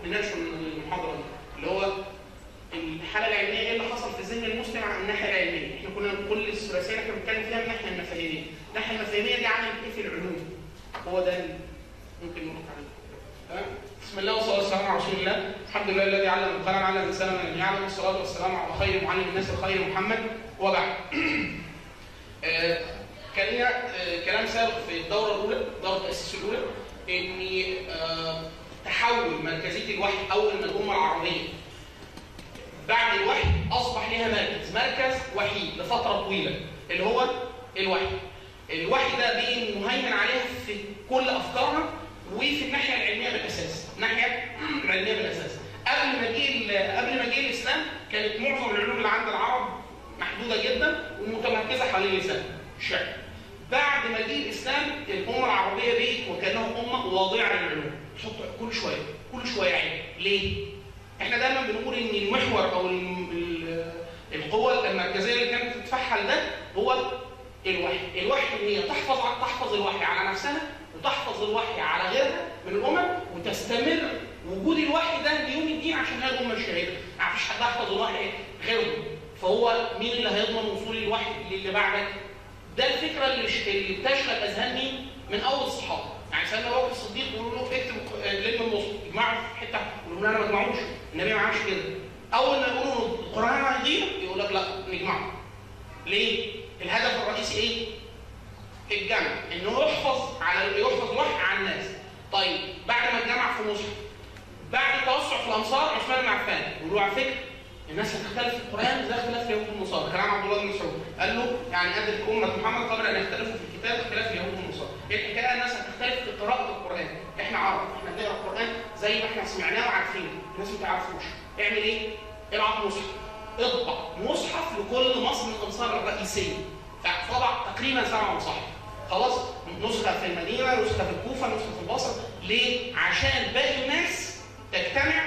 نناقشه المحاضره دي اللي هو الحاله العلميه ايه اللي حصل في ذهن المسلم عن الناحيه العلميه احنا كنا كل الثلاثيه احنا بنتكلم فيها من الناحيه المفاهيميه الناحيه المفاهيميه دي عملت ايه في العلوم هو ده اللي ممكن نقول عليه تمام بسم الله والصلاه والسلام على رسول الله الحمد لله الذي علم القلم علم الانسان ما لم يعلم والصلاه والسلام على خير معلم الناس الخير محمد وبعد آه، كان لنا آه، كلام سابق في الدوره الاولى دوره التاسيس الاولى ان آه، تحول مركزيه الوحي اول ما الامه العربيه بعد الوحي اصبح لها مركز مركز وحيد لفتره طويله اللي هو الوحي الوحي ده بقي مهيمن عليها في كل افكارها وفي الناحيه العلميه بالاساس الناحيه العلميه بالاساس قبل ما جه قبل ما جه الاسلام كانت معظم العلوم اللي عند العرب محدوده جدا ومتمركزه حوالين اللسان الشعر بعد ما جه الاسلام الامه العربيه بقت وكانها امه واضعه للعلوم تحط كل شويه كل شويه علم ليه؟ احنا دايما بنقول ان المحور او ال- ال- القوه المركزيه اللي كانت بتتفحل ده هو الوحي، الوحي ان هي تحفظ ع- تحفظ الوحي على نفسها وتحفظ الوحي على غيرها من الامم وتستمر وجود الوحي ده ليوم الدين عشان هي الامه الشهيده، ما فيش حد يحفظ الوحي غيرهم، فهو مين اللي هيضمن وصول الوحي للي بعدك؟ ده الفكره اللي ش- اللي بتشغل اذهان مين؟ من اول الصحابه، يعني سيدنا ابو بكر الصديق يقولوا له اكتب آه، لم النص اجمعوا في حته يقولوا له انا ما اجمعوش النبي ما عملش كده اول ما يقولوا له القران هيضيع يقول لك لا نجمعه ليه؟ الهدف الرئيسي ايه؟ الجمع انه يحفظ على يحفظ الوحي على الناس طيب بعد ما اتجمع في مصر بعد التوسع في الامصار عثمان بن عفان يقولوا على فكره الناس هتختلف في القران زي اختلاف اليهود والنصارى كلام عبد الله بن مسعود قال له يعني ادرك امه محمد قبل ان يختلفوا في الكتاب اختلاف اليهود والنصارى ايه الحكايه الناس هتختلف في قراءه القران احنا عرب احنا بنقرا القران زي ما احنا سمعناه وعارفينه الناس ما تعرفوش اعمل ايه؟ ابعت مصحف اطبع مصحف لكل مصر من الامصار الرئيسيه فطبع تقريبا سبع مصاحف خلاص نسخه في المدينه نسخه في الكوفه نسخه في البصره ليه؟ عشان باقي الناس تجتمع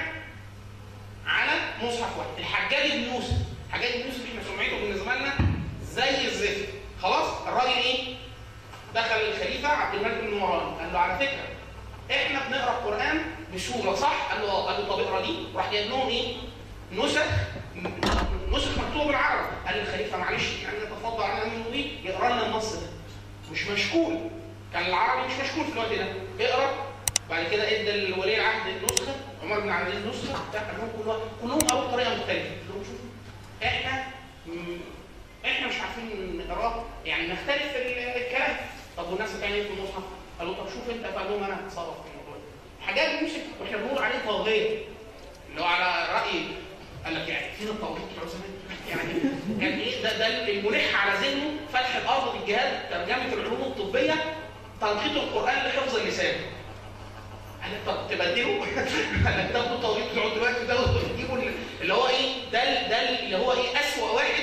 على مصحف واحد الحجاج بن يوسف الحجاج بن يوسف احنا سمعته بالنسبه لنا زي الزفت خلاص الراجل ايه دخل الخليفه عبد الملك بن مروان قال له على فكره احنا بنقرا القران بسوره صح قال له اه قال له طب اقرا دي راح جايب لهم ايه نسخ نسخ مكتوبه بالعربي قال للخليفه معلش يعني نتفضل على منه ايه يقرا لنا النص ده مش مشكول كان العربي مش مشكول في الوقت ده اقرا بعد كده ادى لولي العهد النسخه عمر بن عبد العزيز نسخه بتاع كلهم كلهم كلهم قالوا بطريقه مختلفه قال لهم شوفوا احنا مم، احنا مش عارفين نقراه يعني نختلف في ال- الكلام طب والناس هتعمل ايه في المصحف؟ قالوا طب شوف انت قال لهم انا هتصرف في الموضوع ده حاجات يوسف واحنا بنقول عليه طاغيه اللي هو على راي قال لك يعني فين الطاغوت بتوع زمان؟ يعني كان ايه ده ده الملح على ذهنه فتح الارض للجهاد ترجمه العلوم الطبيه تنقيط القران لحفظ اللسان قال لك طب تبدلوا قال لك تاخدوا التوقيت بتوع دلوقتي ده وتجيبوا اللي هو ايه ده ده اللي هو ايه اسوأ واحد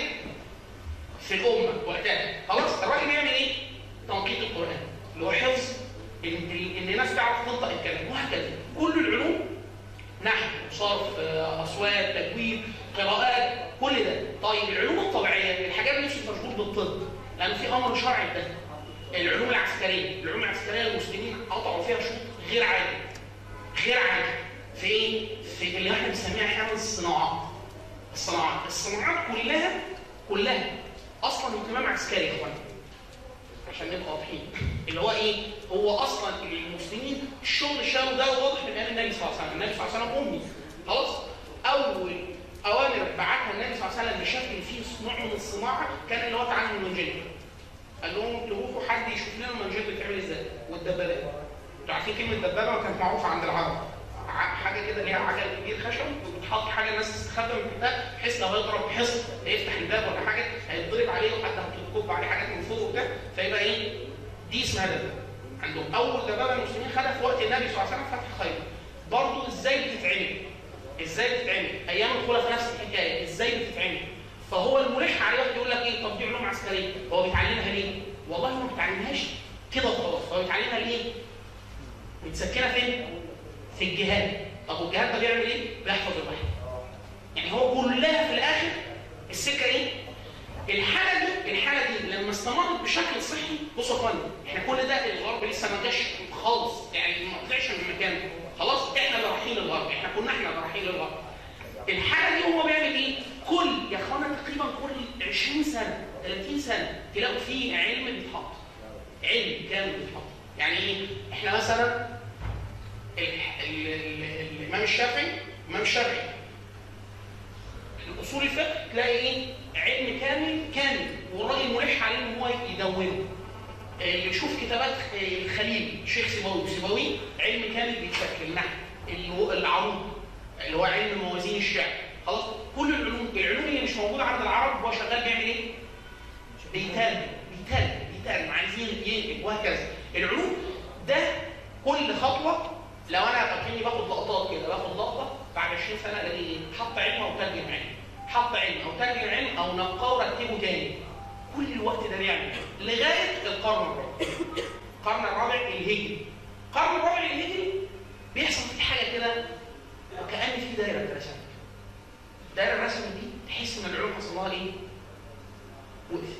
في الامه وقتها خلاص الراجل بيعمل ايه؟ تنقيط القران اللي هو حفظ ان ان إن الناس تعرف تنطق الكلام وهكذا كل العلوم نحو صرف آه، اصوات تجويد قراءات كل ده طيب العلوم الطبيعيه الحاجات اللي مش مشغول بالطب لان في امر شرعي ده العلوم العسكريه العلوم العسكريه المسلمين قطعوا فيها شوط غير عادي غير عادي في ايه؟ في اللي احنا بنسميها احيانا الصناعات الصناعات الصناعات كلها كلها اصلا اهتمام عسكري يا اخوانا عشان نبقى واضحين اللي هو ايه؟ هو اصلا المسلمين الشغل الشامل ده واضح من ايام النبي صلى الله عليه وسلم، النبي صلى الله عليه وسلم امي خلاص؟ اول اوامر بعتها النبي صلى الله عليه وسلم بشكل فيه نوع من الصناعه كان اللي هو تعلم المنجنيق. قال لهم تروحوا حد يشوف لنا المنجنيق بتتعمل ازاي والدبابات. انتوا عارفين كلمه دبابه كانت معروفه عند العرب. ع- حاجه كده ليها عجل كبير خشب وبتحط حاجه الناس تستخبى من تحتها بحيث لو هيضرب حصن يفتح الباب ولا حاجه هيتضرب عليه وحد هتكب عليه حاجات من فوق وبتاع فيبقى ايه؟ دي اسمها دبابه. عندهم اول دبابه المسلمين خدها في وقت النبي صلى الله عليه وسلم فتح خيبر. برضه ازاي بتتعمل؟ ازاي بتتعمل؟ ايام الخلفاء نفس الحكايه، ازاي بتتعمل؟ فهو الملح عليه واحد يقول لك ايه؟ طب دي علوم عسكريه، هو بيتعلمها ليه؟ والله هو ما بيتعلمهاش كده وخلاص، هو بيتعلمها ليه؟ متسكنه فين؟ في الجهاد، طب والجهاد ده بيعمل ايه؟ بيحفظ الوحي. يعني هو كلها في الاخر السكه ايه؟ الحاله دي الحاله دي لما استمرت بشكل صحي بصوا يا اخوانا احنا كل ده الغرب لسه ما جاش خالص يعني ما طلعش من مكانه خلاص احنا اللي رايحين للغرب احنا كنا احنا اللي رايحين للغرب الحاله دي هو بيعمل ايه؟ كل يا اخوانا تقريبا كل 20 سنه 30 سنه تلاقوا فيه علم بيتحط علم كامل بيتحط يعني ايه؟ احنا مثلا ال- ال- ال- الامام الشافعي الامام الشافعي الاصول الفقه تلاقي ايه؟ علم كامل كامل والراجل ملح عليه ان هو يدونه اللي يشوف كتابات الخليل شيخ سيبوي سيبوي علم كامل بيتفك النحو اللي- العروض اللي هو علم موازين الشعر خلاص كل العلوم العلوم اللي مش موجوده عند العرب هو شغال بيعمل ايه؟ بيترجم بيترجم بيترجم عايزين ينتج وهكذا العلوم ده كل خطوه لو انا اكني باخد لقطات كده باخد لقطه بعد 20 سنه الاقي ايه؟ حط علم او ترجم علم حط علم او ترجم علم او نقاه ورتبه تاني كل الوقت ده بيعمل لغايه القرن الرابع القرن الرابع الهجري القرن الرابع الهجري بيحصل فيه حاجه كده وكأن في دايره اترسمت الدايره الرسمت دي تحس ان العلوم حصل لها ايه؟ وقفت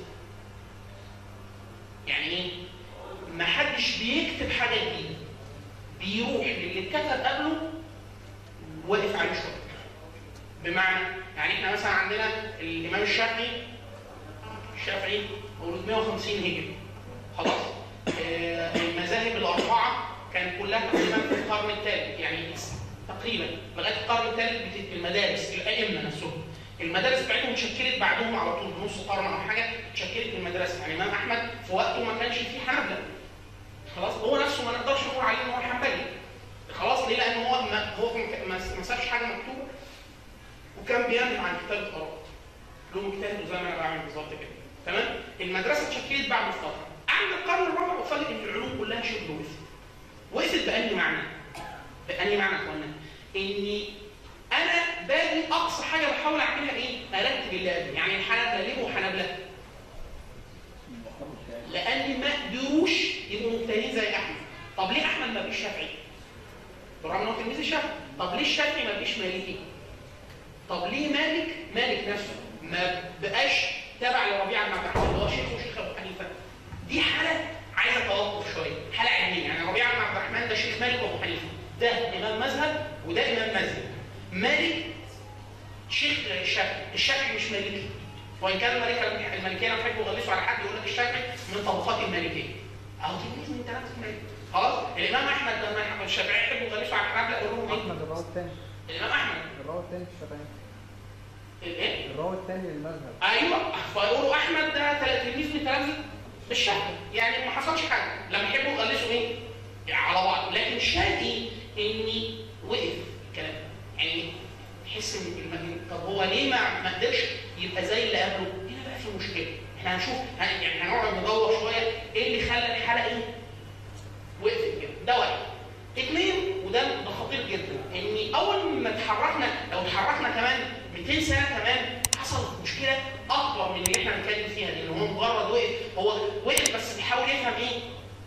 يعني ايه؟ ما حدش بيكتب حاجه جديده بيروح للي اتكتب قبله واقف عليه شويه بمعنى يعني احنا مثلا عندنا الامام الشافعي الشافعي مولود 150 هجري خلاص آه، المذاهب الاربعه كان كلها تقريبا في القرن الثالث يعني تقريبا لغايه القرن الثالث بت- المدارس الائمه نفسهم المدارس بتاعتهم اتشكلت بعدهم على طول نص قرن او حاجه اتشكلت المدرسه يعني الامام احمد في وقته ما كانش فيه حنبله خلاص هو نفسه ما نقدرش نقول عليه ان هو حنبلي خلاص ليه لان هو ما هو ما- ما ما سابش حاجه مكتوبه وكان بينهى عن كتاب القراءه له مجتهد زي ما انا بعمل بالظبط كده تمام المدرسه اتشكلت بعد الفتره عند القرن الرابع وفاجئ ان العلوم كلها شبه وقفت وقفت بأنهي معنى؟ بأنهي معنى يا اخوانا؟ اني انا باجي اقصى حاجه بحاول اعملها ايه؟ ارتب اللي قبلي يعني الحنبله ليه وحنبله؟ لان ما قدروش يبقوا مجتهدين زي احمد طب ليه احمد ما بقيش شافعي؟ بالرغم ان هو تلميذ الشافعي طب ليه الشافعي ما بقيش مالكي؟ طب ليه مالك مالك نفسه ما بقاش تبع لربيعه بن عبد الرحمن اللي هو شيخه شيخ ابو حنيفه دي حاله عايزه توقف شويه حاله علميه يعني ربيعه بن عبد الرحمن ده شيخ مالك وابو حنيفه ده امام مذهب وده امام مذهب مالك شيخ الشافعي الشافعي مش مالكي وان كان الملكه المالكيه لما بيحبوا يغلسوا على حد يقول لك الشافعي من طبقات المالكيه اهو تلميذ من ثلاثه المالك خلاص الامام احمد لما الشافعي يحبوا يغلسوا على الحنابله يقول لهم ايه؟ احمد الراوي الثاني الامام احمد الراوي الثاني في الشافعي الايه؟ الراوي الثاني للمذهب ايوه فيقولوا احمد ده تل- تلميذ من تلاميذ الشافعي يعني ما حصلش حاجه لما يحبوا يغلسوا ايه؟ على بعض لكن الشاهد ايه؟ اني وقف الكلام يعني تحس ان الم- طب هو ليه ما ما قدرش يبقى زي اللي قبله؟ هنا بقى في مشكله احنا هنشوف هن- يعني هنقعد ندور شويه ايه اللي خلى الحلقه ايه؟ وقفت كده ده واحد اثنين وده ده خطير جدا ان اول ما اتحركنا لو اتحركنا كمان 200 سنه كمان حصل مشكله اكبر من اللي احنا بنتكلم فيها دي ان هو مجرد وقف هو وقف بس بيحاول يفهم ايه؟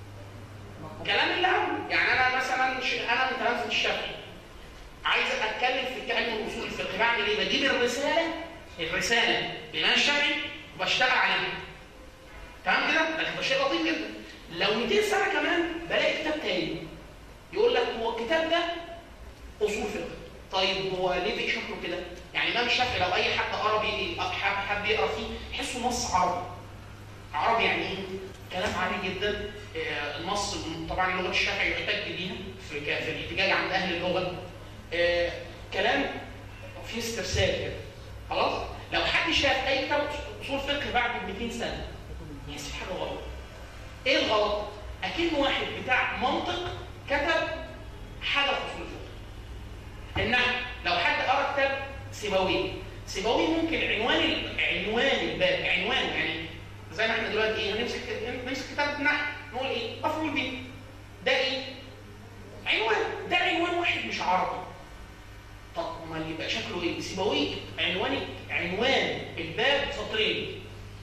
كلام اللي قبله يعني انا مثلا ش- انا من تلامذه الشافعي عايز اتكلم في علم الاصول الفقه بعمل ايه؟ بجيب الرساله الرساله للامام الشافعي وبشتغل عليها تمام كده؟ لكن ده شيء لطيف جدا لو 200 سنه كمان بلاقي كتاب تاني يقول لك هو الكتاب ده اصول فقه طيب هو ليه بقى شكله كده؟ يعني الامام الشافعي لو اي حد قرا بي- حب حب يقرا فيه يحسه نص عربي عربي يعني ايه؟ كلام عالي جدا آه، النص طبعا لغه الشافعي يحتج بيها في ك- في الاحتجاج عند اهل اللغه آه، كلام فيه استرسال كده خلاص؟ لو حد شاف اي كتاب اصول فقه بعد 200 سنه يحس في حاجه غلط ايه الغلط؟ اكن واحد بتاع منطق كتب حاجه في اصول الفقه النحو لو حد قرا كتاب سيبوي سيبوي ممكن عنوان ال- عنوان الباب عنوان يعني زي ما احنا دلوقتي ايه هنمسك نمسك كتاب النحو نقول ايه مفعول به ده ايه عنوان ده عنوان واحد مش عربي طب امال يبقى شكله ايه سيبوي عنوان عنوان الباب سطرين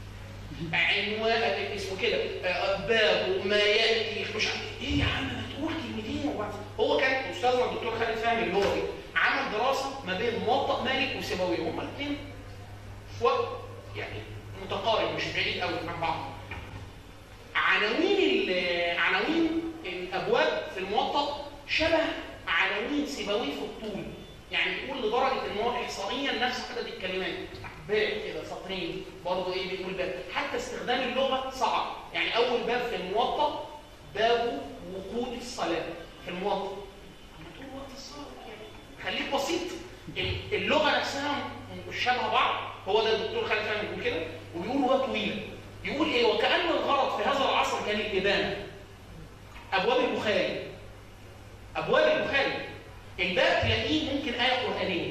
عنوان اسمه كده آه، باب وما ياتي مش عارف ايه يا عم ما تقول كلمتين وبعد هو كان استاذنا الدكتور خالد فهمي اللغوي عمل دراسه ما بين موطأ مالك وسيبويه هما الاثنين في وقت يعني متقارب مش بعيد قوي عن بعض عناوين ال- عناوين الابواب في الموطأ شبه عناوين سيبويه في الطول يعني بيقول لدرجه ان هو احصائيا نفس عدد الكلمات باب كده سطرين برضه ايه بيقول باب حتى استخدام اللغه صعب يعني اول باب في الموطأ باب وقود الصلاه في الموطأ اما تقول وقت الصلاه يعني خليك بسيط ال- اللغه نفسها مش شبه بعض هو ده الدكتور خالد فهمي بيقول كده وبيقول وهي طويله يقول ايه وكأن الغرض في هذا العصر كان الإبانة أبواب البخاري أبواب البخاري الباب تلاقيه ممكن آية قرآنية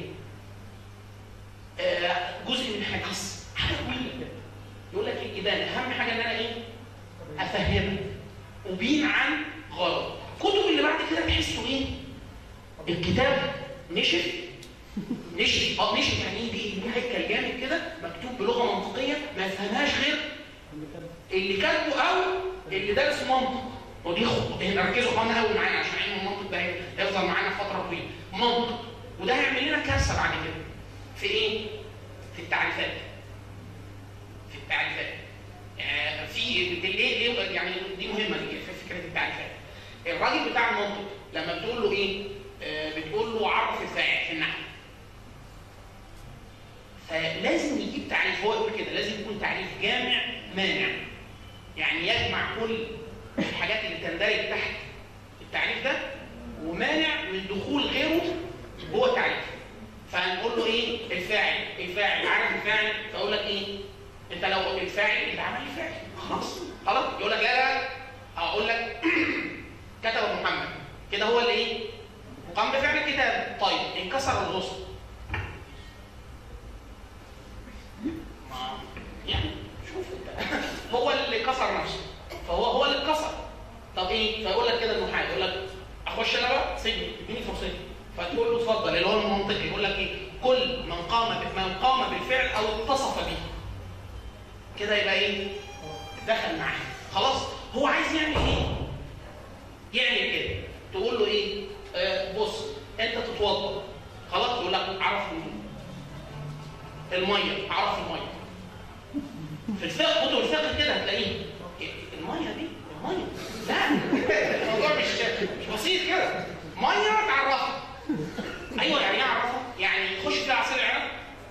آه، جزء من حديث حاجة طويلة كده يقول لك الإبانة أهم حاجة إن أنا إيه أفهمك أبين عن غرض الكتب اللي بعد كده تحسوا إيه الكتاب نشف نشف اه نشف يعني ايه بايه؟ ليه هيكل جامد كده مكتوب بلغه منطقيه ما يفهمهاش غير اللي كاتبه او اللي دارس منطق ودي خط ركزوا خوانا قوي معانا عشان علم المنطق ده هيفضل معانا فتره طويله منطق وده هيعمل لنا كارثه بعد كده في ايه؟ في التعريفات في التعريفات يعني في ليه ليه يعني دي مهمه دي في فكره التعريفات الراجل بتاع المنطق لما بتقول له ايه؟ آه بتقول له عرف الفاعل في النحو فلازم يجيب تعريف هو يقول كده لازم يكون تعريف جامع مانع يعني يجمع كل الحاجات اللي تندرج تحت التعريف ده ومانع من دخول غيره جوه التعريف فهنقول له ايه الفاعل الفاعل عارف الفاعل فاقول لك ايه انت لو الفاعل اللي عمل الفاعل خلاص خلاص يقول لك لا لا اقول لك كتب محمد كده هو اللي ايه قام بفعل الكتاب طيب انكسر الغصن ما يعني شوف انت هو اللي كسر نفسه فهو هو اللي اتكسر طب ايه فيقول لك كده المحامي يقول لك اخش انا بقى سجن اديني فرصتي فتقول له اتفضل اللي هو المنطقي يقول لك ايه كل من قام من قام بالفعل او اتصف به كده يبقى ايه دخل معاه خلاص هو عايز يعمل ايه يعمل كده تقول له ايه آه بص انت تتوضا خلاص يقول لك عرف الميه عرف الميه في الفقه كتب الفقه كده هتلاقيه الميه دي الميه لا الموضوع مش مش بسيط كده ميه تعرفها ايوه يعني ايه اعرفها يعني يخش فيها عصير عنب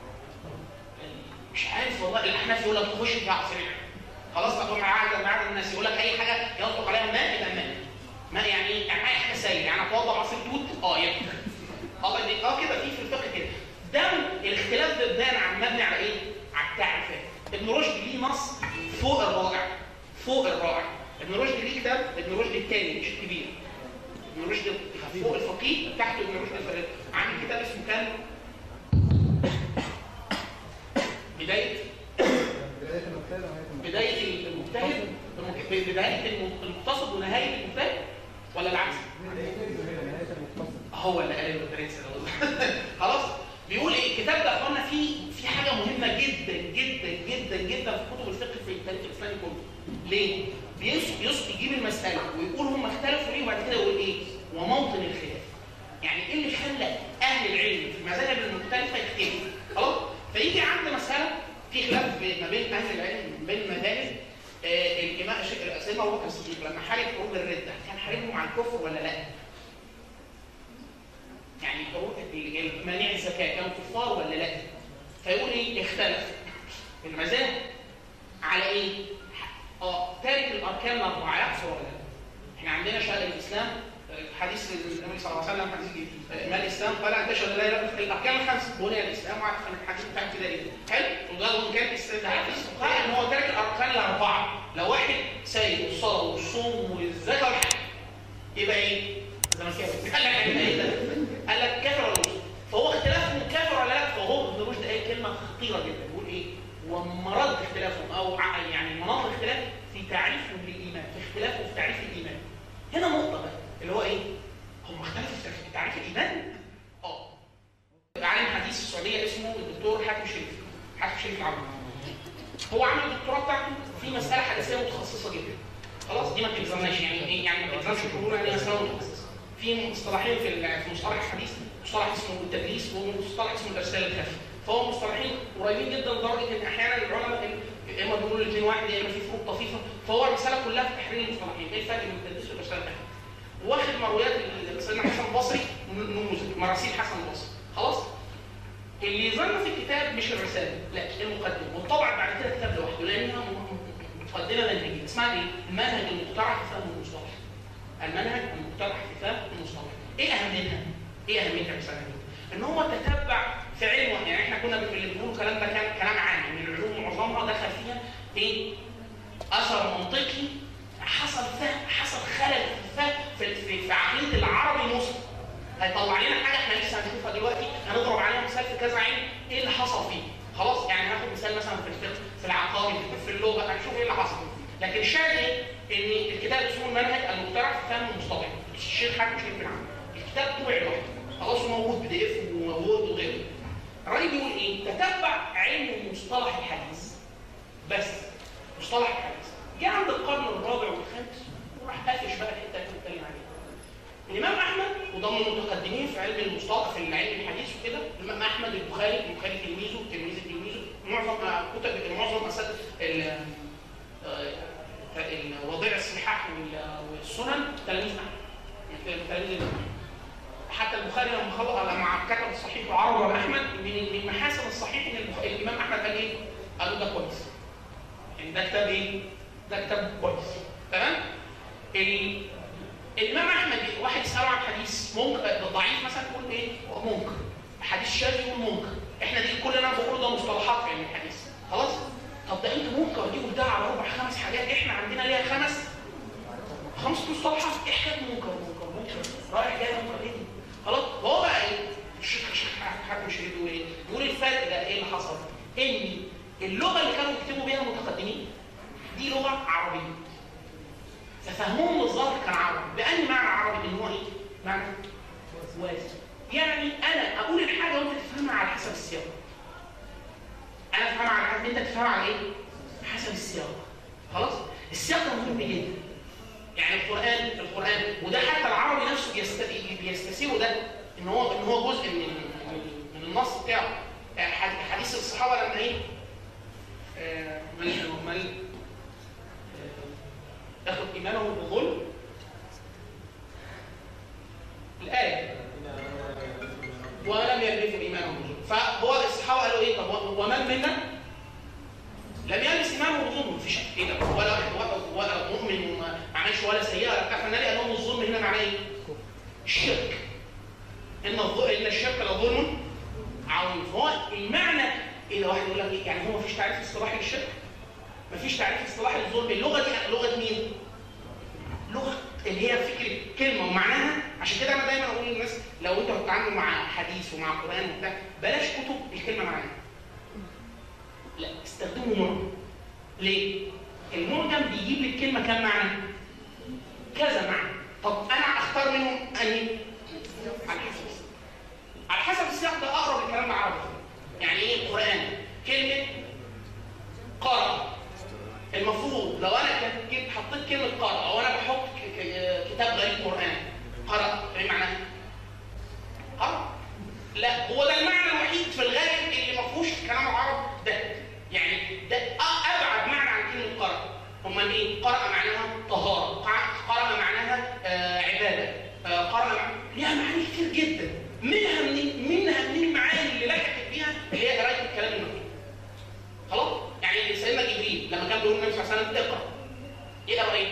مش عارف والله الاحناف يقول لك تخش فيها عصير عنب خلاص تقوم معاد معاد الناس يقول لك اي حاجه يطلق عليها ماء يبقى ماء ماء يعني ايه يعني اي حاجه سائله يعني اتوضا عصير توت اه يكفي اه دي- اه كده في في الفقه كده ده الاختلاف ده بان عن مبني على ايه؟ على التعريفات ابن رشد ليه نص فوق الرائع فوق الرائع ابن رشد ليه كتاب ابن رشد الثاني مش الكبير ابن رشد فوق الفقيه تحته ابن رشد الفقيه عامل كتاب اسمه كان بدايه بداية المجتهد ونهاية المجتهد بدايه المجتهد المك- بدايه المقتصد ونهايه المجتهد ولا العكس؟ نهاية المقتصد هو اللي قال البرنس ده خلاص بيقول ايه الكتاب ده يا اخوانا فيه في حاجه مهمه جدا جدا جدا جدا في كتب الفقه في التاريخ الاسلامي كله ليه بيص بيص يجيب المساله ويقول هم اختلفوا ليه وبعد كده يقول ايه وموطن الخلاف يعني ايه اللي خلى اهل العلم في المذاهب المختلفه يختلفوا خلاص فيجي عند مساله في خلاف بين- ما بين اهل العلم بين المذاهب آه الامام الشيخ سيدنا ابو بكر الصديق لما حارب حروب الرده كان حاربهم على الكفر ولا لا؟ يعني حروب مانع الزكاه كانوا كفار ولا لا؟ فيقول ايه؟ اختلف المذاهب على ايه؟ اه تارك الاركان الاربعه يكفر ولا لا؟ احنا عندنا شهاده الاسلام حديث النبي صلى الله عليه وسلم حديث جديد ما الاسلام قال ان تشهد لا اله الا الله الاركان الخمسه بني الاسلام وعارف ان الحديث بتاع كده ايه حلو وده وان كان الحديث قال ان هو تارك الاركان الاربعه لو واحد سايب الصلاه والصوم والزكاه والحج يبقى ايه؟ زي ما كده قال لك يعني ايه ده؟ قال لك كافر ولا مسلم فهو اختلافهم كافر ولا لا فهو ابن رشد قال كلمه خطيره جدا بيقول ايه؟ ومرض اختلافهم او ع- يعني مناط الاختلاف في تعريفهم للايمان في اختلافهم في تعريف الايمان هنا نقطه بقى اللي هو ايه؟ هم اختلفوا في تعريف- تعريف الايمان؟ اه عالم حديث السعوديه اسمه الدكتور حاتم شريف حاتم شريف العبد هو عمل الدكتوراه بتاعته في مساله حديثيه متخصصه جدا خلاص دي ما بتلزمناش يعني ايه يعني ما بتلزمش الحضور يعني مساله متخصصه في مصطلحين في ال- في مصطلح الحديث مصطلح اسمه التدليس ومصطلح اسمه الارسال الخفي فهو مصطلحين قريبين جدا لدرجه ان احيانا العلماء يا اما بيقولوا الاثنين واحد يا اما في فروق طفيفه فهو الرساله كلها في تحرير المصطلحين ايه الفرق بين التدليس والارسال الخفي واخد مرويات ال- سيدنا حسن البصري نموذج مراسيل حسن البصري خلاص اللي يظن في الكتاب مش الرساله لا المقدمه والطبع بعد كده كتاب لوحده لانها م- م- مقدمه منهجيه اسمها ايه؟ المنهج المقترح في فهم المصطلح المنهج المقترح في فهم المصطلح ايه اهميتها؟ ايه اهميتها الرساله دي؟ ان هو تتبع في علمه يعني احنا كنا اللي بنقول الكلام ده كان كلام عام ان العلوم معظمها دخل فيها ايه؟ اثر منطقي حصل فهم حصل خلل في الفهم في, في, في عقليه العربي المسلم هيطلع لنا حاجه احنا لسه هنشوفها دلوقتي هنضرب عليها مثال في كذا علم ايه اللي حصل فيه خلاص يعني هاخد مثال مثلا في الفقه في العقائد في اللغه هنشوف ايه اللي حصل لكن الشاهد ايه ان الكتاب اسمه المنهج المقترح في فهم المصطلح الشيخ حاج شريف بن عمرو الكتاب طبع لوحده خلاص موجود بي دي اف ووورد وغيره الراجل بيقول ايه تتبع علم مصطلح الحديث بس مصطلح الحديث جه عند القرن الرابع والخامس وراح قافش بقى الحته اللي بنتكلم عليها الامام احمد وده من المتقدمين في علم المصطلح في العلم الحديث وكده الامام احمد البخاري البخاري تلميذه تلميذ تلميذه معظم كتب معظم اساتذه ال- آه، الوضيع الصحاح وال- والسنن تلاميذ احمد تلاميذ الامام حتى البخاري لما خلق لما كتب الصحيح وعرض على احمد من من محاسن الصحيح ان البخ- الامام احمد قال ايه؟ قالوا ده كويس يعني ده كتاب ايه؟ ده كتاب كويس تمام؟ ال- الامام احمد واحد يساله عن حديث منكر ضعيف مثلا يقول ايه؟ هو منكر حديث شاذ يقول منكر احنا دي كل اللي انا بقوله ده مصطلحات في علم الحديث خلاص؟ طب ده انت منكر دي قلتها على اربع خمس حاجات احنا عندنا ليها خمس خمس مصطلحات ايه حكايه منكر منكر منكر رايح جاي منكر ايه دي؟ خلاص هو بقى ايه؟ الشيخ الشيخ حاكم شريف بيقول ايه؟ بيقول الفرق ده ايه اللي حصل؟ ان اللغه اللي كانوا يكتبوا بيها المتقدمين دي لغه عربيه ففهمهم للظاهر كان عربي بأي معنى عربي ان هو ايه؟ معنى واسع يعني انا اقول الحاجه وانت تفهمها على حسب السياق انا افهمها على حسب انت تفهمها على ايه؟ حسب السياق خلاص؟ السياق ده مهم جدا يعني القران القران وده حتى العربي نفسه بيست- بيستسيغه ده ان هو ان هو جزء من من- من النص بتاعه يعني حد- حديث الصحابه لما ايه؟ آه، مال مال آه، ياخد ايمانه بالظلم الآية ولم يلبسوا إيمانهم بظلم فهو الصحابة قالوا إيه طب ومن منا لم يلبس إيمانه بظلم مفيش إيه ده ولا ولا, ولا مؤمن وما عملش ولا سيئة ولا بتاع فالنبي قال لهم الظلم هنا معناه إيه؟ الشرك إن الظ- إن الشرك لظلم عظيم فهو المعنى إيه ده واحد يقول لك إيه يعني هو مفيش تعريف اصطلاحي للشرك؟ مفيش تعريف اصطلاحي للظلم اللغة دي لغة مين؟ لغه اللي هي فكره كلمه ومعناها عشان كده انا دايما اقول للناس لو انتوا هتتعاملوا مع حديث ومع قران وبتاع بلاش كتب الكلمه معناها لا استخدموا معجم ليه؟ المعجم بيجيب لي الكلمه كام معنى؟ كذا معنى طب انا اختار منهم انهي؟ على حسب السياق. على حسب السياق ده اقرب الكلام العربي يعني ايه القران؟ كلمه قرأ المفروض لو انا كنت جيت حطيت كلمه قرأ او انا بحط ك- ك- كتاب غريب قران قرأ ايه معناه؟ قرأ لا هو ده المعنى الوحيد في الغالب اللي ما فيهوش كلام العرب ده يعني ده أ- ابعد معنى عن كلمه قرأ امال ايه؟ قرأ معناها طهاره قع- قرأ معناها آه عباده آه قرأ مع... ليها معاني كتير جدا منها من منها من المعاني اللي لحقت بيها اللي هي قرايه الكلام المكتوب خلاص يعني سيدنا جبريل لما كان بيقول النبي صلى الله عليه وسلم اقرا يقرا ايه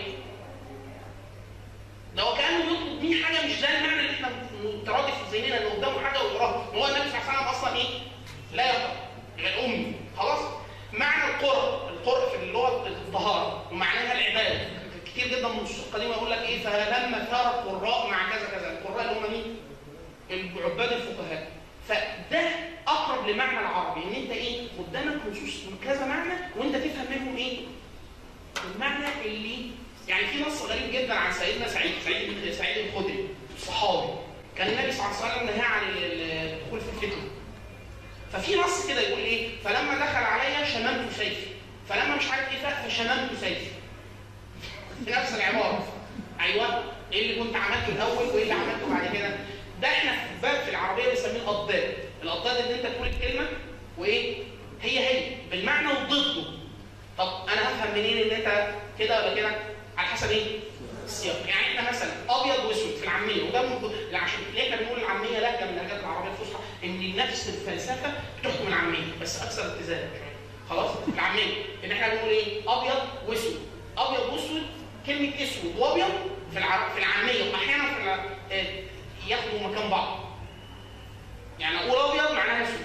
ده هو كانه يطلب منه حاجه مش زي المعنى اللي احنا مترادف في ذهننا ان قدامه حاجه ويقراها ما هو النبي صلى الله عليه وسلم اصلا ايه لا يقرا غير امي خلاص معنى القرء القرء في اللغه الطهاره ومعناها العباده كتير جدا من النصوص القديمه يقول لك ايه فلما ثار القراء مع كذا كذا القراء اللي هم مين؟ العباد الفقهاء فده اقرب لمعنى العربي ان انت ايه قدامك نصوص من كذا معنى وانت تفهم منهم ايه المعنى اللي يعني في نص غريب جدا عن سيدنا سعيد سعيد سعيد الخدري صحابي كان النبي صلى الله عليه وسلم نهى عن ال- ال- الدخول في الفتنه ففي نص كده يقول ايه فلما دخل علي شممت سيفي فلما مش عارف ايه فشممت سيفي في نفس العباره ايوه ايه اللي كنت عملته الاول وايه اللي عملته بعد كده ده احنا في باب في العربيه بنسميه القضاد القضاد ان انت تقول الكلمه وايه هي هي بالمعنى وضده طب انا هفهم منين ان انت كده ولا كده على حسب ايه السياق يعني احنا مثلا ابيض واسود في العاميه وده من عشان ليه احنا بنقول العاميه لهجه من اللهجات العربيه الفصحى ان نفس نفس الفلسفه بتحكم العاميه بس اكثر اتزانا شويه خلاص العاميه ان احنا بنقول ايه ابيض واسود ابيض واسود كلمه اسود وابيض في الع... في العاميه واحيانا في الع... آه، ياخدوا مكان بعض يعني اقول ابيض معناها اسود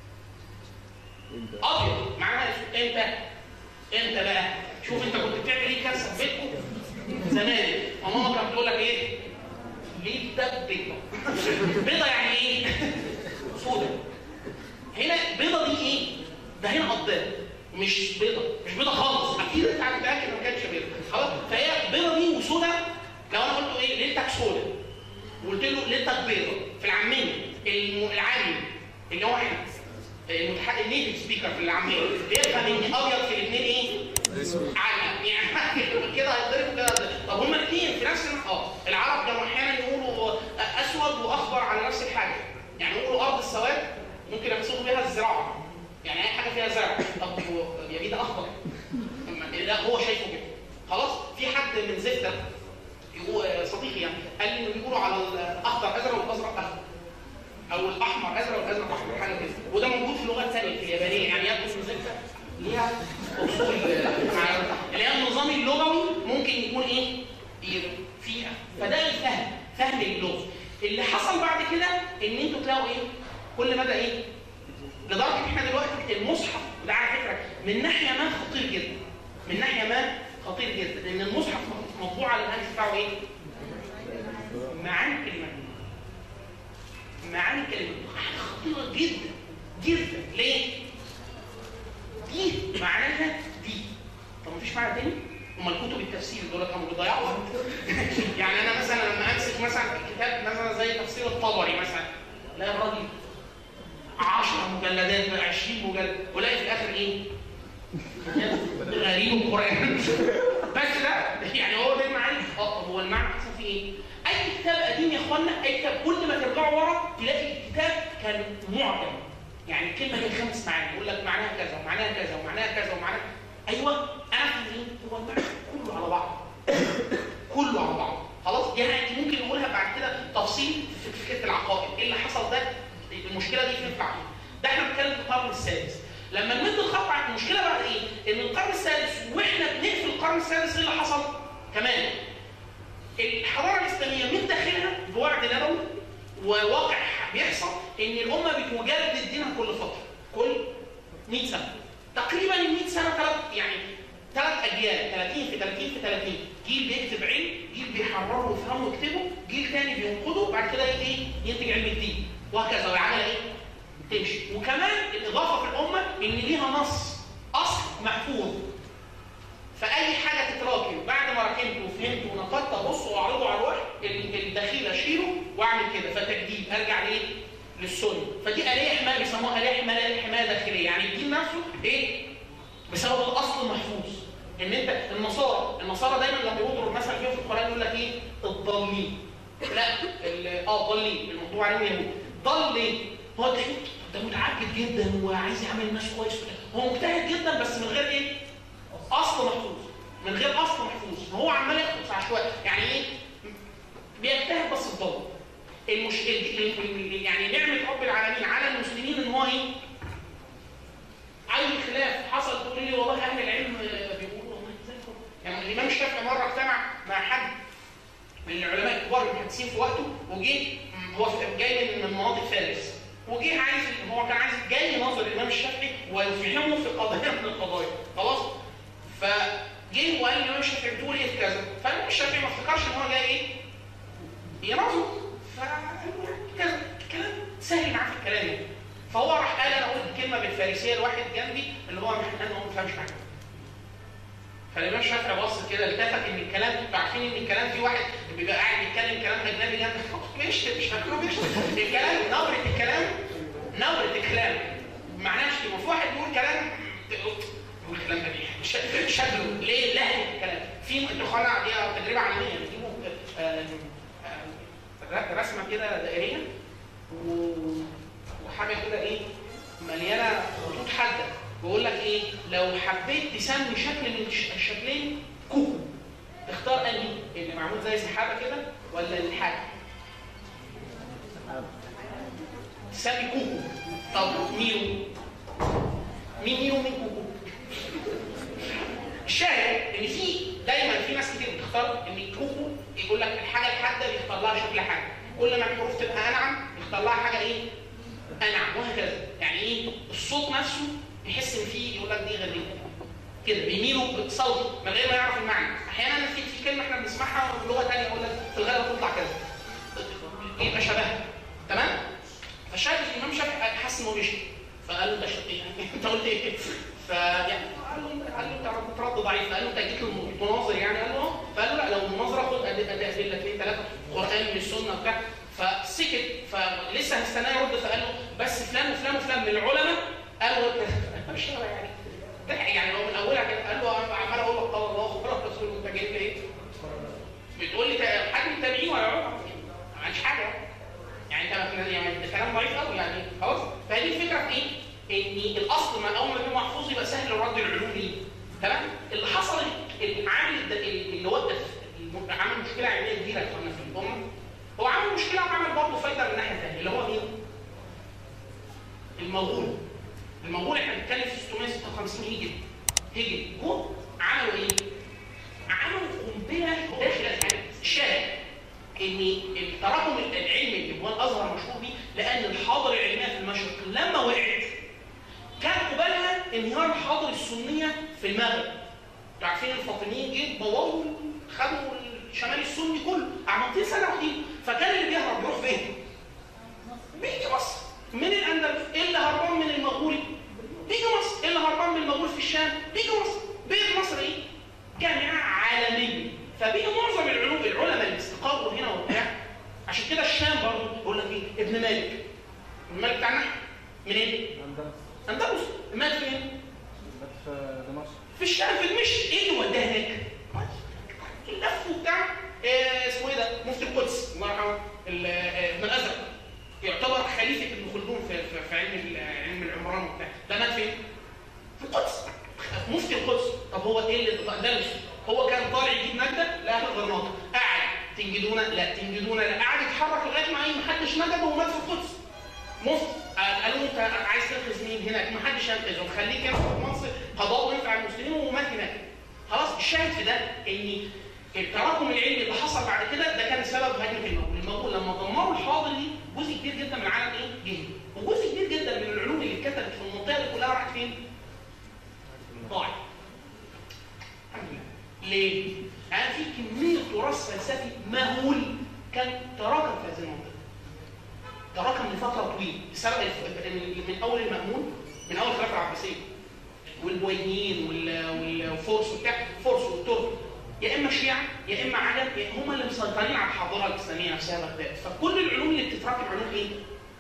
ابيض معناها اسود امتى امتى بقى شوف انت كنت بتعمل ايه كارثه في بيتكم زمان ماما كانت بتقول لك ايه ليه ده بيضه بيضه يعني ايه سودا هنا بيضه دي ايه ده هنا قضاب مش بيضه مش بيضه خالص اكيد انت متاكد ما كانتش بيضه خلاص فهي بيضه دي وسودا لو انا قلت له ايه ليلتك سودا وقلت له ليلتك بيضه في العاميه الم- العامي اللي هو احنا المتح... النيتف سبيكر في العاميه بيفهم ان ابيض في الاثنين ايه؟ عالم يعني كده هيتضرب وكده هيتضرب. طب هما الاثنين في نفس الم- اه العرب كانوا احيانا يقولوا اسود واخضر على نفس الحاجه يعني يقولوا ارض السواد ممكن يقصدوا بيها الزراعه يعني اي حاجه فيها زرع طب هو- يا بيه ده اخضر أما لا هو شايفه كده خلاص في حد من زفته يقول صديقي يعني قال لي انه بيقولوا على الاخضر ازرق والازرق اخضر او الاحمر ازرق والازرق احمر حاجه كده وده موجود في اللغه الثانيه في اليابانيه يعني يبدو ان زفته ليها اصول مع- اللي هي النظام اللغوي ممكن يكون ايه ي- فيها فده الفهم فهم اللغه اللي حصل بعد كده ان انتوا تلاقوا ايه كل مدى ايه لدرجه ان احنا دلوقتي المصحف وده على فكره من ناحيه ما خطير جدا من ناحيه ما خطير جدا لان المصحف مطبوع على الهاتف بتاعه ايه؟ معاني الكلمات معاني الكلمات حاجه خطيره جدا جدا ليه؟ دي معناها دي طب مفيش معنى تاني؟ امال كتب التفسير دول كانوا بيضيعوا وقت يعني انا مثلا لما امسك مثلا كتاب مثلا زي تفسير الطبري مثلا لا الراجل 10 مجلدات بقى 20 مجلد ولاقي في الاخر ايه؟ غريب القران بس ده يعني هو ده المعنى اه طب هو المعنى حصل فيه ايه؟ اي كتاب قديم يا اخوانا اي كتاب كل ما ترجعوا ورا تلاقي الكتاب كان معجم يعني الكلمه ليها خمس معاني يقول لك معناها كذا ومعناها كذا ومعناها كذا ومعناها ايوه انا في ايه؟ هو المعنى كله على بعض كله على بعض خلاص دي يعني ممكن نقولها بعد كده تفصيل في فكره العقائد ايه اللي حصل ده المشكله دي تنفع ايه ده احنا بنتكلم في القرن السادس لما نمد الخط على المشكله بقى ايه ان القرن السادس واحنا بنقفل القرن السادس ايه اللي حصل كمان الحضاره الاسلاميه من داخلها بوعد نبوي وواقع بيحصل ان الامه بتجدد دينها كل فتره كل 100 سنه تقريبا ال 100 سنه ثلاث يعني ثلاث اجيال 30 في 30 في 30 جيل بيكتب علم جيل بيحرره ويفهمه ويكتبه جيل ثاني بينقده بعد كده ايه ينتج علم جديد وهكذا والعجله ايه تمشي وكمان الاضافه في الامه ان ليها نص اصل محفوظ فاي حاجه تتراكم بعد ما ركنت وفهمت ونقدت ابص واعرضه على الوحي ال- الدخيل اشيله واعمل كده فتجديد ارجع لايه؟ للسنه فدي اليه حمايه بيسموها اليه حمايه حمايه داخليه يعني الدين نفسه ايه؟ بسبب الاصل المحفوظ ان انت النصارى النصارى دايما لما يضرب مثلا فيهم في القران يقول لك ايه؟ الضالين لا ال- اه ضالين الموضوع عليهم يهود ضل ليه؟ هو ده ده متعبد جدا وعايز يعمل الناس كويس وكده. هو مجتهد جدا بس من غير ايه؟ اصل محفوظ من غير اصل محفوظ هو عمال يخلص عشوائي يعني ايه بيجتهد بس الضل المش... ال- ال- ال- يعني نعمه رب العالمين على المسلمين ان هو ايه اي خلاف حصل تقول لي والله اهل العلم آه، بيقولوا والله زي الفل يعني الامام الشافعي مره اجتمع مع حد من العلماء الكبار المحدثين في وقته وجه م، هو في- جاي من من مناطق فارس وجه عايز هو كان عايز جاي يناظر الامام الشافعي ويفهمه في قضيه من القضايا خلاص فجه وقال الامام الشافعي بتقول ايه في كذا فالامام الشافعي ما افتكرش ان هو جاي ايه يناظر فقال له كذا كلام سهل معاه في الكلام يعني فهو راح قال انا قلت كلمه بالفارسيه لواحد جنبي اللي هو محمد هو ما فهمش حاجه فالامام الشافعي بص كده التفت ان الكلام انتوا عارفين ان الكلام في واحد بيبقى قاعد بيتكلم كلام اجنبي جنبك مش مش فاكره مش الكلام نبره الكلام نبره الكلام معناها شيء وفي واحد بيقول كلام بيقول كلام بديع ش- شكله ليه لهجه الكلام في انتوا خلع دي تجربه عمليه بيجيبوا آه، آه، رسمه كده دائريه و- وحاجه كده ايه مليانه خطوط حاده بيقول لك ايه لو حبيت تسمي شكل من الش- الشكلين كوكو تختار انهي اللي معمول زي سحابه كده ولا الحاجه تسمي كوكو طب ميرو مين ميرو ومين كوكو الشاهد ان في دايما في ناس كتير بتختار ان الكوكو يقول لك الحاجه الحاده اللي يختار لها شكل حاجه كل ما الحروف تبقى انعم يختار لها حاجه ايه انعم وهكذا يعني ايه الصوت نفسه يحس ان فيه يقول لك دي غريبه كده بيميلوا بصوت من غير ما يعرف المعنى احيانا في في كلمه احنا بنسمعها بلغه ثانيه يقول لك في الغالب تطلع كذا يبقى شبهها تمام فالشايف الامام شافعي حس انه مشي فقال له ده شقي يعني انت قلت ايه فيعني قال له قال له انت كنت رد ضعيف قال له انت جيت للمناظر يعني قال له اه فقال له لا لو المناظره خد ادله اثنين ثلاثه قران من السنه وبتاع فسكت فلسه هستناه يرد فقال له بس فلان وفلان وفلان من العلماء قالوا مش يعني ضحك يعني هو من اولها كده قال له انا عمال اقول لك قال الله وقال رسول انت جاي ايه؟ بتقول لي تا- حد من التابعين ولا علماء؟ ما عملش حاجه يعني انت يعني ده كلام ضعيف قوي يعني خلاص فهذه الفكره في ايه؟ ان الاصل ما اول ما يكون محفوظ يبقى سهل الرد العلوم ليه تمام؟ اللي حصل العامل الد- اللي هو الد- الم- عمل مشكله علميه كبيره يا اخوانا في الامه هو عمل مشكله وعمل برضه فايده من الناحيه الثانيه اللي هو مين؟ المغول المغول احنا بنتكلم في 656 هجري هجري جم عملوا ايه؟ عملوا قنبله داخل الحياه الشاهد ان التراكم العلمي اللي هو الازهر مشهور بيه لان الحاضر العلميه في المشرق لما وقعت كان قبالها انهيار الحاضر السنيه في المغرب انتوا عارفين الفاطميين جه بوظوا خدوا الشمال السني كله عملتين سنه واحدين فكان اللي بيهرب يروح فين؟ بيجي مصر من الاندلس ايه اللي هربان من المغول بيجي مصر ايه اللي هربان من المغول في الشام بيجي مصر بيجي مصر ايه جامعه عالميه فبيجي معظم العلوم العلماء اللي استقروا هنا وبتاع عشان كده الشام برضه يقول لك ايه ابن مالك ابن مالك بتاعنا منين أندلس اندلس مات فين مات في دمشق في الشام في دمشق ايه اللي وداه هناك اللف بتاع آه، اسمه ايه ده مفتي القدس الله يرحمه ال- آه، ابن الازرق يعتبر خليفه ابن خلدون في, في, في علم ال- علم العمران وبتاع ده مات فين؟ في القدس مفتي القدس طب هو ايه اللي ده هو كان طالع يجيب نجده لاهل غرناطه قاعد تنجدونا لا تنجدونا لا قاعد يتحرك لغايه ما ايه محدش نجده ومات في القدس مفتي قال- قالوا له انت عايز تنقذ مين هناك محدش ينقذه خليك انت في منصب قضاء وينفع المسلمين ومات هناك خلاص الشاهد في ده ان التراكم العلمي اللي حصل بعد كده ده كان سبب هجمه المغول، المغول لما دمروا الحاضر دي جزء كبير جدا من العالم ايه؟ جه وجزء كبير جدا من العلوم اللي اتكتبت في المنطقه دي كلها راحت فين؟ ضاعت. الحمد لله. ليه؟ يعني في كميه تراث فلسفي مهول كان تراكم في هذه المنطقه. تراكم لفتره طويله بسبب الف- من اول المامون من اول الخلافه العباسيه والبويهيين وال- والفرس وبتاع الفرس والترك يا اما شيعه يا اما عجم يا هم اللي مسيطرين على الحضاره الاسلاميه نفسها بغداد فكل العلوم اللي بتتراكم علوم ايه؟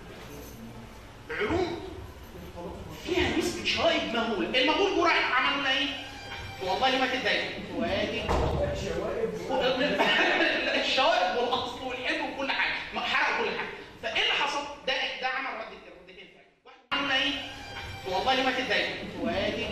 علوم فيها نسبه شوائب مهوله المغول جرع عملوا لنا ايه؟ والله ما تتضايق وادي الشوائب والاصل والحب وكل حاجه ما حرقوا كل حاجه فايه اللي حصل؟ ده ده عمل رد ردتين فعلا واحد عملوا ايه؟ والله ما تتضايق وادي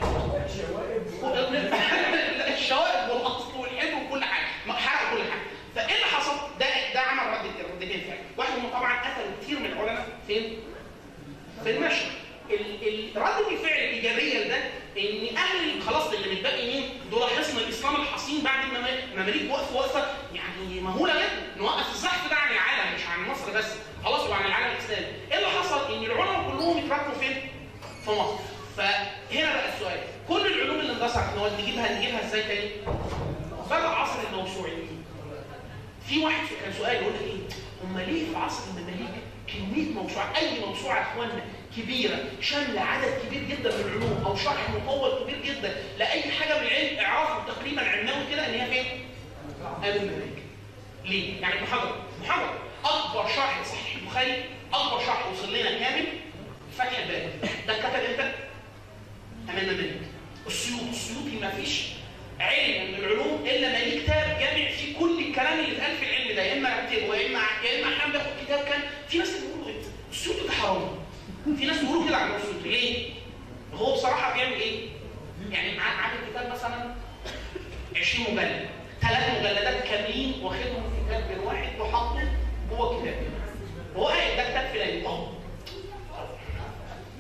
الشوائب والاصل والحب وكل حاجه ما حرقوا كل حاجه فايه اللي حصل؟ ده ده عمل رد ردتين فعلا واحد هم طبعا قتلوا كتير من العلماء فين؟ في المشرق ال- ال- ردة الفعل الإيجابية لده إن أهل خلاص اللي متبقي مين؟ دول حصن الإسلام الحصين بعد ما المماليك وقفوا وقفة يعني مهولة جدا نوقف الزحف ده عن العالم مش عن مصر بس خلاص وعن العالم الإسلامي إيه اللي حصل؟ إن العلماء كلهم اتراكموا فين؟ في مصر فهنا بقى السؤال كل العلوم اللي اندثرت نقعد نجيبها نجيبها ازاي تاني؟ بدأ عصر الموسوعيين في واحد كان سؤال يقول لك ايه؟ هم ليه في عصر المماليك كميه موسوعات اي موسوعه يا اخوانا كبيره شامله عدد كبير جدا من العلوم او شرح مطول كبير جدا لاي حاجه من العلم اعرفوا تقريبا علماوي كده ان هي فين؟ قبل المماليك. ليه؟ يعني محاضره محاضره اكبر شرح لصحيح البخاري اكبر شرح وصل لنا كامل فتح الباري ده اتكتب امتى؟ امام المماليك. السيوطي السيوطي ما فيش علم من العلوم الا ما ليه كتاب جامع فيه كل الكلام اللي اتقال في العلم ده يا اما رتبه يا اما يا اما احيانا بياخد كتاب كان في ناس بيقولوا إيه؟ السيوطي ده حرام في ناس بيقولوا كده عن السيوطي ليه؟ هو بصراحه بيعمل ايه؟ يعني ع- عامل كتاب مثلا 20 مجلد ثلاث مجلدات كاملين واخدهم في كتاب واحد وحاطه جوه الكتاب وهو قايل ده كتاب فلاني اهو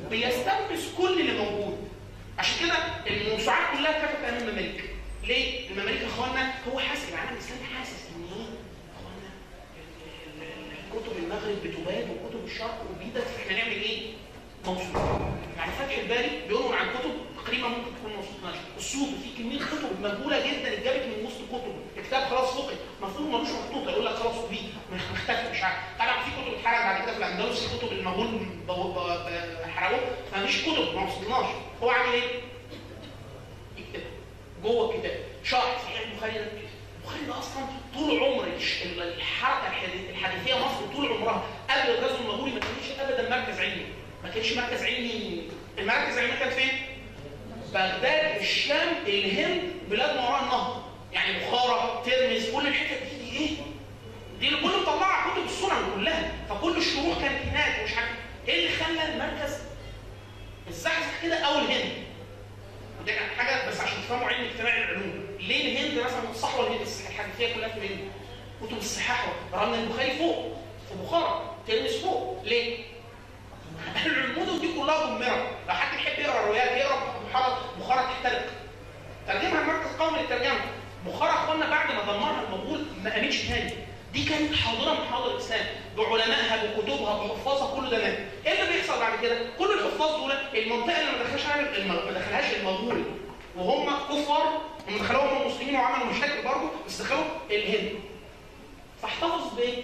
بيستنفذ كل اللي موجود عشان كده الموسوعات كلها اتفقت امام المماليك ليه؟ المماليك يا اخوانا هو حاسس العالم الاسلامي حاسس ان ايه؟ اخوانا ال- ال- ال- كتب المغرب بتباد وكتب الشرق وبيدت احنا نعمل ايه؟ موسوعه يعني فتح الباري بيقولوا عن كتب تقريبا ممكن تكون ما وصلتناش الصوفي في كميه كتب مهوله جدا اتجابت من وسط كتب الكتاب خلاص فقد المفروض ملوش مخطوط يقول لك خلاص صوفي مش مختفي مش عارف طبعا في كتب اتحرقت بعد كده في الاندلس الكتب المهول ب- ب- ب- حرقوه فمفيش كتب ما وصلناش هو عامل ايه؟ يكتب جوه الكتاب شرح صحيح البخاري ده البخاري ده اصلا طول عمر الش- ال- الحركه الحدي- الحديثيه مصر طول عمرها قبل الغزو المغولي ما كانش ابدا مركز علمي ما كانش مركز علمي المركز العلمي كان فين؟ بغداد الشام الهند بلاد ما وراء النهر يعني بخارى ترمز كل الحتت دي, دي ايه؟ دي اللي كله مطلعه كتب السنن كلها فكل الشروح كانت هناك ومش عارف ايه اللي خلى المركز الزحزح كده او الهند ودي حاجه بس عشان تفهموا علم اجتماع العلوم ليه الهند مثلا الصحوه الهند الحديثيه كلها في الهند كتب الصحاح رغم ان البخاري فوق في بخارى تلمس فوق ليه؟ المدن دي كلها دمرت لو حد يحب يقرا الروايات يقرا بخارى بخارى تحترق ترجمها المركز القومي للترجمه بخارى اخوانا بعد ما دمرها المغول ما قامتش تاني دي كانت حاضره من حاضر الاسلام بعلمائها بكتبها بحفاظها كله ده مات ايه اللي بيحصل بعد كده؟ كل الحفاظ دول المنطقه اللي ما دخلهاش الم- ما دخلهاش المغول وهم كفار هم دخلوهم هم مسلمين وعملوا مشاكل برضه بس دخلوا الهند فاحتفظ بايه؟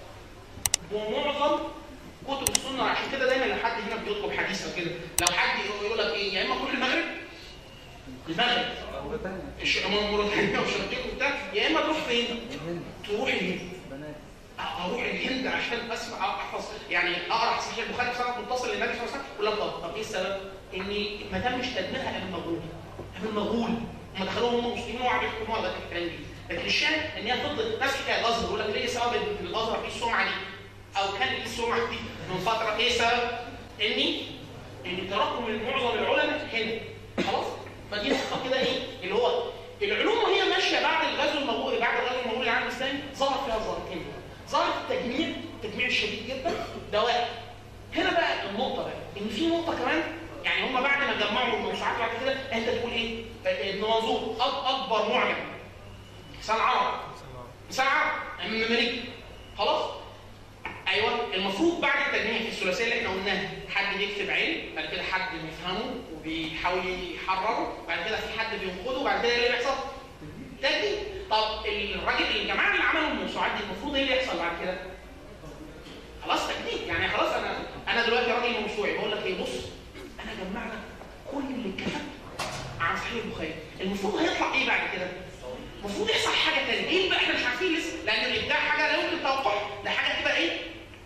بمعظم كتب السنه عشان كده دايما لو حد هنا بيطلب حديث او كده لو حد يقول لك ايه يا اما تروح المغرب المغرب موريتانيا الش- موريتانيا وشرقية وبتاع يا اما تروح فين؟ الهند تروح الهند بنات اروح الهند عشان اسمع احفظ يعني اقرا صحيح البخاري بسند متصل للنبي صلى الله عليه وسلم ولا طب طب ايه السبب؟ ان ما تمش تدميرها قبل المغول قبل المغول هم دخلوهم هم مسلمين وقعدوا يحكموها ده الكلام دي لكن الشاهد ان هي فضلت ناس حكايه الازهر يقول لك ليه سبب ان الازهر فيه السمعه دي؟ او كان ليه السمعه دي من فتره ايه سبب؟ اني ان تراكم من معظم العلماء هنا خلاص؟ فدي نقطه كده ايه؟ اللي هو العلوم وهي ماشيه بعد الغزو المغولي بعد الغزو المغولي العالم الاسلامي ظهر فيها ظاهرتين ظهر التجميع التجميع الشديد جدا ده واحد هنا بقى النقطه بقى ان في نقطه كمان يعني هم بعد ما جمعوا الموسوعات بعد كده انت تقول ايه؟ ابن منظور أك- اكبر معجم لسان عرب لسان عرب من المماليك خلاص؟ ايوه المفروض بعد التجميع في الثلاثيه اللي احنا قلناها حد بيكتب علم بعد كده حد بيفهمه وبيحاول يحرره بعد كده في حد بينقده بعد كده ايه اللي بيحصل؟ تجديد طب الراجل الجماعه اللي عملوا الموسوعات دي المفروض ايه اللي يحصل بعد كده؟ خلاص تجديد يعني خلاص انا انا دلوقتي راجل موسوعي بقول لك ايه بص انا جمعت كل اللي اتكتب عن صحيح البخاري المفروض هيطلع ايه بعد كده؟ المفروض يحصل حاجه ثانيه ايه بقى احنا مش عارفين لسه لان الابداع حاجه لا يمكن توقعها ده حاجه تبقى ايه؟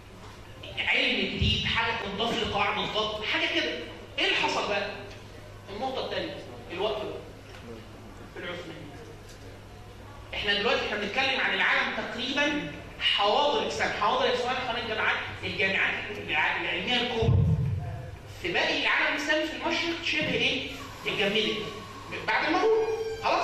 علم جديد حاجه تنضاف لقواعد الضبط حاجه كده ايه اللي حصل بقى؟ النقطه الثانيه الوقت بقى العثماني احنا دلوقتي احنا بنتكلم عن العالم تقريبا حواضر الاسلام حواضر الاسلام خلال الجامعات الجامعات الع- العلميه الكبرى في باقي العالم الاسلامي في المشرق شبه ايه؟ اتجمدت بعد المغول خلاص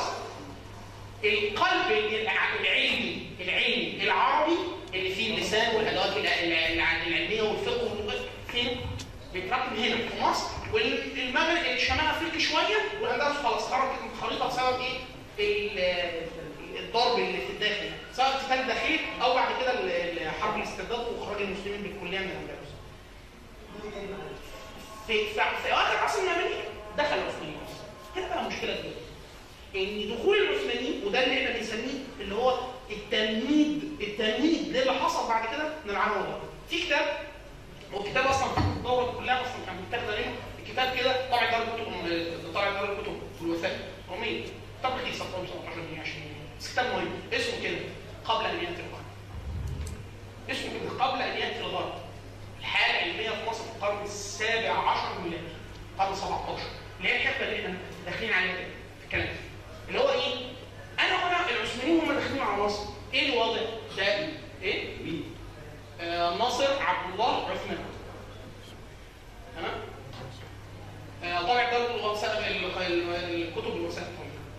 القلب الع- العلمي العلمي العربي اللي فيه اللسان والادوات الع- الع- الع- العلميه والفقه واللغات فين؟ بيتركب هنا في مصر والمغرب الشمال افريقي شويه والاندلس خلاص خرجت من الخريطه بسبب ايه؟ ال- الضرب اللي في الداخل سواء اقتتال داخلي او بعد كده ال- ال- حرب الاسترداد واخراج المسلمين بالكليه من الاندلس. في في, في اخر عصر المماليك دخل العثمانيين هنا بقى مشكله كبيره ان دخول العثمانيين وده اللي احنا بنسميه اللي هو التمهيد التمهيد ده اللي حصل بعد كده من العالم الغربي في كتاب هو الكتاب اصلا في الدوره كلها اصلا كان متاخد عليه الكتاب كده طبع دار الكتب طبع دار الكتب في الوثائق روميه كتاب رخيص 17 جنيه 20 بس كتاب مهم اسمه كده قبل ان ياتي الغرب اسمه كده قبل ان ياتي الغرب الحياه العلميه في مصر في القرن السابع عشر ميلادي القرن 17 اللي هي الحقبه اللي احنا داخلين عليها كده في الكلام اللي هو ايه؟ انا هنا العثمانيين هم داخلين على مصر ايه الوضع؟ ده ايه؟ آه ناصر عبد الله عثمان تمام؟ آه طبع دار الوثائق ال- ال- الكتب الوثائق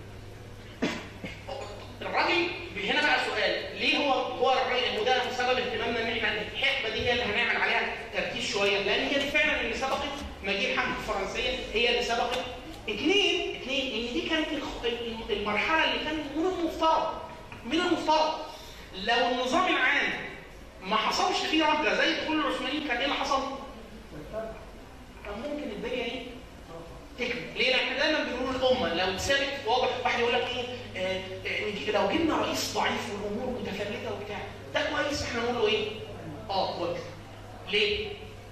الراجل هنا بقى سؤال ليه هو هو الراجل وده سبب اهتمامنا ان احنا الحقبه دي هي اللي هنعمل عليها تركيز شويه لان هي دي فعلا اللي سبقت مجيء الحمله الفرنسيه هي اللي سبقت اثنين اثنين ان دي كانت الخ- المرحله اللي كان من المفترض من المفترض لو النظام العام ما حصلش فيه رجه زي دخول العثمانيين كان ايه اللي حصل؟ كان ممكن الدنيا ايه؟ تكمل ليه؟ لان احنا دايما بنقول الامه لو ثابت واضح واحد يقول لك ايه آه آه نجي- لو جبنا رئيس ضعيف والامور متفلته وبتاع ده كويس احنا نقول له ايه؟ اه كويس ليه؟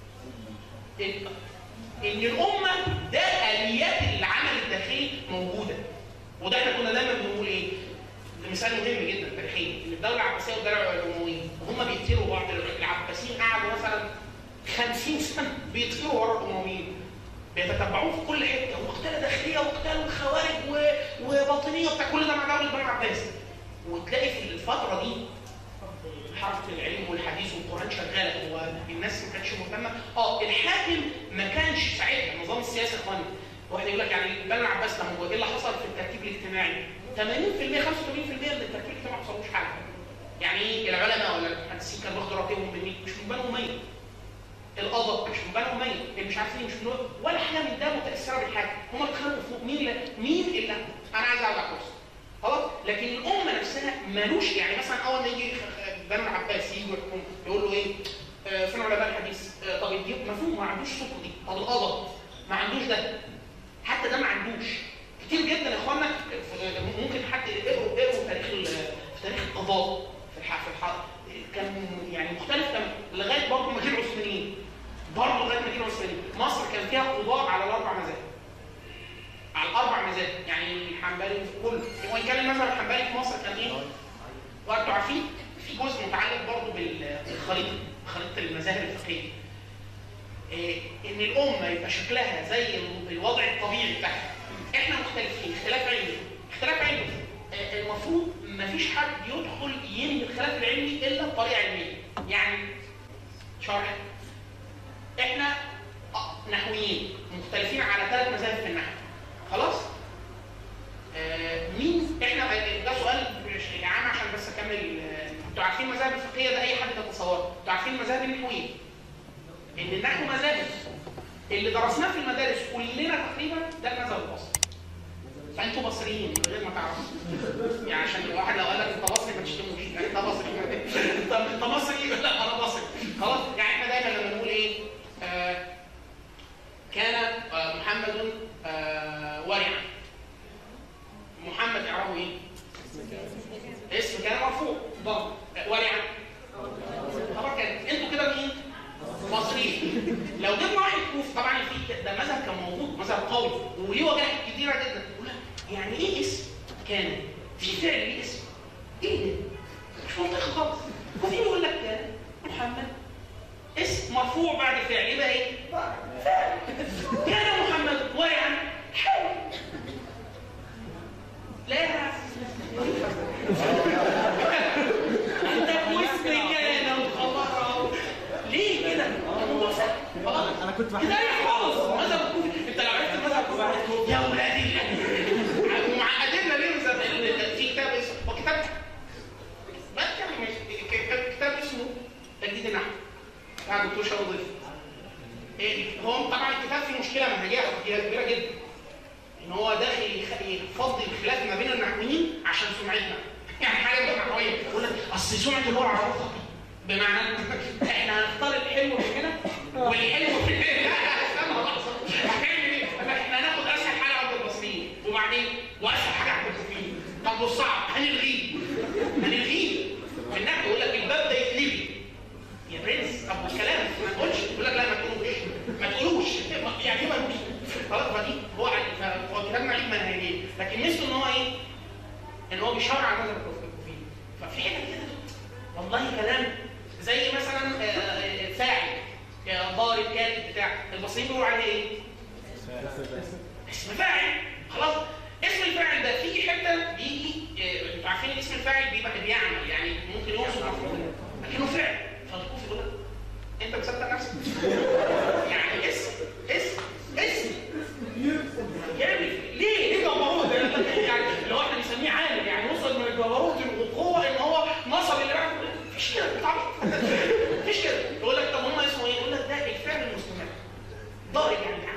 ان إن الامه ده اليات العمل الداخلي موجوده وده احنا كنا دايما بنقول ايه؟ ده مثال مهم جدا تاريخيا ان الدوله العباسيه والدوله الامويه وهم بيقتلوا بعض العباسيين قعدوا مثلا 50 سنه بيطيروا ورا الامويين بيتتبعوه في كل حته وقتاله داخليه وقتال خوارج و- وباطنيه وبتاع كل ده مع دوله بني عباس وتلاقي في الفتره دي حركه العلم والحديث والقران شغاله والناس ما كانتش مهتمه اه الحاكم ما كانش ساعتها النظام السياسي يا اخواني واحد يقول لك يعني بني العباس لما هو ايه اللي حصل في الترتيب الاجتماعي 80% 85% من الترتيب الاجتماعي ما حصلوش حاجه يعني ايه العلماء ولا المهندسين كانوا واخدوا راتبهم من مين؟ مش من بني اميه القضاء مش من بني اميه اللي مش عارف ايه مش من ولا حاجه من ده متاثره بالحاجه هم اتخانقوا فوق مين اللي مين اللي انا عايز اقعد على الكرسي خلاص لكن الامه نفسها مالوش يعني مثلا اول ما يجي بني العباس يجي يحكم يقول له ايه آه، فين علماء الحديث آه، طب يجيب مفهوم ما عندوش سلطه دي طب القضاء ما عندوش ده حتى ده ما عندوش كتير جدا يا اخوانا في- ممكن حد يقروا يقروا تاريخ ال- في تاريخ القضاء في الح في الح كان يعني مختلف تماما لغايه برضه ما جه العثمانيين برضه لغايه ما جه العثمانيين مصر كان فيها قضاء على الاربع مذاهب على الاربع مذاهب يعني الحنبلي في كل وان كان المذهب الحنبلي في مصر كان ايه؟ وانتوا عارفين في جزء متعلق برضه بال- بالخريطه خريطه المذاهب الفقهيه إيه، ان الامه يبقى شكلها زي الوضع الطبيعي بتاعها احنا مختلفين اختلاف علمي اختلاف علمي آه، المفروض ما فيش حد يدخل ينهي الخلاف العلمي الا بطريقه علميه يعني شرح احنا آه، نحويين مختلفين على ثلاث مذاهب في النحو خلاص آه، مين احنا ده سؤال مش- عام عشان بس اكمل آه، انتوا عارفين المذاهب الفقهيه ده اي حد يتصوره انتوا عارفين المذاهب النحويه ان النحو مذاهب اللي درسناه في المدارس كلنا تقريبا ده المذهب البصري فانتوا بصريين من غير ما تعرفوا يعني عشان الواحد لو قال لك انت بصري ما تشتموش يعني انت بصري انت انت مصري لا انا بصري خلاص يعني احنا دايما لما نقول ايه آه كان آه محمد آه ورعا محمد اعرابه ايه؟ اسم كان مرفوع ضم ورعا خبر كان انتوا كده مين؟ مصريين لو جبنا واحد كوفي طبعا في ده مذهب كان موجود مذهب قوي وليه وجهات كتيره جدا يقول لك يعني ايه اسم كان في فعل ليه اسم ايه ده؟ مش منطقي خالص كوفي يقول لك كان محمد اسم مرفوع بعد فعل يبقى ايه؟ فعل كان محمد ورعا حال لا انت اسم كان وخبره ليه كده؟ الموضوع سهل خلاص انا كنت بحب بداية خالص مذهب الكوفي انت لو عرفت المذهب الكوفي يا ولادي ومعقديننا ليه مذهب في كتاب اسمه هو كتاب ما كتاب مش كتاب اسمه تجديد النحو بتاع الدكتور شاول ضيف إيه، هو طبعا الكتاب فيه مشكله منهجيه كبيره جدا ان هو داخل يخ- يفضي الخلاف ما بين النحويين عشان سمعتنا يعني حاجه مش نحويه يقول لك اصل سمعه اللغه العربيه خطأ. بمعنى احنا هنختار الحلو من هنا والحلو من هنا لا لا استنى لحظه هنعمل ايه؟ قال لك احنا هناخد اسهل حاجه عند المصريين وبعدين واسهل حاجه عند الكوفيين طب والصعب هنلغيه هنلغيه في النحو يقول لك الباب ده يتلغي يا برنس طب والكلام ما تقولش يقول لك لا ما تقولوش ما تقولوش يعني ايه ما تقولوش خلاص فدي هو عن- هو كتاب معيب منهجيه لكن مثله ان هو ايه؟ ان هو بيشرع مذهب الكوفي ففي حته كده والله كلام زي مثلا آه، آه، فاعل آه، ضارب كاتب بتاع المصريين بيقولوا عليه ايه؟ اسم فاعل خلاص اسم الفاعل ده في حته بيجي آه، انتوا عارفين اسم الفاعل بيبقى بيعمل يعني ممكن يوصف مفعول لكنه فعل فالكوفي يقول لك انت مصدق نفسك يعني اسم اسم اسم يعمل ليه ليه جبروت يعني لو احنا بنسميه عالم يعني وصل من الجبروت والقوه ان هو نصب اللي بعده مفيش كده بتعرف مفيش كده يقول لك طب هم اسمه ايه؟ يقول لك ده الفعل المستمر ضارب يعني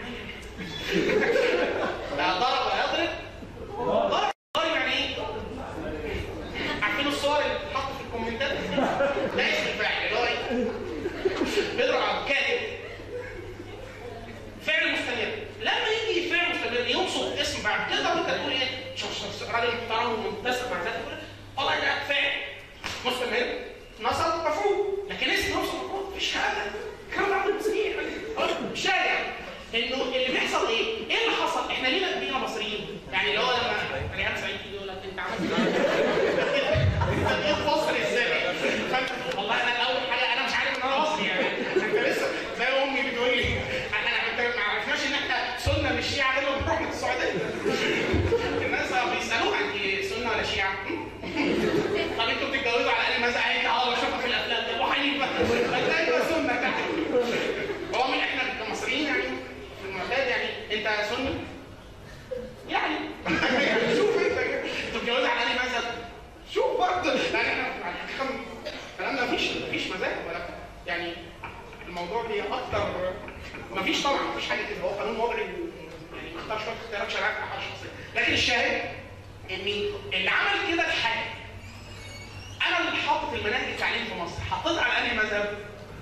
لا ضرب يضرب ضرب ضرب يعني ايه؟ عارفين الصور اللي بتتحط في الكومنتات؟ ده اسم الفاعل اللي هو ايه؟ بيضرب على كاتب فعل مستمر لما يجي فعل مستمر ينصب اسم بعد تقدر انت تقول ايه؟ شخص راجل محترم ومتسق مع ذاته والله ده فعل مستمر نصب مفعول لكن اسم نصب مفعول مفيش حاجه الكلام ده عند المسيحيين شارع انه اللي بيحصل ايه؟ ايه اللي حصل؟ احنا ليه بقينا مصريين؟ يعني اللي هو لما ريان سعيد يجي يقول لك انت عملت ايه؟ انت جيت مصر ازاي؟ فانت والله انا اول حاجه انا مش عارف ان انا مصري يعني انت لسه زي امي بتقول لي انا انت ما عرفناش ان احنا سنه مش شيعه غير لما رحنا السعوديه الناس بيسالوها انت سنه ولا شيعه؟ طب انتوا بتتجوزوا على انهي مذهب؟ انت اه بشوفها في الافلام ده ابو حنيفه فتلاقي بقى سنه تحت هو من احنا كمصريين يعني في المعتاد يعني انت سني؟ يعني شوف انت كده. انتوا بتتجوزوا على انهي مذهب؟ شوف برضه يعني احنا على الحقيقه الكلام ده مفيش مفيش مذاهب ولا يعني الموضوع هي اكتر مفيش طبعا مفيش حاجه كده هو قانون وضعي يعني اختار شويه اختيارات شرعيه على الشخصيه لكن الشاهد ان اللي عمل كده الحاجه انا اللي حاطط المناهج التعليم في مصر حطيتها على انهي مذهب؟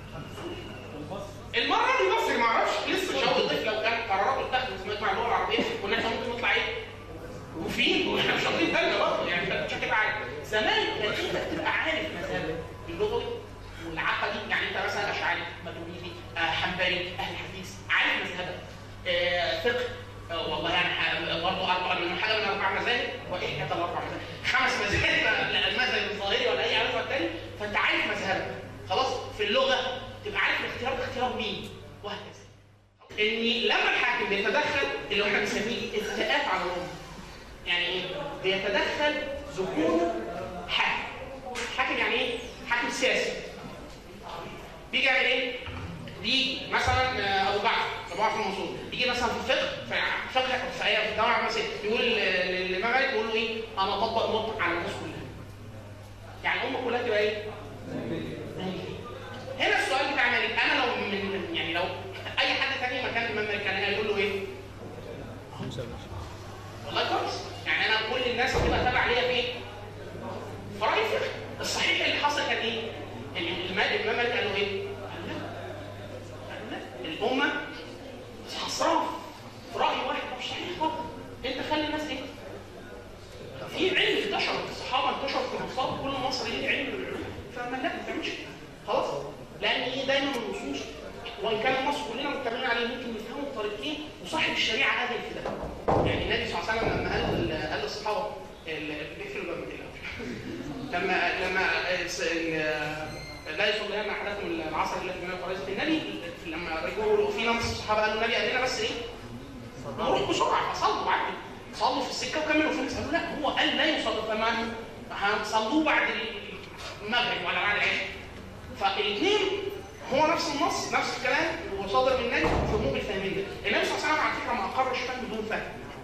المره دي مصر ما اعرفش لسه شوقي الضيف لو كان قرارات اتخذت اسمها مع اللغه العربيه كنا احنا ممكن نطلع ايه؟ وفين واحنا مش واخدين بالنا برضه يعني انت مش هتبقى عارف زمان كان انت بتبقى عارف مذهب اللغوي والعقدي يعني انت مثلا اشعري ماتريدي آه، حنبلي اهل حديث عارف مذهبك آه، فقه آه، والله يعني ح- برضه اربع من حاجه من اربع مذاهب وايه كانت الاربع مذاهب خمس مذاهب لا المذهب الظاهري ولا اي عارف الثاني فانت عارف مذهبك خلاص في اللغه تبقى عارف الاختيار ده اختيار مين وهكذا ان لما الحاكم بيتدخل اللي هو احنا بنسميه التئات على الامه يعني ايه؟ بيتدخل ذكور حاكم حاكم يعني ايه؟ حاكم سياسي بيجي يعمل ايه؟ بيجي مثلا آه، ابو جعفر ابو جعفر المنصور يجي مثلا في الفقه في فقه في آية في الجامعه مثلا يقول ل- للامام مالك يقول له ايه؟ انا اطبق المطلق على الناس كلها. يعني الامه كلها تبقى ايه؟ هنا السؤال بتاع مالك انا لو من يعني لو اي حد تاني مكان الامام مالك كان هيقول له ايه؟ والله كويس يعني انا كل الناس هتبقى تابعه ليا في ايه؟ في راي الفقه الصحيح اللي حصل كان ايه؟ ان الامام الامام مالك قال له ايه؟ قال له لا قال له لا الامه حصرها في راي واحد مش صحيح خالص انت خلي الناس ايه؟ في علم انتشر الصحابه انتشروا في مصاب كل مصر ليه علم من العلوم فما لا ما تعملش كده. خلاص لان ايه دايما النصوص وان كان مصر كلنا متفقين عليه ممكن نفهمه بطريقتين وصاحب الشريعه قال في ده يعني النبي صلى الله عليه وسلم لما قال قال للصحابه ال- بيقفلوا الباب من كده. لما لما س- ال- لا يصلين احدكم العصر التي بين الفرائض النبي لما رجعوا في ناس الصحابه قالوا النبي قال لنا بس ايه؟ نروح بسرعه فصلوا بعد صلوا في السكه وكملوا في الناس قالوا لا هو قال لا يصلوا فما هنصلوه بعد المغرب ولا بعد العشاء فالاثنين هو نفس النص نفس الكلام وصادر من النبي فهموه بالفهمين ده النبي صلى الله عليه وسلم على فكره ما اقرش فهم بدون فهم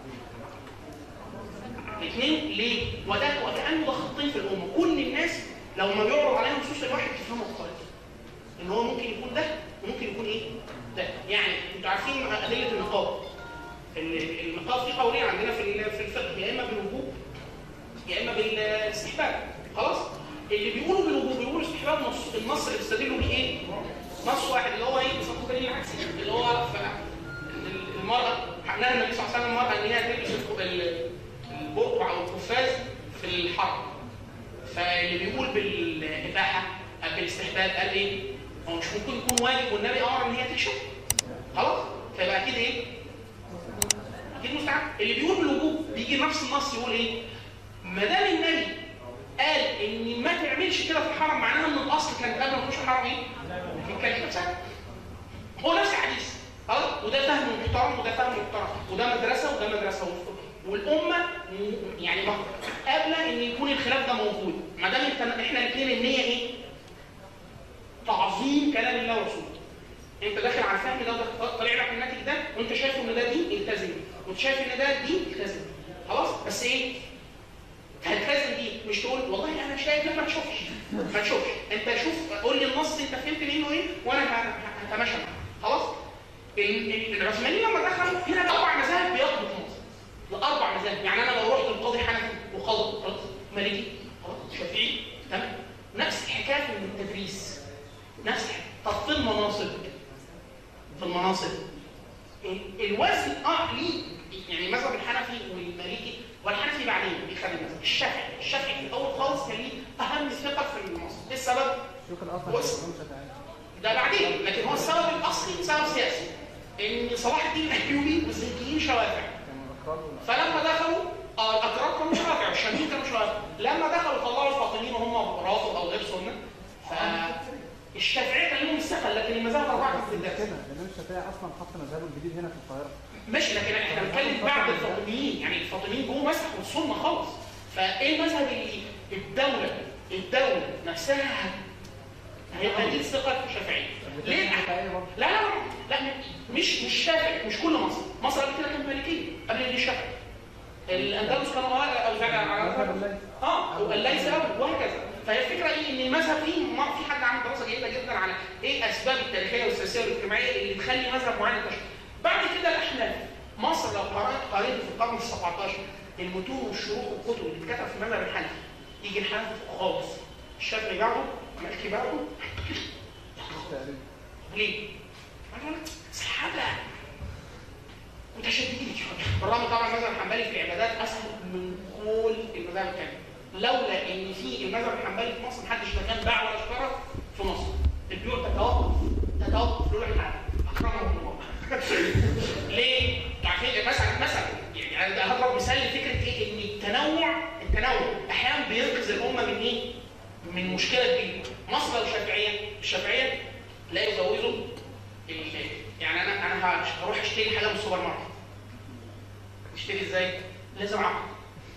الاثنين ليه؟ وده وكانه ده خطين في الامه كل الناس لو ما بيعرض عليهم نصوص الواحد تفهمه بطريقته ان هو ممكن يكون ده وممكن يكون ايه؟ ده يعني انتوا عارفين ادله النقاب ال- النقاب فيه قولين عندنا في ال- في الفقه يا اما بالوجوب يا اما بالاستحباب خلاص اللي بيقولوا بالوجوب بيقولوا استحباب نص النص اللي بيستدلوا بيه ايه؟ نص واحد اللي هو ايه؟ بيسموه دليل عكسي اللي هو ف- ال- المراه نهى النبي صلى الله عليه وسلم المراه ان هي تلبس الك- ال- البرقع او القفاز في الحرب فاللي بيقول بالاباحه أو بالاستحباب قال ايه؟ هو مش ممكن يكون واجب والنبي امر ان هي تكشف خلاص؟ فيبقى اكيد ايه؟ اكيد مستحب اللي بيقول بالوجوب بيجي نفس النص يقول ايه؟ ما دام النبي قال ان ما تعملش كده في الحرم معناها ان الاصل كان قبل ما تخش الحرم ايه؟ الكلمه نفسها هو نفس الحديث خلاص وده فهم محترم وده فهم محترم وده مدرسه وده مدرسه والامه م- يعني قابله ان يكون الخلاف ده موجود ما دام انت احنا الاثنين النيه ايه؟ تعظيم كلام الله ورسوله انت داخل على الفهم ده وده طالع لك الناتج ده وانت شايف ان ده دين التزم وانت شايف ان ده دين التزم خلاص بس ايه؟ هتلتزم دي مش تقول والله انا شايف لا ما تشوفش ما تشوفش انت شوف قول لي النص انت فهمت منه ايه وانا ه- ه- هتماشى معاه خلاص ال- ال- العثمانيين لما دخلوا هنا طبعا اربع مذاهب يعني انا لو رحت للقاضي حنفي وقاضي خلاص مالكي خلاص شافعي تمام نفس الحكايه في التدريس نفس الحكايه طب في المناصب في المناصب ال- الوزن اه ليه يعني المذهب الحنفي والمالكي والحنفي بعدين بيخلي المذهب الشافعي الشافعي في الاول خالص كان ليه اهم ثقه في المناصب ايه السبب؟ شوف الاصل بص. كلهم شافعية ده بعدين لكن هو السبب الاصلي سبب سياسي ان صلاح الدين الايوبي والزنكيين شوافع كانوا الاكراد ولا فلما دخلوا اه الاكراد كانوا شوافع والشاميين كانوا شوافع لما دخلوا طلعوا الفاطميين وهم رافض او غير سنه فالشافعيه كان لهم الثقه لكن المذاهب الاربعه كانت في كده الدرس الامام الشافعي اصلا حط مذهبه الجديد هنا في القاهره ماشي لكن احنا بنتكلم بعد الفاطميين يعني الفاطميين جم مسحوا السنه خالص فايه المذهب اللي الدوله الدوله نفسها هيبقى دي الثقه الشافعيه ليه؟ شافعية برضه لا لا لا لا مش مش شافعي مش كل مصر مصر قبل كده كانت مالكيه قبل دي الشافعي الاندلس كانوا على او زي على مذهب الليث اه والليث أول وهكذا فهي الفكره ايه ان المذهب فيه ما في حد عامل دراسه جيده جدا على ايه اسباب التاريخيه والسياسيه والاجتماعيه اللي تخلي مذهب معين ينتشر بعد كده الاحناف مصر لو قرات قريت في القرن ال 17 المتون والشروح والكتب اللي اتكتب في المذهب الحنفي يجي الحنفي فوق خالص الشافعي بعده مالكي بعده تقريبا ليه؟ قالوا لك صحابه متشددين شويه بالرغم طبعا المذهب الحنبلي في العبادات اسهل من كل المذاهب الثانيه لولا ان في المذهب الحنبلي في مصر محدش لا كان باع ولا اشترى في مصر البيوع تتوقف تتوقف لولا الحال اكرمهم الله ليه؟ عارفين مثلا مثلا يعني انا هضرب مثال لفكره ايه ان التنوع التنوع احيانا بينقذ الامه من ايه؟ من مشكله كبيره مصر لو شافعيه الشافعيه لا يجوزوا ال- يعني انا انا هش- هروح اشتري حاجه من السوبر ماركت اشتري ازاي؟ لازم عقد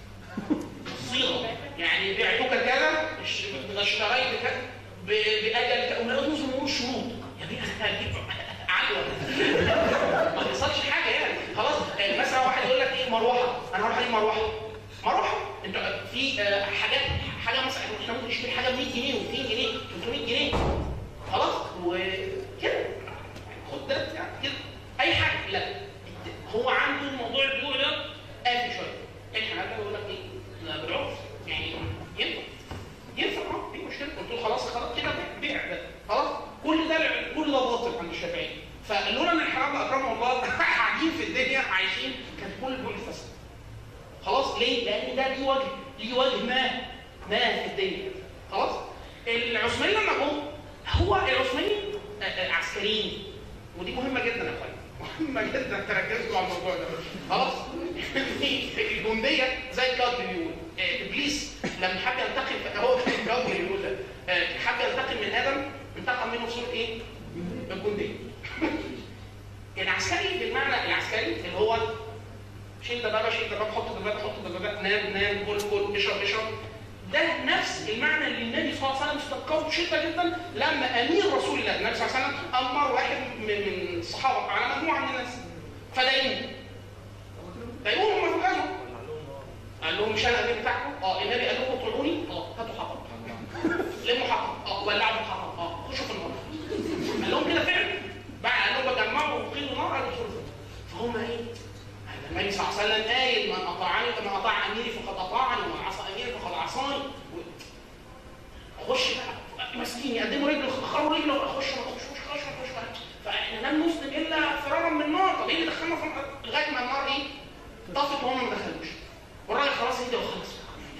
صيغه يعني بعتك كذا اش- اشتريت كذا ب- باجل كذا ولازم نقول الشروط يا بيه انا هجيب عدوى ما حصلش حاجه يعني خلاص آه، مثلا واحد يقول لك ايه مروحه انا هروح اجيب مروحه مروحه انت في آه، حاجات حاجه مثلا احنا ممكن نشتري حاجه ب 100 جنيه و200 جنيه 300 جنيه خلاص وكده خد ده يعني كده اي حاجه لا هو عنده الموضوع البيوع ده قافل شويه الحنابلة بيقول لك ايه؟ لا بالعرف يعني ينفع ينفع اه في مشكله قلت له خلاص خلاص كده بيع ده خلاص كل ده كل ده باطل عند الشافعيه فلولا ان الحنابلة اكرمهم الله قاعدين في الدنيا عايشين كان كل البيوع فسد خلاص ليه؟ لان ده ليه وجه ليه وجه ما ما في الدنيا خلاص العثمانيين لما جم هو العثمانيين آه، آه، عسكريين ودي مهمه جدا يا اخوان مهمه جدا تركزوا على الموضوع ده خلاص الجنديه زي الكاتب بيقول آه، ابليس لما حب ينتقم هو الكاتب بيقول ده آه، حب ينتقم من ادم انتقم منه بصوره ايه؟ الجنديه العسكري بالمعنى العسكري اللي هو شيل دبابه شيل دبابه حط دبابه حط دبابه نام نام كل كل اشرب اشرب ده نفس المعنى اللي النبي صلى الله عليه وسلم استذكره بشده جدا لما امير رسول الله النبي صلى الله عليه وسلم امر واحد من من الصحابه على مجموعه من الناس فدايموه دايموهم هم في الغزوه قال لهم مش انا الامير بتاعكم؟ اه النبي قال لكم اطلعوني؟ اه هاتوا حطب لموا حطب اه ولعوا الحطب اه خشوا في النار قال لهم كده فعلا بعد قال لهم بجمعوا وقيلوا نار قالوا ادخلوا في النار. فهم ايه؟ النبي صلى الله عليه وسلم قايل من اطاعني من اطاع اميري فقد اطاعني ومن عصى اميري فقد عصاني و- خش بقى مسكين يقدموا رجله اخروا رجله اخش ما اخش اخش اخش اخش فاحنا لم نسلم الا فرارا من النار طب ايه اللي دخلنا في النار؟ لغايه ما النار ايه؟ طفت وهم ما دخلوش والراجل خلاص هدي وخلص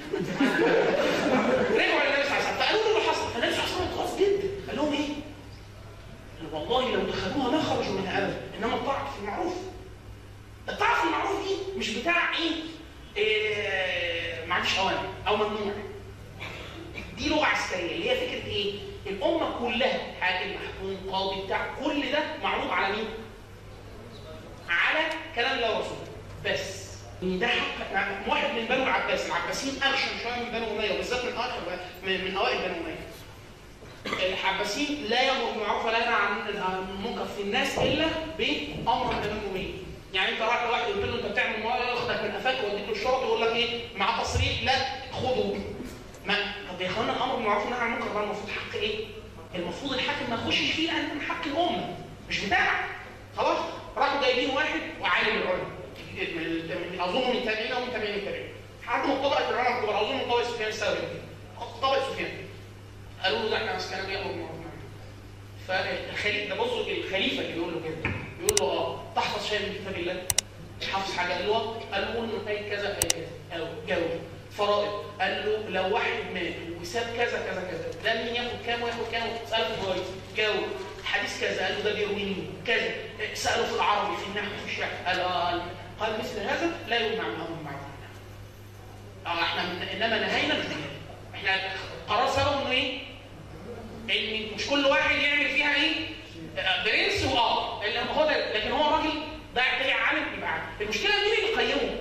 رجعوا للنبي صلى الله عليه وسلم فقالوا له اللي حصل فالنبي صلى الله عليه وسلم اتغاظ جدا قال لهم ايه؟ قال والله لو دخلوها ما خرجوا منها ابدا انما الطاعه في المعروف الطاعه في المعروف دي مش بتاع ايه, إيه ما عنديش اوامر او ممنوع دي لغه عسكريه اللي هي فكره ايه الامه كلها حاكم محكوم قاضي بتاع كل ده معروض على مين على كلام الله ورسوله بس إن ده حق يعني واحد من بنو العباس العباسيين اغشم شويه من بنو اميه وبالذات من اخر من, من اوائل بنو اميه العباسيين لا يامر بالمعروف ولا ينهى عن عن المنكر في الناس الا بامر من المؤمنين يعني انت رايح لواحد قلت له انت بتعمل معاه ياخدك من قفاك ويوديك للشرطه ويقول لك ايه مع تصريح لا خده ما طب يا اخوانا الامر بالمعروف والنهي عن المنكر ده المفروض حق ايه؟ المفروض الحاكم ما يخشش فيه لان من حق الامه مش بتاعك خلاص راحوا جايبين واحد وعالم العلم من- من- او اظن من تابعين او من تابعين التابعين حتى من طبقه العلماء الكبار اظن من طبقه سفيان الثوري طبقه سفيان قالوا له ده احنا مسكنا بيامر بالمعروف فالخليفه ده بصوا الخليفه اللي بيقول له كده بيقول له اه تحفظ شيء من كتاب الله حافظ حاجه قال له قال له قول له اي كذا اي كذا او جاوب فرائض قال له لو واحد مات وساب كذا كذا كذا ده مين ياخد كام وياخد كام ساله في الجواز جاوب حديث كذا قال له ده بيروي مين كذا ساله في العربي في النحو في الشعر قال اه قال, قال مثل هذا لا يمنع من امر معروف اه احنا من انما نهينا بالزياده احنا قرار سبب انه ايه؟ ان مش كل واحد يعمل فيها ايه؟ آه، برنس واه اللي هو ده لكن هو راجل ده ده عالم يبقى عالم المشكله مين اللي قيمه؟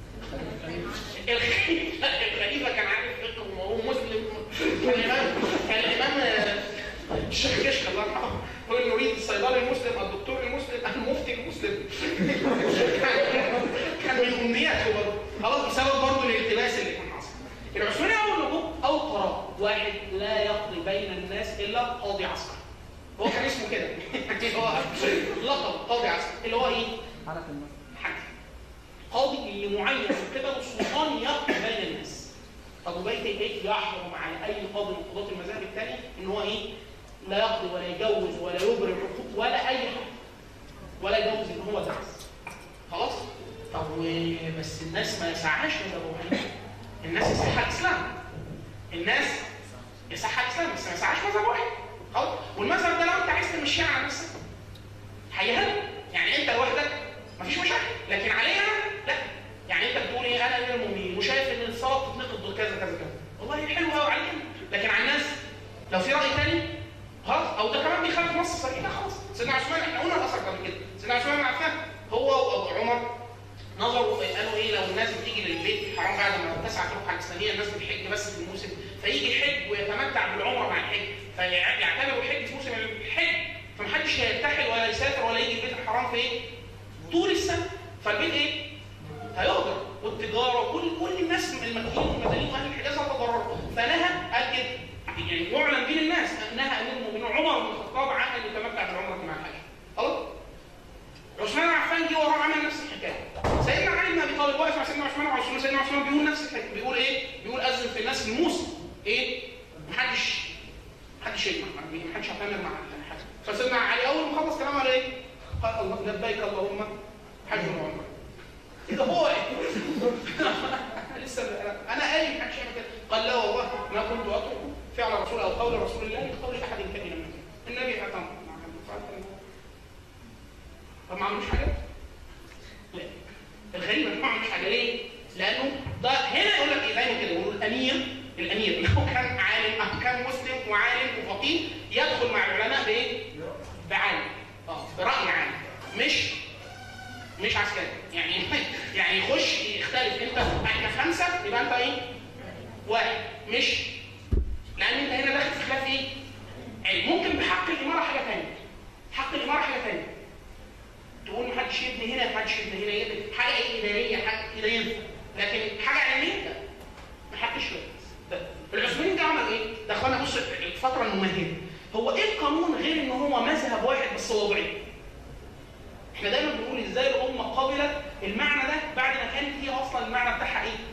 الخليفه الخليفه كان عارف فقه وهو مسلم كان الامام كان الامام آه، الشيخ كشك الله يرحمه هو نريد الصيدلي المسلم الدكتور المسلم المفتي المسلم كان من امنياته برضه خلاص بسبب برضه الالتباس اللي كان حاصل العثماني اول ما جم اول قرار واحد لا يقضي بين الناس الا قاضي عسكر هو كان اسمه كده يعني هو لقب قاضي عسكر اللي هو ايه؟ حركة الناس حاكم قاضي اللي معين من قبل السلطان يقضي بين الناس طب وبيت ايه يحرم على اي قاضي من قضاة المذاهب الثانيه ان هو ايه لا يقضي ولا يجوز ولا يبرم حقوق ولا اي حاجه ولا يجوز ان هو درس خلاص طب و- بس الناس ما يسعاش ولا ابو حنيفه الناس يسعها الاسلام الناس يسعها الاسلام بس ما يسعاش مذهب واحد خلاص والمذهب ده لو انت عايز تمشيه على نفسك هيهل يعني انت لوحدك مفيش مشاكل لكن عليا انا لا يعني انت بتقول ايه انا امير المؤمنين وشايف ان الصلاه بتتنقض بكذا كذا كذا والله حلو قوي علينا لكن على الناس لو في راي ثاني خلاص او ده كمان بيخالف نص صريح لا خلاص سيدنا عثمان احنا قلنا الاثر قبل كده سيدنا عثمان بن عفان هو وابو عمر نظروا قالوا ايه لو الناس بتيجي للبيت الحرام بعد ما تسعى تروح على الاسلاميه الناس بتحج بس في الموسم فيجي يحج ويتمتع بالعمره مع الحج فيعتبروا الحج في موسم الحج فمحدش هيرتحل ولا يسافر ولا يجي البيت الحرام في ايه؟ طول السنه فالبيت ايه؟ هيهدر والتجاره وكل كل الناس المكيين والمدنيين واهل الحجاز هيتضرروا فنهى قال كده يعني يعلن بين الناس نهى امير المؤمنين عمر بن الخطاب عن ان يتمتع بالعمره مع الحج خلاص؟ عثمان بن عفان جه وراه عمل نفس الحكايه سيدنا علي بن ابي طالب واقف مع سيدنا عثمان وعثمان سيدنا عثمان بيقول نفس الحكايه بيقول ايه؟ بيقول اذن في الناس الموسم ايه؟ محدش محدش يجمع محدش يعتمر مع حد فسيدنا علي اول ما خلص كلامه قال ايه؟ قال الله لبيك اللهم حج وعمره كده هو لسه انا قايل محدش يعمل كده قال لا والله ما كنت اترك فعل رسول او قول رسول الله لقول احد كائنا من كان النبي اعتمر طب ما عملوش حاجه؟ لا الغريب ان ما عملوش حاجه ليه؟ لانه ده هنا يقول لك ايه دايما كده يقولوا الامير الامير لو كان عالم او كان مسلم وعالم وفقيه يدخل مع العلماء بايه؟ بعالم اه براي عالم مش مش عسكري يعني يعني يخش يختلف انت احنا خمسه يبقى انت ايه؟ واحد مش لان انت هنا داخل في خلاف ايه؟ علم ممكن بحق الاماره حاجه ثانيه حق الاماره حاجه ثانيه تقول محدش يبني هنا محدش يبني هنا يبني حاجه ايه اداريه حاجه كده ينفع لكن حاجه علميه لا محدش يبني العثمانيين ده عمل ايه؟ ده اخوانا بص الفتره الممهده هو ايه القانون غير ان هو مذهب واحد بس وضعي احنا دايما بنقول ازاي الامه قبلت المعنى ده بعد ما كانت هي اصلا المعنى بتاعها ايه؟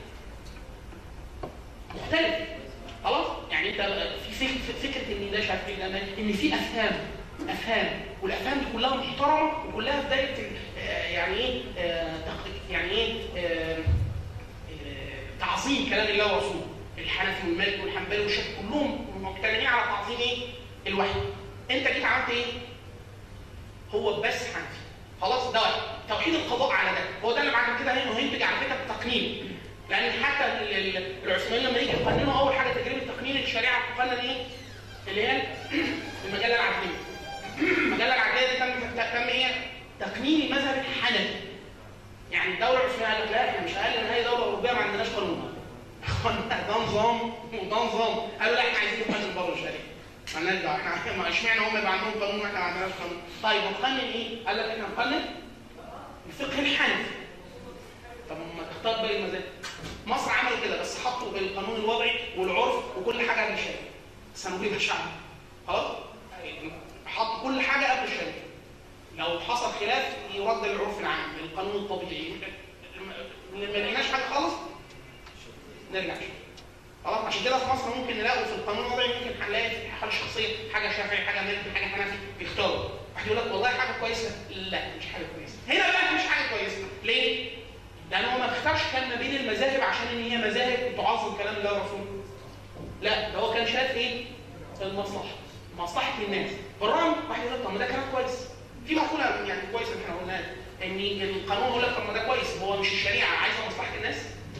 مختلف خلاص يعني انت في فك- فكره ان ده مش عارف ايه ده ان في افهام افهام والافهام دي كلها محترمه وكلها في دايره ال- آه، يعني ايه آه، تق- يعني ايه آه، آه، تعظيم كلام الله ورسوله الحنفي والمالكي والحنبلي والشافعي كلهم مقتنعين على تعظيم ايه؟ الوحي انت جيت عملت ايه؟ هو بس حنفي خلاص ده واحد. توحيد القضاء على ده هو ده اللي بعد كده هنا هينتج على فكره التقنين لان حتى ال- ال- العثمانيين لما يجي يقننوا اول حاجه تجربه تقنين الشريعه تقنن ايه؟ اللي هي المجله العدليه المجله العدليه دي تم تم ايه؟ تقنين المذهب الحنفي يعني الدوله العثمانيه قالت لا احنا مش اقل من اي دوله اوروبيه ما عندناش قانون ده نظام وده نظام قالوا لا احنا عايزين نقنن برضه الشريعه مالناش دعوه احنا ما اشمعنى هم يبقى عندهم قانون واحنا ما عندناش قانون طيب نقنن ايه؟ قال لك احنا نقنن الفقه الحنفي طب ما تختار باقي المذاهب مصر عملوا كده بس حطوا القانون الوضعي والعرف وكل حاجه قبل الشريعه سنويه الشعب خلاص حط كل حاجه قبل الشريعه لو حصل خلاف يرد للعرف العام القانون الطبيعي ما لقيناش حاجه خالص نرجع خلاص عشان كده في مصر ممكن نلاقوا في القانون الوضعي ممكن هنلاقي في حاله شخصيه حاجه شافعي حاجه مالكي حاجه حنفي بيختاروا واحد يقول لك والله حاجه كويسه لا مش حاجه كويسه هنا بقى مش حاجه كويسه ليه؟ لان هو ما اختارش كان ما بين المذاهب عشان ان هي مذاهب تعظم كلام الله ورسوله لا ده هو كان شايف ايه؟ المصلحه مصلحه الناس بالرغم واحد يقول لك طب ما ده كلام كويس في مقوله يعني كويسه اللي احنا قلناها ان القانون يقول لك طب ما ده كويس هو مش الشريعه عايزه مصلحه الناس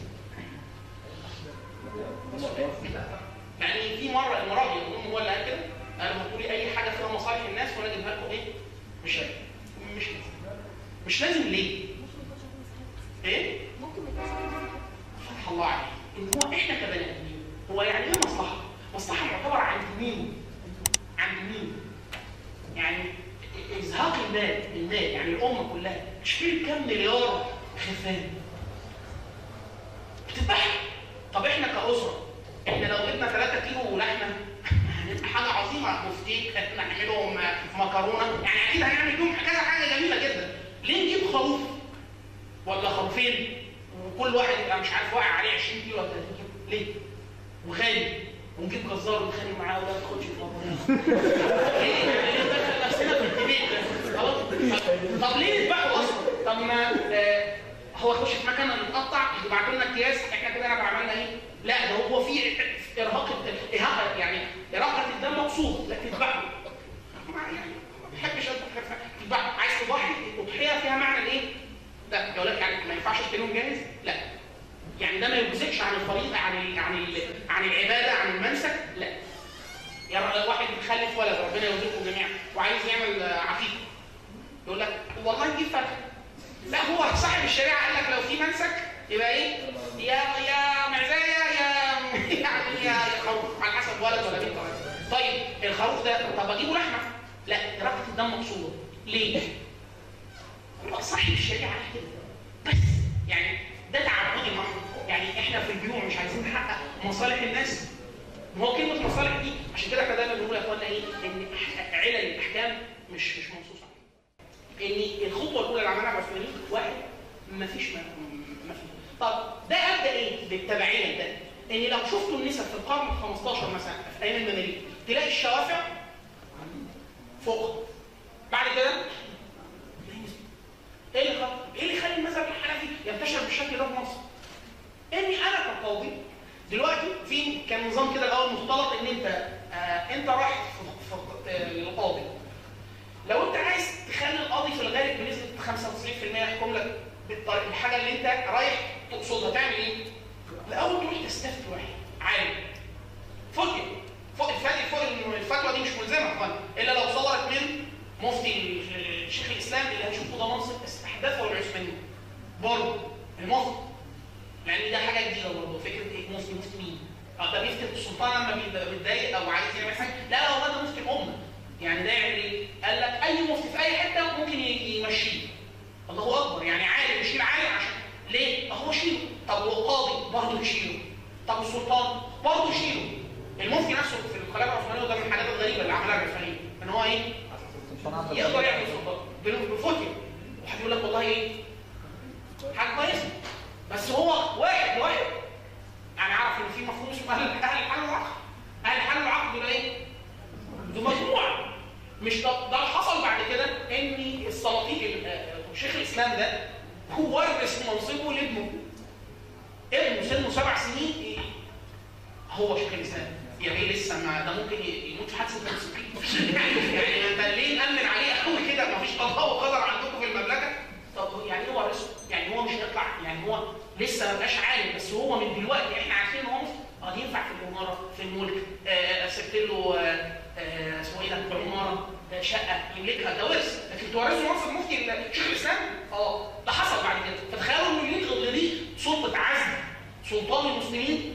يعني في مره المراجع يقول هو اللي قال كده قال لما تقولي اي حاجه فيها مصالح الناس وانا اجيبها لكم ايه؟ مش لازم مش لازم مش لازم ليه؟ ايه؟ ممكن ما يكونش عندنا فتح الله عليك ان هو احنا كبني ادمين هو يعني ايه مصلحه؟ مصلحه معتبره عند مين؟ عند مين؟ يعني ازهاق المال المال يعني الامه كلها مش في كام مليار خفان بتذبحها طب احنا كاسره احنا لو جبنا 3 كيلو لحمه هنبقى حاجه عظيمه مفتيك نعملهم مكرونه يعني اكيد هنعمل لهم كذا حاجه جميله جدا ليه نجيب خروف ولا خروفين وكل واحد يبقى مش عارف واقع عليه 20 كيلو ولا 30 كيلو ليه؟ وغالي ونجيب جزار ونتخانق معاه ولا تاخدش في الموضوع ليه؟ يعني ليه ندخل نفسنا في الديبيت ده؟ خلاص؟ طب ليه نذبحه اصلا؟ طب ما آه هو يخش في مكان نتقطع يبعتوا لنا اكياس احنا كده نبقى عملنا ايه؟ لا ده هو في ارهاق ارهاق يعني اراقه الدم مقصود لا تذبحه ما يعني ما بحبش اذبح تذبحه عايز تضحي الاضحيه فيها معنى الايه؟ لا يقول لك يعني ما ينفعش اشتريهم جاهز؟ لا يعني ده ما يجزئش عن الفريضه عن ال عن ال عن العباده عن المنسك لا يعني واحد بيخلف ولد ربنا يرزقكم جميعا وعايز يعمل آه، عقيقه يقول لك والله نجيب فرخه لا هو صاحب الشريعه قال لك لو في منسك يبقى ايه يا يا معزايه يا يعني يا يا خروف على حسب ولد ولا بنت ولا طيب الخروف ده طب اجيبه لحمه لا رقه الدم مقصوده ليه هو صاحب الشريعه قال كده بس يعني ده تعبدي محض يعني احنا في البيوع مش عايزين نحقق مصالح الناس ما هو كلمه مصالح دي عشان كده احنا دايما بنقول يا اخوانا ايه ان أح- علل الاحكام مش مش منصوص عليها ان الخطوه الاولى اللي عملها العثمانيين واحد مفيش ما ما في طب ده ابدا ايه بالتبعيه ده ان لو شفتوا النسب في القرن ال 15 مثلا في ايام المماليك تلاقي الشوافع فوق بعد كده تلاقي نسبة. ايه اللي خلق ايه اللي يخلي المذهب الحنفي ينتشر بالشكل ده في مصر اني انا كقاضي دلوقتي في كان نظام كده الاول مختلط ان انت آه انت رايح في- في- آه، للقاضي لو انت عايز تخلي القاضي في الغالب بنسبه 95% يحكم لك بالطريقه الحاجه اللي انت رايح تقصدها تعمل ايه؟ الاول تروح تستفتي واحد عالم فتوى فوق الفتوى فوق الفتوى دي مش ملزمه طبعا الا لو صدرت من مفتي الشيخ الاسلام اللي هنشوفه ده منصب استحداثه العثمانيين برضه المفتي لان ده حاجه جديده برضه فكره ايه مفتي مفتي مين؟ اه ده بيفتي السلطان لما بيبقى متضايق او عايز يعمل حاجه لا لا هو ده مفتي الامه يعني ده يعمل ايه؟ قال لك اي مفتي في اي حته ممكن ي- يمشيه الله اكبر يعني عالم يشيل عالم عشان ليه؟ هو شيله طب والقاضي برضه يشيله طب السلطان برضه يشيله المفتي نفسه في الخلافه العثمانيه وده من الحاجات الغريبه اللي عملها الرفاهيه ان هو ايه؟ السلطان عبد يقدر الغني. يعمل سلطان بفتوى واحد يقول لك والله ايه؟ حاجه كويسه بس هو واحد لواحد يعني عارف ان في مفهوم اسمه اهل اهل الحل والعقد اهل الحل والعقد دول ايه؟ دول مجموعه مش ده, ده اللي حصل بعد كده ان السلاطين آه، شيخ الاسلام ده هو ورث منصبه لابنه ابنه سنه سبع سنين إيه؟ هو شيخ الاسلام يعني لسه ما ده ممكن ي- يموت في حادثه موتوسيكل يعني انت ليه نامن عليه قوي كده ما فيش قضاء وقدر عندكم في المملكه طب هو يعني ايه ورثه؟ يعني هو مش هيطلع يعني هو لسه ما بقاش عالم بس هو من دلوقتي احنا عارفين ان هو مفتي اه دي ينفع في العماره في الملك آه سبت له آه آه اسمه ايه ده العماره آه شقه يملكها ده ورث لكن تورثه منصب مفتي شيخ الاسلام اه ده حصل بعد كده فتخيلوا انه يلغي لديه سلطه عزل سلطان المسلمين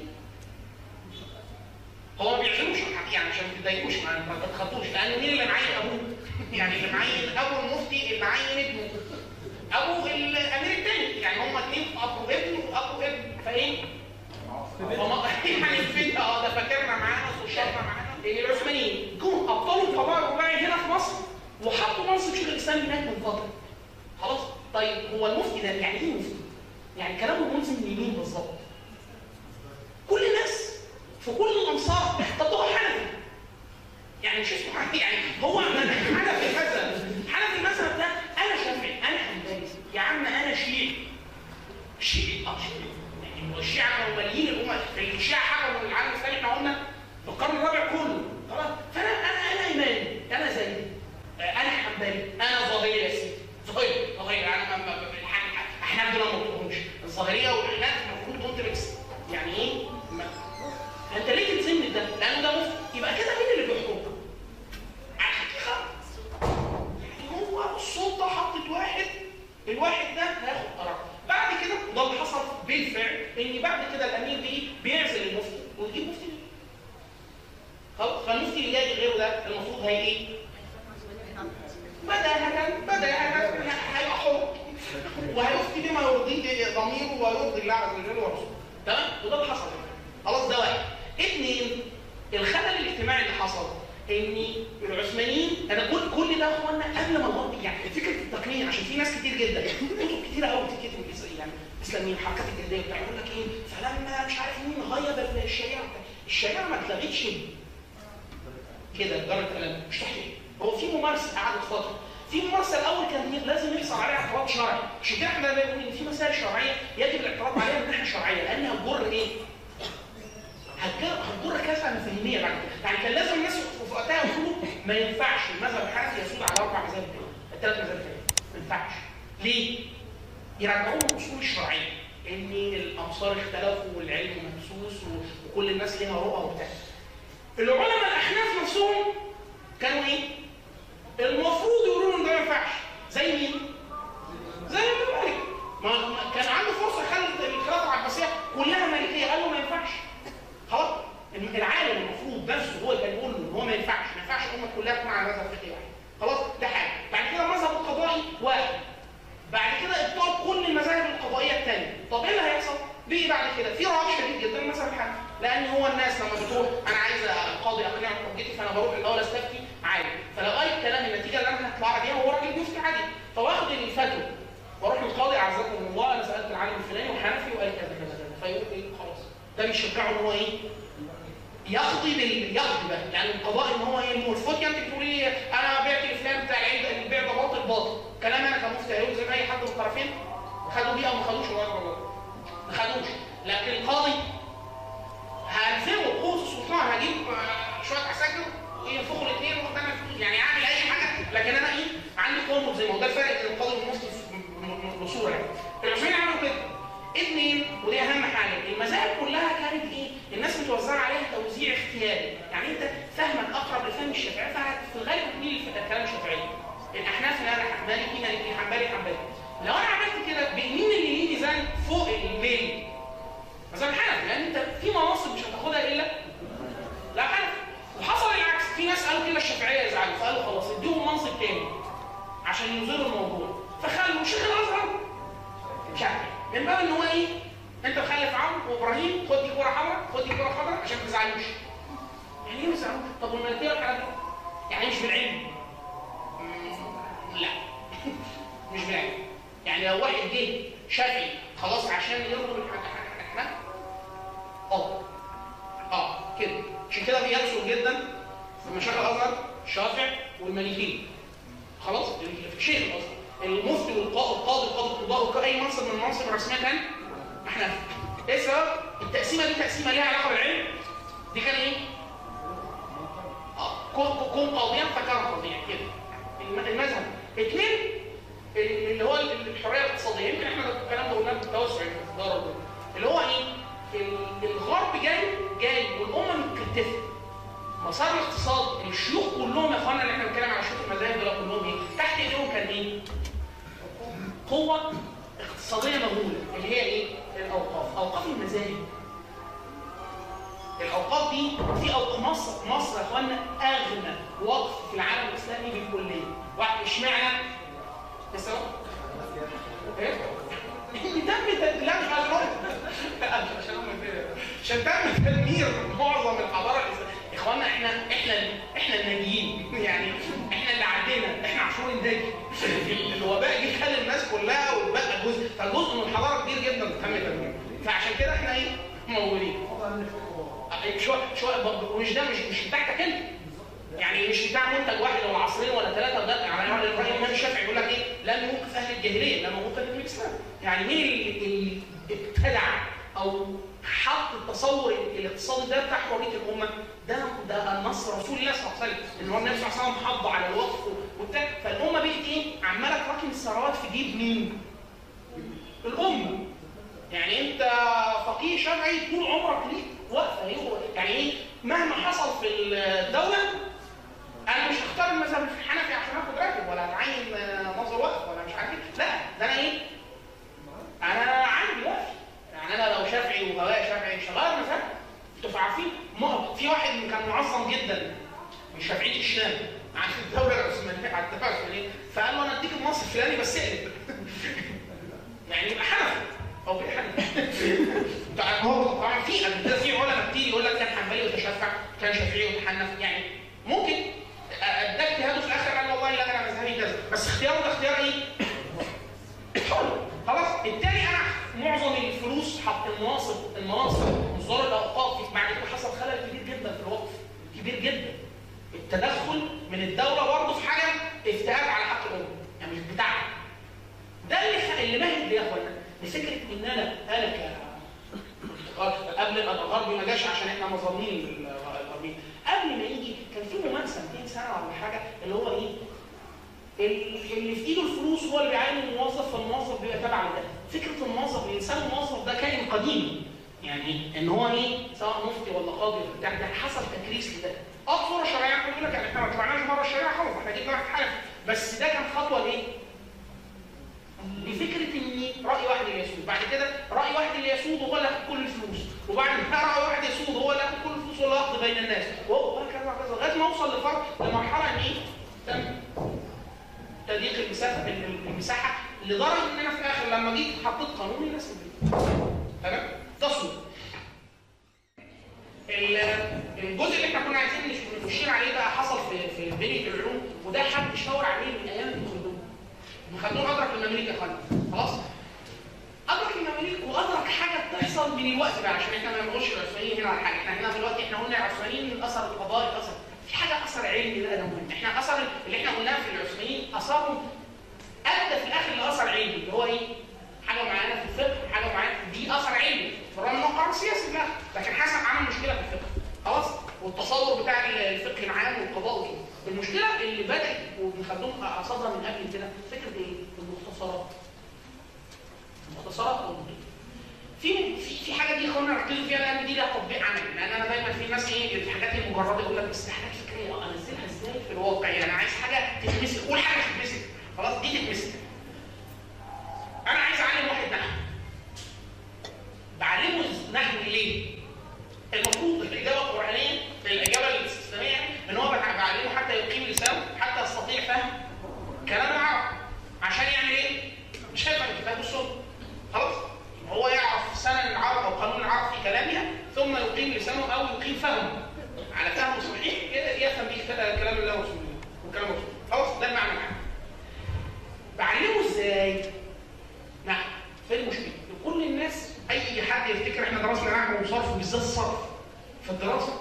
هو ما بيعزلوش يعني عشان ما تتضايقوش ما ما تتخطوش لان مين اللي معين ابوه؟ يعني اللي معين ابو المفتي اللي معين ابنه ابو الامير الثاني يعني هما اثنين ابو ابن وابو ابن فايه؟ فما يعني الفيلم اه ده فاكرنا معانا وشرنا معانا ان العثمانيين جم ابطلوا القضاء الرباعي هنا في مصر وحطوا منصب شيخ الاسلام هناك من فتره خلاص طيب هو المفتي ده يعني ايه مفتي؟ يعني كلامه ملزم لمين بالظبط كل الناس في كل الامصار طب ده هو حنفي يعني مش اسمه حنفي يعني هو حنفي مثلا حنفي المذهب ده انا شافعي انا حنبلي يا عم انا شيعي شيعي اه شيعي يعني هو الشيعة كانوا ماليين الامه الشيعة حكموا العالم الاسلامي احنا قلنا في القرن الرابع كله خلاص فانا انا انا ايماني انا زيي انا حنبلي انا ظاهري يا سيدي ظاهري ظاهري انا ما- ما- ما- الح- احنا دول ما بنطلبهمش الظاهريه والاحناف المفروض دونت ميكس يعني ايه؟ ما- انت ليه تلزمني ده؟ لانه ده مفتي يبقى كده مين اللي بيحكم؟ على الحقيقه يعني هو السلطه حطت واحد الواحد ده هياخد قرار بعد كده وده اللي حصل بالفعل ان بعد كده الامير بي بيعزل المفتي ويجيب مفتي غيره. خلاص فالمفتي اللي جاي غيره ده المفروض هي ايه؟ بداهة بداهة هيبقى حر وهيفتي بما يرضيه ضميره ويرضي الله عز وجل ورسوله تمام وده اللي حصل خلاص ده واحد اثنين الخلل الاجتماعي اللي حصل ان العثمانيين انا كل كل ده يا اخوانا قبل ما الله يعني فكره التقنيه عشان في ناس كتير جدا كتب كتير قوي بتتكتب الإس- يعني الاسلاميين الحركات الجديه بتاع يقول لك ايه فلما مش عارف مين غيب الشريعه الشريعه ما اتلغتش كده مجرد كلام مش تحقيق هو في ممارسه قعدت فتره في ممارسه الاول كان لازم يحصل عليها اعتراض شرعي عشان كده احنا بنقول ان في مسائل شرعيه يجب الاعتراض عليها من ناحيه شرعيه لانها هتجر ايه؟ هتجر هتجر كافه مفاهيميه بعد كده يعني كان لازم الناس في وقتها يقولوا ما ينفعش المذهب الحنفي يسود على اربع مذاهب تاني الثلاث مذاهب تاني ما ينفعش ليه؟ يرجعوهم الاصول الشرعيه ان الامصار اختلفوا والعلم مبسوس و- وكل الناس ليها رؤى وبتاع العلماء الاحناف نفسهم كانوا ايه؟ المفروض يقولوا ان ده ما ينفعش زي مين؟ زي ابن مالك ما ما- كان عنده فرصه يخلي الخلافه العباسيه كلها مالكيه قال له ما ينفعش خلاص العالم المفروض نفسه هو كان يقول له ان هو ما ينفعش ما ينفعش الامه كلها تكون على مذهب فقهي واحد خلاص ده حاجه بعد كده المذهب القضائي واحد بعد كده ابطال كل المذاهب القضائيه الثانيه طب ايه اللي هيحصل؟ بيجي بعد كده في رهاب شديد جدا المذهب الحنفي لان هو الناس لما بتروح انا عايز القاضي اقنعني بحجتي فانا بروح الاول استفتي عادي فلو قال كلام النتيجه اللي انا هطلع بيها هو راجل بيفتي عادي فواخد الفتوى واروح للقاضي اعزكم الله انا سالت العالم الفلاني وحنفي وقال كذا كذا كذا فيقول ايه خلاص ده بيشجعه ان هو ايه؟ يقضي بال يقضي بقى يعني القضاء ان هو ايه الفتية انت بتقولي لي انا بعت الفلان بتاع العيد البيع ده باطل باطل كلام انا كمفتي هيقول زي ما اي حد من الطرفين خدوا بيه او ما خدوش ولا ما خدوش لكن القاضي هلزمه قوه السلطان هجيب آه، شويه عساكر وينفخوا الاثنين وانا يعني اعمل اي حاجه لكن انا ايه عندي قوه ملزمه وده الفرق بين القاضي والمفتي في بصوره يعني العثمانيين عملوا كده اثنين ودي اهم حاجه المذاهب كلها كانت ايه؟ الناس متوزعه عليها توزيع اختياري يعني انت فهمك اقرب لفهم الشافعي ففي الغالب تميل للكلام الشافعي الاحناف لا مالكي مالكي حنبلي حنبلي لو انا عملت كده مين اللي ليه ميزان فوق الميل؟ مذهب الحنفي لان انت في مناصب مش هتاخدها الا لا حنفي وحصل العكس في ناس قالوا كده الشافعيه يزعلوا فقالوا خلاص اديهم منصب تاني عشان يظهروا الموضوع فخلوا شيخ الازهر شافعي من باب ان هو ايه انت مخلف عمرو وابراهيم خد دي كوره حمراء خد دي كوره خضراء عشان ما تزعلوش يعني ايه ما تزعلوش طب والملكيه والحاجات دي يعني مش بالعلم مم، لا مش بالعلم يعني لو واحد جه شافعي خلاص عشان يرضوا الاحناف اه اه كده عشان كده بيكسر جدا في مشاكل الازهر الشافع والمالكين خلاص شيخ الازهر المفتي والقاضي القاضي القاضي القضاء وك- اي منصب من المناصب الرسميه كان احناف ايه السبب؟ التقسيمه دي تقسيمه ليها علاقه بالعلم دي كان ايه؟ اه كن كن قاضيا فكان قاضيا كده الم- المذهب اثنين ال- اللي هو ال- الحريه الاقتصاديه يمكن احنا الكلام ده قلناه بالتوسع في الدار الأولى. اللي هو ايه؟ ال- الغرب جاي جاي والامه متكتفه مسار الاقتصاد الشيوخ كلهم يا اخوانا اللي احنا بنتكلم على شيوخ المذاهب دول كلهم ايه؟ تحت ايديهم كان ايه؟ قوة اقتصادية مهولة اللي هي ايه؟ الأوقاف، أوقاف المذاهب. الأوقاف دي في أوقاف مصر مصر يا اخوانا أغنى وقف في العالم الإسلامي بالكلية. واحد اشمعنى؟ لسه ايه؟ تم تد- لا مش عشان هم عشان هم عشان تم تدمير معظم الحضاره الاسلاميه يا اخوانا احنا احنا احنا الناجيين يعني احنا اللي عدينا احنا عاشور الناجي الوباء جه خد الناس كلها واتبقى جزء فجزء من الحضاره كبير جدا تم ترجمه فعشان كده احنا ايه موجودين شويه شويه برضه ومش ده مش مش بتاعتك انت يعني مش بتاع منتج واحد ولا عصرين ولا ثلاثه وده يعني الراي الامام الشافعي يقول لك ايه لم يوقف اهل الجاهليه لما وقف اهل الاسلام يعني مين اللي, اللي ابتدع او حط التصور الاقتصادي ده بتاع حريه الامه ده ده النص رسول الله صلى الله عليه وسلم ان هو النبي صلى الله عليه وسلم حض على الوقف وبتاع فالامه بقت ايه عماله تراكم الثروات في جيب مين؟ الامه يعني انت فقيه شرعي طول عمرك ليك واقفه يعني ايه مهما حصل في الدوله انا مش هختار المذهب الحنفي عشان اخد راتب ولا اتعين نظر وقف ولا مش عارف ايه لا ده انا ايه انا عندي وقف يعني انا لو شافعي وهواء شافعي مش هغير مذهب انتوا عارفين في واحد كان معظم جدا من شافعيه الشام عن الدوله العثمانيه على الاتفاق العثماني فقال له انا اديك النص الفلاني بس اقلب يعني يبقى حنفي او غير حنفي طبعا في قبل كده في علماء كتير يقول لك كان حنبلي وتشفع كان شافعي وتحنف يعني ممكن ده اجتهاده في الاخر قال والله لا انا مذهبي كذا بس اختياره ده اختيار ايه؟ خلاص بالتالي انا معظم الفلوس حط المناصب المناصب مصدر الاوقاف بعد كده حصل خلل كبير جدا في الوقف كبير جدا التدخل من الدوله برضه في حاجه افتئات على حق الامه يعني مش بتاعها ده اللي خ... اللي مهد يا اخوانا لفكره ان انا انا ك قبل الغرب ما جاش عشان احنا مظلمين الغربيين قبل ما يجي كان في ممارسه 200 سنه ولا حاجه اللي هو ايه؟ اللي في ايده الفلوس هو اللي بيعين الموظف فالموظف بيبقى تابع لده. فكره الموظف الانسان الموظف ده كائن قديم. يعني ان هو ايه؟ سواء مفتي ولا قاضي ولا بتاع ده حصل تكريس لده. اه صوره شرعيه بيقول لك يعني احنا ما طلعناش بره الشريعه خالص احنا جبنا واحد حنفي بس ده كان خطوه لايه؟ لفكره ان راي واحد اللي يسود بعد كده راي واحد اللي يسود هو اللي ياخد كل الفلوس وبعد كده راي واحد يسود هو اللي ياخد كل الفلوس واللي يقضي بين الناس وهكذا وهكذا لغايه ما اوصل لفرق لمرحله ان ايه تم تضييق المساحه المساحه لدرجه ان انا في الاخر لما جيت حطيت قانون الناس تمام ده صوت الجزء اللي احنا كنا عايزين نشير عليه بقى حصل في في بنيه العلوم وده حد شاور عليه من ايام ابن خلدون ابن خلدون ادرك المماليك يا اخوانا خلاص ادرك المماليك وادرك حاجه بتحصل من الوقت بقى عشان احنا ما نقولش العثمانيين هنا على حاجه احنا هنا دلوقتي احنا قلنا العثمانيين الاثر القضائي الاثر في حاجه اثر علمي بقى ده مهم احنا اثر اللي احنا قلناه في العثمانيين اثرهم ادى في الاخر لاثر علمي اللي هو ايه؟ حاجه معينه في الفقه حاجه معينه دي اثر علمي بالرغم انه قرار سياسي لا لكن حسن عمل مشكله في الفقه خلاص والتصور بتاع الفقه العام والقضاء وكده المشكله اللي بدات وابن خلدون قصدها من قبل كده فكره ايه؟ المختصرات المختصرات في في في حاجه دي اخوانا ركزوا فيها لان دي لها تطبيق عملي لان انا دايما في ناس ايه الحاجات المجرده يقول لك بس حاجات فكريه انزلها ازاي في الواقع يعني عايز حاجه تتمسك قول حاجه تتمسك خلاص دي تتمسك انا عايز اعلم واحد نحو بعلمه نحو ليه؟ المفروض الاجابه القرانيه الاجابه الاستثنائيه يعني ان هو بعلمه حتى يقيم لسانه حتى يستطيع فهم كلام العرب عشان يعمل ايه؟ مش هيفهم الكتاب والسنه خلاص؟ هو يعرف سنن العرب او قانون العرب في كلامها ثم يقيم لسانه او يقيم فهمه على فهم صحيح يفهم به كلام الله ورسوله وكلام رسوله خلاص ده المعنى العام بعلمه ازاي؟ نحو فين المشكله؟ كل الناس اي حد يفتكر احنا درسنا نحو وصرف بالذات الصرف في الدراسه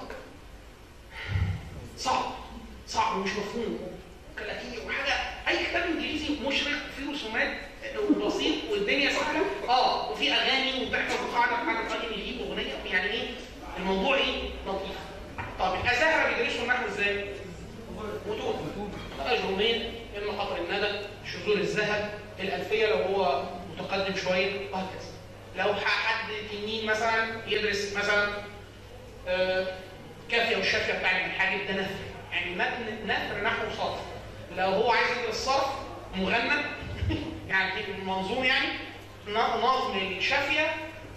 صعب صعب ومش مفهوم كلاكيه وحاجه اي كتاب انجليزي مشرق فيه رسومات وبسيط والدنيا سهله اه وفي اغاني وبتحفظ القاعده بتاعت الراجل يجيب اغنيه يعني ايه الموضوع ايه لطيف طب الازهر بيدرسوا النحو ازاي؟ متون الاجروميه اما قطر الندى شذور الذهب الالفيه لو هو متقدم شويه وهكذا لو حد تنين مثلا يدرس مثلا آه كافيه والشافيه بتاع ابن حاجب ده نثر يعني متن نثر نحو صرف لو هو عايز يدرس صرف مغنى يعني منظوم يعني نظم الشافيه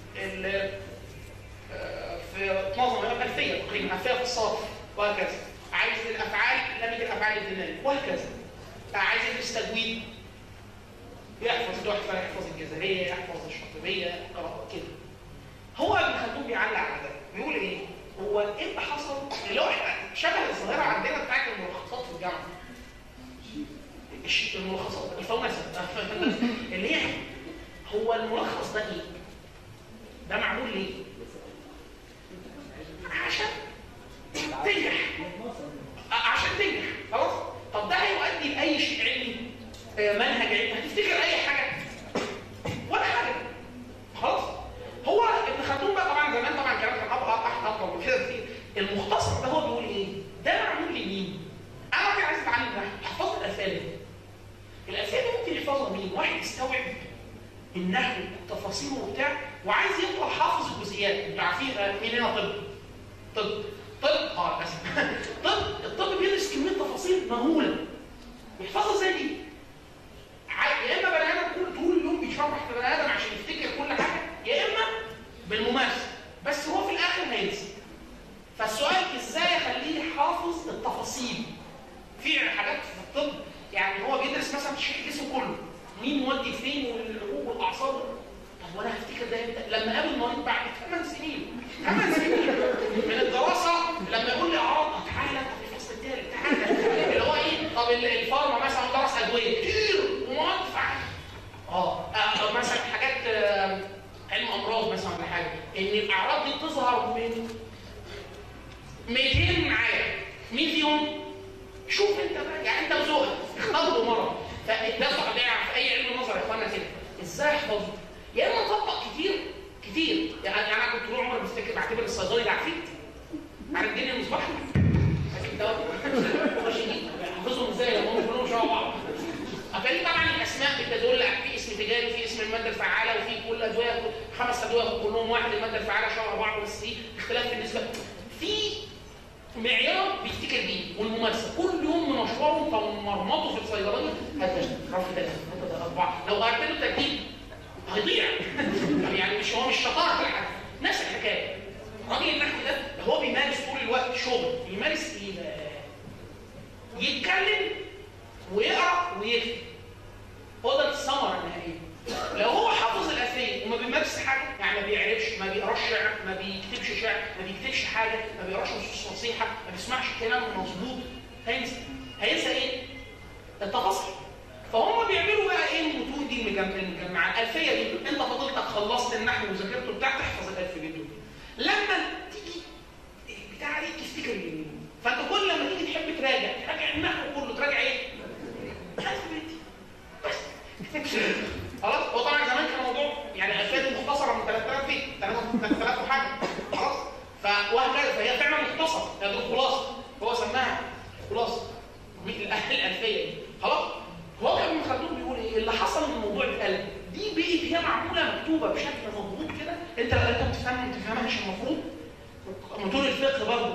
في نظم الالفيه تقريبا الفيه في الصرف وهكذا عايز الافعال لم يجد الافعال الدينيه وهكذا عايز يدرس تجويد يحفظ تحفه يحفظ الجزريه يحفظ الشاطبيه قراءات كده هو ابن خلدون بيعلق على ده بيقول ايه؟ هو ايه اللي حصل؟ اللي هو شبه الظاهره عندنا بتاعت الملخصات في الجامعه الملخصات الفونسه اللي هي هو الملخص ده ايه؟ ليه؟ عشان تنجح عشان تنجح خلاص طب ده هيؤدي لاي شيء علمي آه، منهج علمي هتفتكر اي حاجه ولا حاجه خلاص هو ابن خلدون بقى طبعا زمان طبعا كلام كان ابقى تحت اطول من كده كتير المختصر ده هو بيقول ايه ده معمول لمين انا كنت عايز اتعلم نحو حفظت الالفاظ الالفاظ دي ممكن يحفظها مين واحد يستوعب النحو التفاصيل وبتاع وعايز يفضل حافظ الجزئيات انتوا عارفين آه، مين هنا طب طب طب اه بس طب الطب بيدرس كميه تفاصيل مهوله يحفظها زي دي ع- يا اما بني ادم كل طول اليوم بيشرح في بني ادم عشان يفتكر كل حاجه يا اما بالممارسه بس هو في الاخر هينسى فالسؤال ازاي اخليه حافظ التفاصيل في حاجات في الطب يعني هو بيدرس مثلا تشريح الجسم كله مين مودي فين والعروق والاعصاب طب وانا هفتكر ده امتى؟ لما اقابل مريض بعد ثمان سنين ثمان سنين من الدراسه لما يقول لي اعراض طب تعالى طب الفصل الثالث تعالى اللي هو ايه طب ال- الفارما مثلا درس ادويه كتير ومدفع اه آه، مثلا حاجات آه، علم امراض مثلا ولا حاجه ان الاعراض دي بتظهر من 200 معايا مين فيهم؟ شوف انت بقى يعني انت وذوقك اختار مره فالدفع ده في اي علم نظر يا اخوانا كده ازاي احفظه؟ يا اما اطبق كتير كتير يعني انا كنت طول عمري بفتكر بعتبر الصيدلي ده عفريت عارف الدنيا المصباح عارف دوت ماشي حافظهم ازاي لما هم كلهم شبه بعض فدي طبعا الاسماء بتدل في اسم تجاري وفي اسم الماده الفعاله وفي كل ادويه خمس ادويه كلهم واحد الماده الفعاله شبه بعض بس في اختلاف في النسبه في معيار بيفتكر بيه والممارسه كل يوم من مشواره تمرمطه في الصيدليه هذا رفع ثلاثه هذا اربعه لو قعدت له ترتيب هيضيع يعني مش هو مش شطاره ولا حاجه نفس الحكايه راجل النحو ده ده هو بيمارس طول الوقت شغل بيمارس ايه بقى؟ يتكلم ويقرا ويكتب هو ده الثمره النهائيه لو هو حافظ الاسئله وما بيمارس حاجه يعني ما بيعرفش ما بيقراش شعر ما بيكتبش شعر ما بيكتبش حاجه ما بيقراش نصوص فصيحه ما بيسمعش كلام مظبوط هينسى هينسى ايه؟ التفاصيل فهم بيعملوا بقى ايه المتون دي المجم- المجمعه الالفيه دي انت فضلتك خلصت النحو وذاكرته بتاع تحفظ الالفيه دي لما تيجي بتاع دي تفتكر اليمين فانت كل لما تيجي تحب تراجع تراجع النحو كله تراجع ايه؟ الالفيه دي بس خلاص هو طبعا زمان كان الموضوع يعني الالفيه دي مختصره من 3000 فيه 3000 وحاجه خلاص ف- وهكذا فهي فعلا مختصره هي دي الخلاصه هو سماها خلاصه من الأهل الالفيه دي خلاص هو كان ابن خلدون بيقول ايه اللي حصل ان الموضوع اتقلب دي بقت هي معموله مكتوبه بشكل مضبوط كده انت لو انت بتفهمها ما تفهمهاش المفروض متون الفقه برضه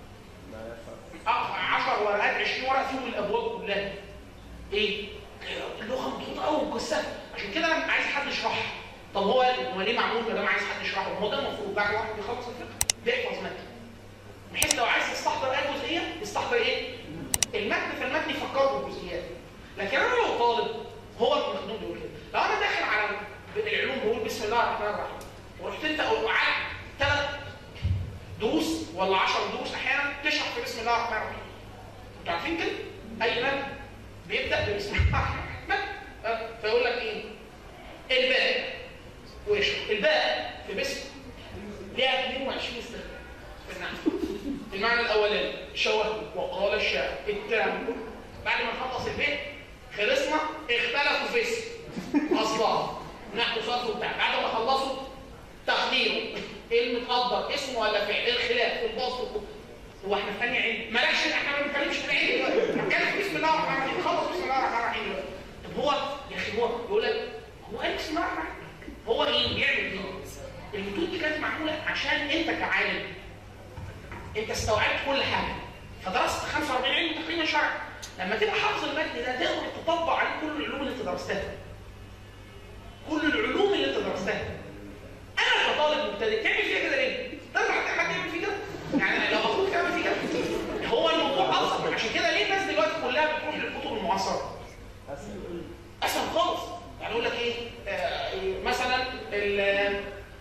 10 ورقات 20 ورقه فيهم الابواب كلها ايه؟ اللغه مضغوطه قوي وقصه عشان كده انا عايز حد يشرحها طب هو هو ليه معمول ما دام عايز حد يشرحه؟ ما هو ده المفروض بعد واحد بيخلص الفقه بيحفظ متن بحيث لو عايز تستحضر اي جزئيه يستحضر ايه؟ المتن فالمتن يفكره بالجزئيات لكن انا لو طالب هو ابن خلدون بيقول كده لو انا داخل على العلوم بقول بسم الله الرحمن الرحيم ورحت انت قعدت ثلاث دروس ولا 10 دروس احيانا تشرح في بسم الله الرحمن الرحيم انتوا عارفين كده؟ اي متن بيبدا بسم الله الرحمن الرحيم أه، فيقول لك ايه؟ الباء ويشرح الباء في بسم ليها 22 استخدام في النحو المعنى الاولاني شوه وقال الشاعر التام بعد ما نخلص البيت خلصنا اختلفوا في اسم اصلا نحو صرف وبتاع بعد ما خلصوا تقديره ايه المتقدر اسم ولا فعل الخلاف البسط هو احنا في ثانيه علم مالكش احنا ما بنتكلمش في العلم دلوقتي بنتكلم في بسم الله الرحمن الرحيم خلص بسم الله الرحمن الرحيم دلوقتي طب هو يا اخي هو يقول لك هو قال بسم الله الرحمن الرحيم هو ايه بيعمل ايه المتون دي كانت معموله عشان انت كعالم انت استوعبت كل حاجه فدرست 45 علم تقريبا شرع لما تبقى حافظ المتن ده تقدر تطبق عليه كل العلوم اللي انت درستها كل العلوم اللي انت درستها انا كطالب مبتدئ تعمل فيها كده ليه؟ تقدر حد يعمل فيه كده؟ يعني لو اخوك تعمل فيه كده هو الموضوع ابسط عشان كده ليه الناس دلوقتي كلها بتروح للكتب المعاصره؟ اسهل خالص يعني يقول لك ايه؟ آه مثلا ال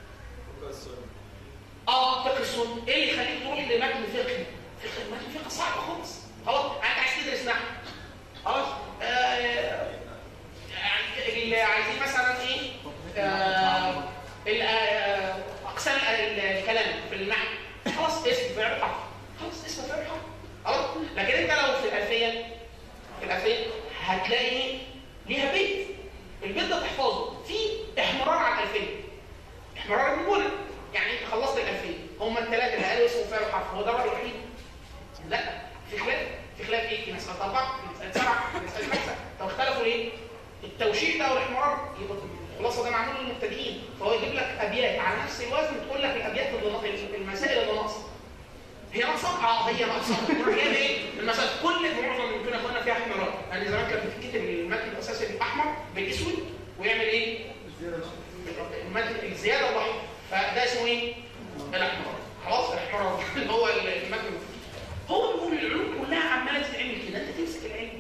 اه فقه السنه ايه اللي يخليك تروح لمتن فقهي؟ فقه متن فقه صعب خالص خلاص انت عايز تدرس نحو خلاص آه يعني اللي عايزين مثلا ايه؟ آه ال- آه، اقسام احمرار النبوله يعني انت خلصت الالفيه هم الثلاثه اللي قالوا اسمه فعل وحرف هو ده الراي الوحيد لا في خلاف في خلاف ايه في مساله اربعه في مساله سبعه في مساله خمسه طب اختلفوا ليه؟ التوشيح ده والاحمرار يبقى الخلاصه ده معمول للمبتدئين فهو يجيب لك ابيات على نفس الوزن تقول لك الابيات اللي ناقصه المسائل اللي ناقصه هي ناقصه اه هي ناقصه تروح جايب ايه المسائل كل معظم اللي كنا اخوانا فيها احمرار يعني زمان كانت بتتكتب المتن الاساسي بالاحمر بالاسود ويعمل ايه المتن الزياده الوحيده فده اسمه ايه الاحمرار خلاص الاحمرار اللي هو المتن هو بيقول العلوم كلها عماله تتعمل كده انت تمسك العلم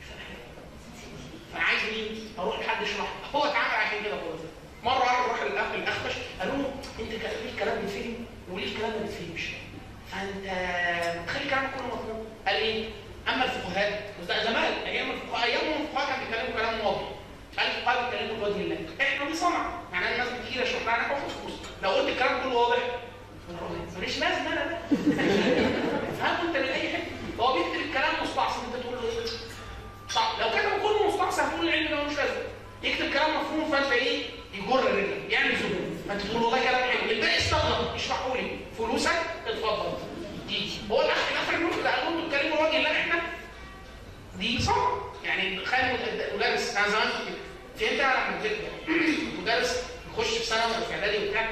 فانا عايز مين؟ اروح لحد يشرح هو اتعمل عشان كده خالص مره واحد راح للاخ الاخفش قالوا له انت كان ليه الكلام بيتفهم وليه الكلام ما بيتفهمش فانت تخلي كلامك كله مفهوم قال ايه؟ اما الفقهاء وده زمان ايام الفقهاء ايامهم الفقهاء كانوا بيتكلموا كلام واضح قال الفقهاء بيتكلموا بوجه الله احنا دي صنعه يعني الناس بتيجي تشرح لنا نحو فلوس لو قلت الكلام كله واضح مش لازم انا ده فهمت انت من اي حته هو بيكتب الكلام مستعصم انت تقول له ايه صح لو كتب كله مستعصم هتقول العلم ده مش لازم يكتب كلام مفهوم فانت ايه يجر رجلك يعمل زبون فانت تقول والله كلام حلو الباقي استغرب اشرحوا لي فلوسك اتفضل دي هو الاخ الاخر الملك ده قالوا له اتكلموا وجه الله احنا دي صح يعني خلي مدرس انا زمان كنت فهمت انا لما كنت مدرس يخش في ثانوي وفي اعدادي وبتاع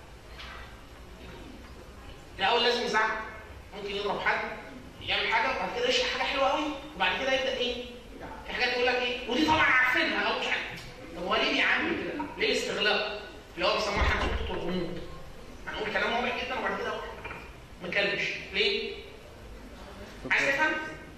الاول لازم يزعق ممكن يضرب حد يعمل حاجه وبعد كده يشرح حاجه حلوه قوي وبعد كده يبدا ايه في حاجات يقول لك ايه ودي طبعا عارفينها او مش عارف طب هو ليه بيعمل كده ليه الاستغلال اللي هو بيسموها حاجه خطوط الغموض هنقول كلام واضح جدا وبعد كده ما كلمش ليه عايز تفهم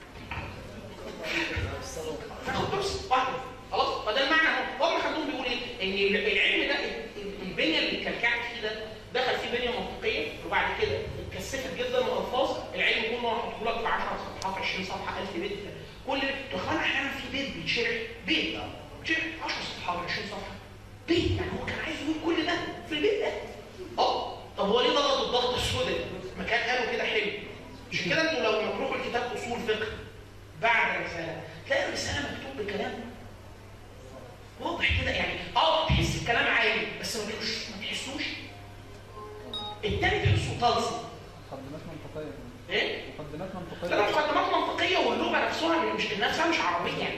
ناخد درس واحده خلاص فده المعنى هو هو خلوهم بيقول ايه ان العلم ده البنيه اللي كلكعت فيه ده دخل فيه بنيه منطقيه وبعد كده اتكثفت جدا الالفاظ العلم كله هحطه لك في 10 صفحات 20 صفحه 1000 بيت كل تخيل احيانا في بيت بيتشرح بيت بيتشرح 10 صفحات 20 صفحه بيت يعني هو كان عايز يقول كل ده في البيت ده اه طب هو ليه ضغط الضغط السوداء ما كان قالوا كده حلو عشان كده انتوا لو تروحوا الكتاب اصول فقه بعد الرساله تلاقي الرساله مكتوب بكلام واضح كده يعني اه تحس الكلام عالي بس ما تحسوش ما تحسوش التاني تحسه طلسم مقدمات منطقيه ايه؟ مقدمات لا منطقيه لا مقدمات منطقيه واللغه نفسها مش نفسها مش عربيه يعني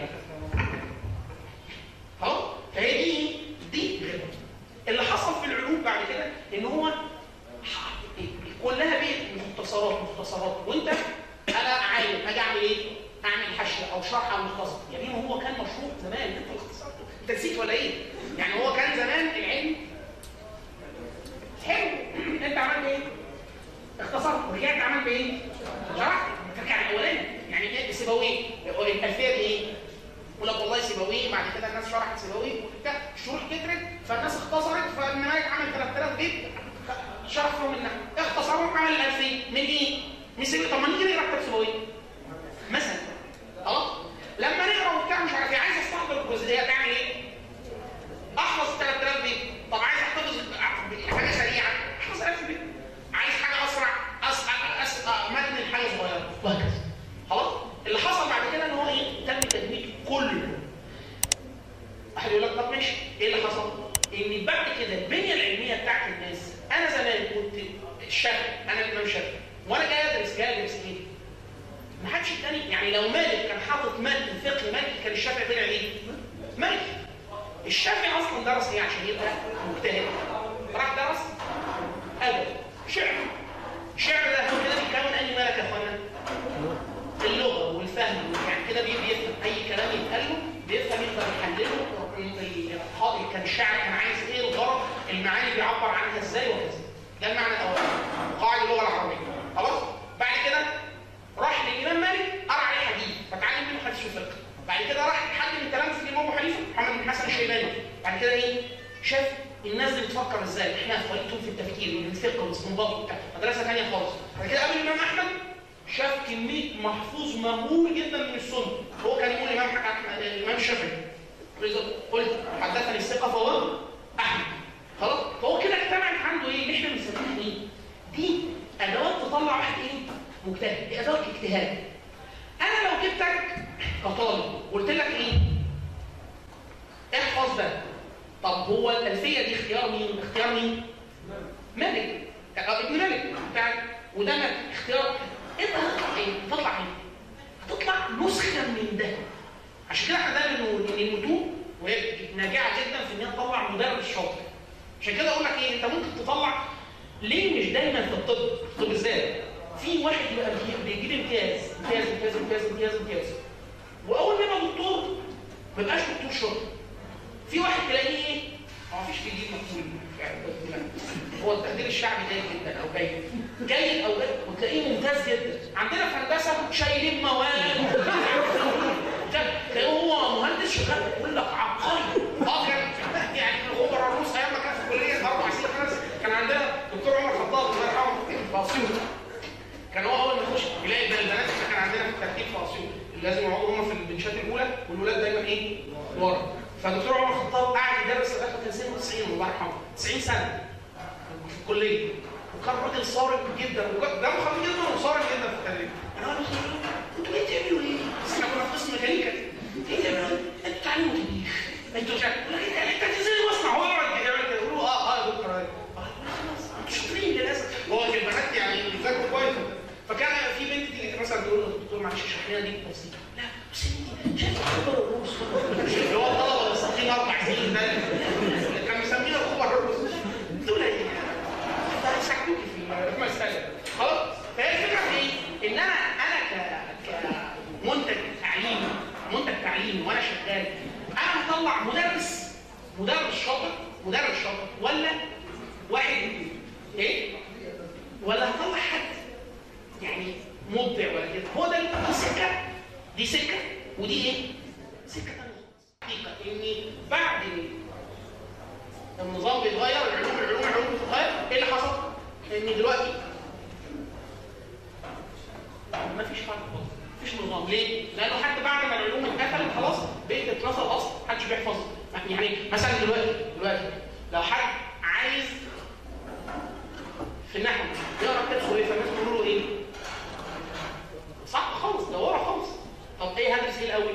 اه فهي دي دي اللي حصل في العلوم بعد كده ان هو ح- كلها بقت مختصرات مختصرات وانت انا عايز اجي اعمل ايه؟ اعمل حشيه او شرح او مختصر يا بيه هو كان مشروع زمان انت اللي اختصرته انت نسيت ولا ايه؟ يعني هو كان زمان العلم حلو انت عملت ايه؟ اختصرت ورجعت عملت بايه؟ شرحت فكان الاولاني يعني ايه سيبويه الالفيه دي ايه؟ يقول لك والله سيبويه بعد كده الناس شرحت سيبويه وبتاع الشروح كترت فالناس اختصرت فالنماذج عمل 3000 بيت شرح فيهم النحو اختصرهم عمل الالفيه من ايه؟ من سيبويه طب ما نيجي نقرا كتاب سيبويه مثلا خلاص لما نقرا وبتاع مش عارف ايه عايز استحضر الجزئيات اعمل ايه؟ احفظ 3000 بيت طب عايز احفظ حاجه سريعه احفظ 1000 بيت عايز حاجه اسرع اسرع اسرع متن الحاجه صغيره وهكذا خلاص اللي حصل بعد كده ان هو ايه تم تدميج كل واحد يقول لك طب ماشي ايه اللي حصل ان بعد كده البنيه العلميه بتاعت الناس انا زمان كنت الشافعي انا الامام الشافعي وانا جاي ادرس جاي ادرس ايه ما حدش تاني يعني لو مالك كان حاطط متن فقه مالكي كان الشافعي طلع ايه مالكي الشافعي اصلا درس ايه عشان يبقى مجتهد راح درس ادب شعر الشعر ده هو كده بيتكون انهي ملك يا اخوانا اللغه والفهم يعني كده بي- بيفهم اي كلام يتقال له بيفهم يقدر يحلله الحاضر كان الشاعر كان عايز ايه الغرض المعاني بيعبر عنها ازاي وكذا ده المعنى الاولاني قواعد اللغه العربيه خلاص بعد كده راح للامام مالك قرا عليه حديث فتعلم منه حديث وفقه بعد كده راح حد من تلامذه الامام ابو حنيفه محمد بن حسن الشيباني بعد كده ايه شاف الناس دي بتفكر ازاي احنا طريقتهم في التفكير والفقه والاستنباط وبتاع مدرسه ثانيه خالص بعد كده قابل الامام احمد شاف كميه محفوظ مهول جدا من السنه هو كان يقول الامام أحمد- الامام الشافعي قلت حدثني الثقه فهو احمد خلاص فهو كده اجتمعت عنده ايه اللي احنا بنسميها ايه دي ادوات تطلع واحد ايه مجتهد دي ادوات اجتهاد انا لو جبتك كطالب قلت لك ايه احفظ ده طب هو الالفيه دي اختيار مين اختيار مين ملك آه، ابن ملك بتاع وده ملك اختيار انت هتطلع ايه؟ هتطلع ايه؟ هتطلع نسخه من ده عشان كده احنا دايما نقول ان المتون وهي ناجعه جدا في ان هي تطلع مدرس شاطر عشان كده اقول لك ايه انت ممكن تطلع ليه مش دايما في الطب الطب ازاي في واحد يبقى بي- بيجيب امتياز امتياز امتياز امتياز امتياز امتياز واول ما يبقى دكتور ما يبقاش دكتور شاطر في واحد تلاقيه ايه ما فيش في جيل مقبول يعني هو التقدير الشعبي جيد جدا او جيد جيد او جيد وتلاقيه ممتاز جدا عندنا في هندسه شايلين مواد تلاقيه هو مهندس شغال يقول لك عبقري اه كان يعني كان خبراء الروس ايام ما كان في الكليه اربع سنين خمس كان عندنا دكتور عمر خطاب الله يرحمه في اسيوط كان هو اول ما يخش يلاقي ده البنات اللي كان عندنا في الترتيب في اسيوط لازم يقعدوا هم في البنشات الاولى والولاد دايما ايه؟ ورا فدكتور عمر خطاب قاعد يدرس لغايه ما كان سنه 90 الله يرحمه 90 سنه في الكليه وكان راجل صارم جدا وكان- دمه خفيف جدا وصارم جدا في التدريب انا قلت له انتوا ليه بتعملوا ايه؟ بس احنا كنا في قسم ميكانيكا ايه بتعملوا ايه؟ انتوا بتعلموا تاريخ انتوا مش عارف يقول لك انت انت ازاي مصنع هو يقعد يعمل كده يقول له اه اه يا دكتور ايوه آه، يقول له خلاص انتوا شاطرين للاسف هو في البنات يعني بيذاكروا كويس فكان في بنت تيجي مثلا تقول له دكتور معلش اشرح لنا دي بسيط لا بس انت شايف خبر الروس اللي هو الطلبه اللي ساقطين اربع سنين ده اللي كان مسمينها خبر الروس دول ايه؟ هيساعدوكي في المساله خلاص فهي الفكره في ايه؟ ان انا انا ك كمنتج تعليمي منتج تعليمي وانا شغال انا هطلع مدرس مدرس شاطر مدرس شاطر ولا واحد ايه؟ ولا هطلع حد يعني مبدع ولا كده هو ده دي سكه دي سكه ودي ايه؟ سكه ثانيه حقيقه ان بعد النظام بيتغير العلوم العلوم العلوم بتتغير ايه اللي حصل؟ ان دلوقتي ما فيش فرق خالص مفيش نظام ليه؟ لانه حتى بعد ما العلوم اتقفلت خلاص بقت اتنسى الاصل محدش بيحفظها يعني مثلا دلوقتي دلوقتي لو حد عايز في النحو يقرا كتاب سوري فالناس بيقولوا له ايه؟ صح خالص ده ورا خالص طب ايه هدرس ايه الاول؟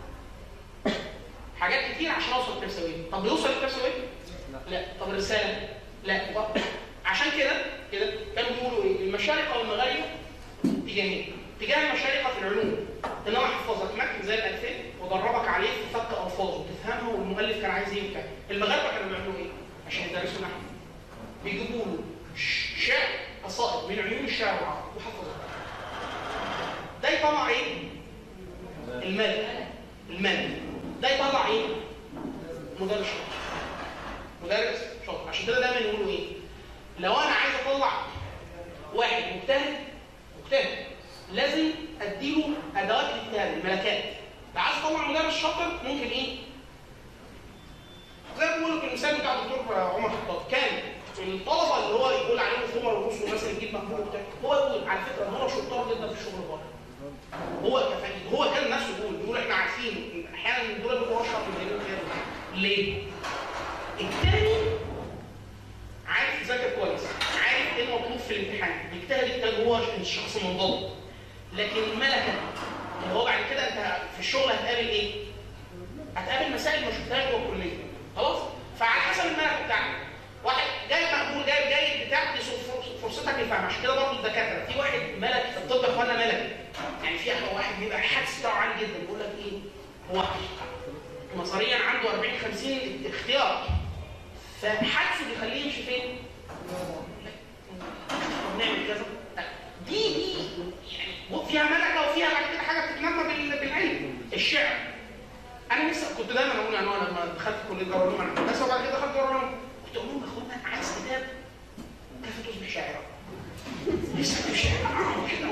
حاجات كتير عشان اوصل لكتاب سويه طب بيوصل لكتاب سويه؟ لا طب الرساله؟ لا طب عشان كده كده كانوا بيقولوا ايه؟ المشارق والمغارب اتجاهين اتجاه المشارقه في العلوم ان انا احفظك متن زي الالفين وادربك عليه في فك الفاظه تفهمها والمؤلف كان عايز ايه وبتاع المغاربه كانوا بيعملوا ايه؟ عشان يدرسوا نحو بيجيبوا له ش- شعر قصائد من عيون الشعر العربي وحفظها ده يطلع ايه؟ المال المال ده يطلع ايه؟ مدرس شاطر مدرس شاطر عشان كده دايما يقولوا ايه؟ لو انا عايز اطلع واحد مجتهد مجتهد لازم اديله ادوات الاجتهاد الملكات لو عايز اطلع مدرس شاطر ممكن ايه؟ زي ما بقول لك المثال بتاع الدكتور عمر خطاب كان الطلبه اللي هو يقول عليهم خبراء الروس والناس اللي تجيب مقبول وبتاع هو يقول على فكره ان هم شطار جدا في الشغل بره هو كفايد هو كان نفسه يقول بيقول احنا عارفين احيانا دول بيبقوا اشطر من غيرهم كده ليه؟ التاني عارف يذاكر كويس عارف ايه المطلوب في الامتحان بيجتهد اجتهاد هو الشخص منضبط لكن الملكه اللي هو بعد كده انت في الشغل هتقابل ايه؟ هتقابل مسائل ما شفتهاش جوه الكليه خلاص؟ فعلى حسب الملكه بتاعتك واحد جاي مقبول جاي جاي بتاع دي فرص- فرصتك الفهم عشان كده برضه الدكاتره في واحد ملك في الطب يا اخوانا ملك يعني في واحد بيبقى الحدس بتاعه عالي جدا يقول لك ايه؟ هو نظريا عنده 40 50 اختيار فحدسه بيخليه يمشي فين؟ طب نعمل كذا دي دي يعني فيها ملكه وفيها بعد كده حاجه بتتنمى بال- بالعلم الشعر انا لسه كنت دايما اقول يعني انا لما دخلت كليه دار العلوم انا هندسه وبعد كده دخلت دار العلوم كنت اقول لهم يا اخوانا عايز كتاب كيف تصبح شاعرا لسه اكتب شعر أقرأ كده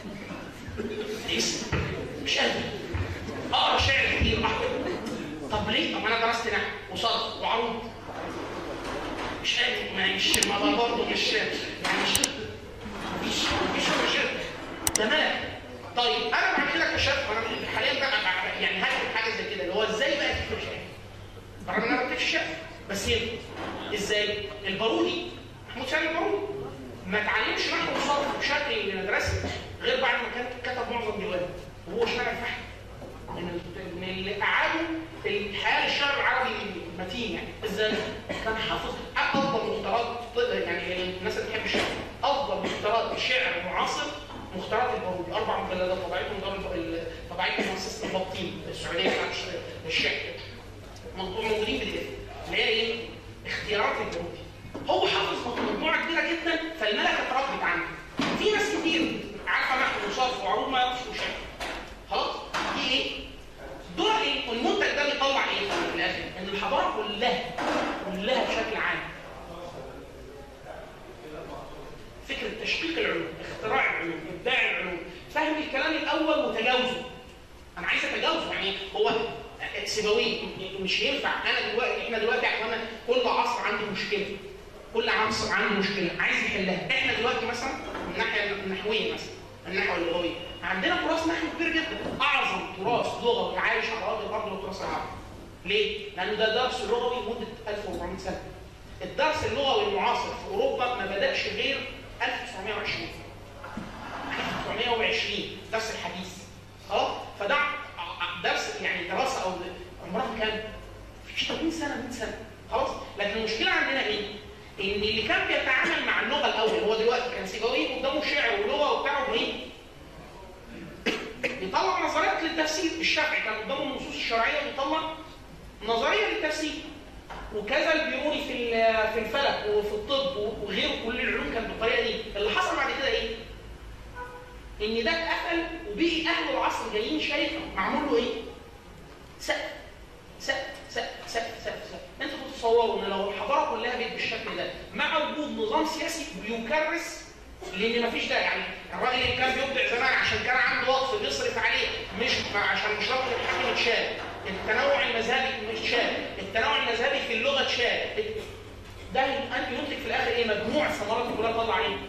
لسه مش قادر اقرا شعر كتير احفظ طب ليه؟ طب انا درست نحو وصرف وعروض مش قادر ما مش ما أنا برضه مش يعني مش مفيش مفيش مش ده ملك طيب انا بعد كده اكتشفت وانا حاليا بقى بقى- يعني هكتب حاجه زي كده اللي هو ازاي بقى تكتب شعر رغم ان انا ما بكتبش شعر بس هي ازاي البارودي محمود سامي البارودي ما اتعلمش نحو وصرف بشكل مدرسي غير بعد ما كان كتب معظم ديوانه وهو اشتغل فحم من من اللي اعادوا الحياه للشعر العربي المتين يعني ازاي؟ كان حافظ افضل مختارات يعني الناس اللي بتحب الشعر افضل مختارات الشعر المعاصر مختارات البارودي اربع مجلدات طبعتهم دار ال- طبعتهم مؤسسه البطين السعوديه بتاعت الش- الشعر موضوع موجودين في الكتاب اللي هي ايه؟ اختيارات البارودي هو حافظ مجموعه كبيره جدا فالملكه اتربت عنده في ناس كتير عارفه نحو وصرف وعروض ما يعرفش شعر خلاص دي ايه؟ دور ايه؟ المنتج ده بيطلع ايه في الاخر؟ ان الحضاره كلها كلها بشكل عام فكره تشقيق العلوم، اختراع العلوم، ابداع العلوم، فهم الكلام الاول وتجاوزه. انا عايز اتجاوزه يعني هو سيبويه مش ينفع انا دلوقتي احنا دلوقتي يا اخوانا كل عصر عنده مشكله. كل عصر عنده مشكله عايز يحلها، احنا دلوقتي مثلا من الناحيه النحويه مثلا النحو اللغوي عندنا تراث نحو كبير جدا اعظم تراث لغوي عايش على ارض الارض هو التراث العربي. ليه؟ لأن ده درس لغوي مدة 1400 سنة. الدرس اللغوي المعاصر في أوروبا ما بدأش غير 1920. 1920 درس الحديث. خلاص؟ فده ع- درس يعني دراسة أو عمرها كام؟ فيش 80 سنة 100 سنة. خلاص؟ لكن المشكلة عندنا إيه؟ إن اللي كان بيتعامل مع اللغة الأول هو دلوقتي كان سيبويه قدامه شعر ولغة وبتاع وإيه؟ بيطلع نظريات للتفسير الشافعي كان قدامه النصوص الشرعيه بيطلع نظريه للتفسير وكذا البيروني في ال- في الفلك وفي الطب وغيره كل العلوم كانت بالطريقه دي اللي حصل بعد كده ايه ان ده اتقفل وبقي اهل العصر جايين شايف معمول له ايه سقف سقف سقف سقف سقف سقف انتوا تتصوروا ان لو الحضاره كلها بقت بالشكل ده مع وجود نظام سياسي بيكرس لان مفيش ده يعني الراجل اللي كان بيبدع زمان عشان كان عنده وقف بيصرف عليه مش عشان مش راجل الحاكم اتشال التنوع المذهبي اتشال التنوع المذهبي في اللغه اتشال ده انت ينتج في الاخر ايه مجموع الثمرات اللي كلها تطلع ايه؟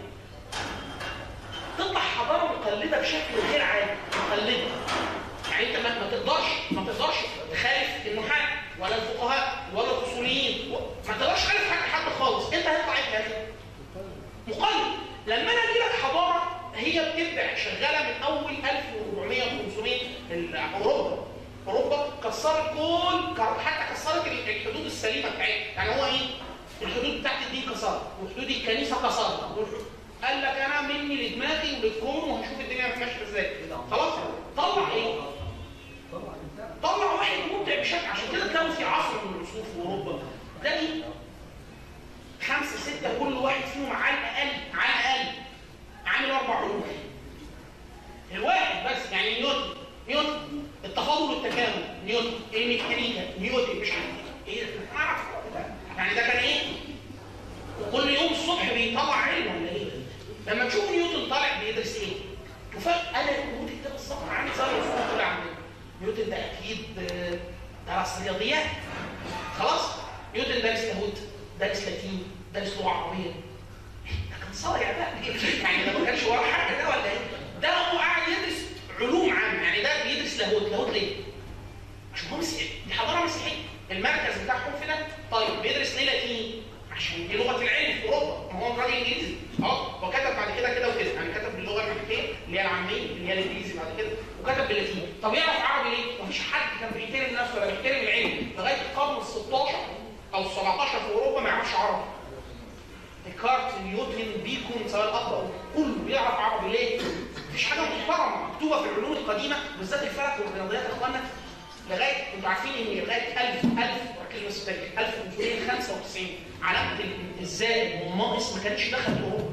تطلع حضاره مقلده بشكل غير عادي مقلده يعني انت ما ما تقدرش ما تقدرش تخالف النحاة ولا الفقهاء ولا الاصوليين و- ما تقدرش تخالف حد حد خالص انت هيطلع ايه في الاخر؟ مقلد لما انا اجي لك حضاره هي بتبدع شغاله من اول 1400 500 ال- اوروبا اوروبا كسرت كل كر- حتى كسرت ال- الحدود السليمه بتاعتها يعني هو ايه الحدود بتاعت الدين كسرها وحدود الكنيسه كسرها والح- قال لك انا مني لدماغي وللكون وهشوف الدنيا ماشيه ازاي خلاص طلع ايه طلع واحد مبدع بشكل عشان كده تلاقوا في عصر من العصور في اوروبا تلاقي خمسه سته كل واحد فيهم على الاقل على الاقل عامل اربع علوم الواحد بس يعني نيوتن نيوتن التفاضل والتكامل نيوتن الميكانيكا نيوتن مش عارف ايه انا اعرف يعني ده كان ايه وكل يوم الصبح بيطلع علم ولا ايه لما تشوف نيوتن طالع بيدرس ايه وفجاه انا نيوتن ده بالظبط عامل زي الرسول طلع عندنا نيوتن ده اكيد آه، درس رياضيات خلاص نيوتن دارس لاهوت دارس لاتيني دارس لغه عربيه ده كان صايع ده يعني ده ما كانش وراه حاجه ده ولا ايه ده هو قاعد يدرس علوم عامه يعني ده بيدرس لاهوت لاهوت ليه عشان هو مسيحي دي حضاره مسيحيه المركز بتاعهم في ده طيب بيدرس ليه لاتيني عشان دي لغه العلم في اوروبا ما هو راجل انجليزي اه هو كتب بعد كده كده وكده يعني كتب باللغه المحليه اللي هي العاميه اللي هي الانجليزي بعد كده وكتب باللاتيني طب يعرف عربي ليه؟ مفيش حد كان بيحترم نفسه ولا بيحترم العلم لغايه القرن ال 16 او ال 17 في اوروبا ما يعرفش عربي ديكارت نيوتن بيكون سواء الاب او كله بيعرف عربي ليه؟ مفيش حاجه محترمه مكتوبه في العلوم القديمه بالذات الفلك والرياضيات يا اخوانا لغايه انتوا عارفين ان لغايه 1000 1000 ركزوا بس في التاريخ 1595 علامه ال- الزائد والناقص ما كانتش دخلت اوروبا.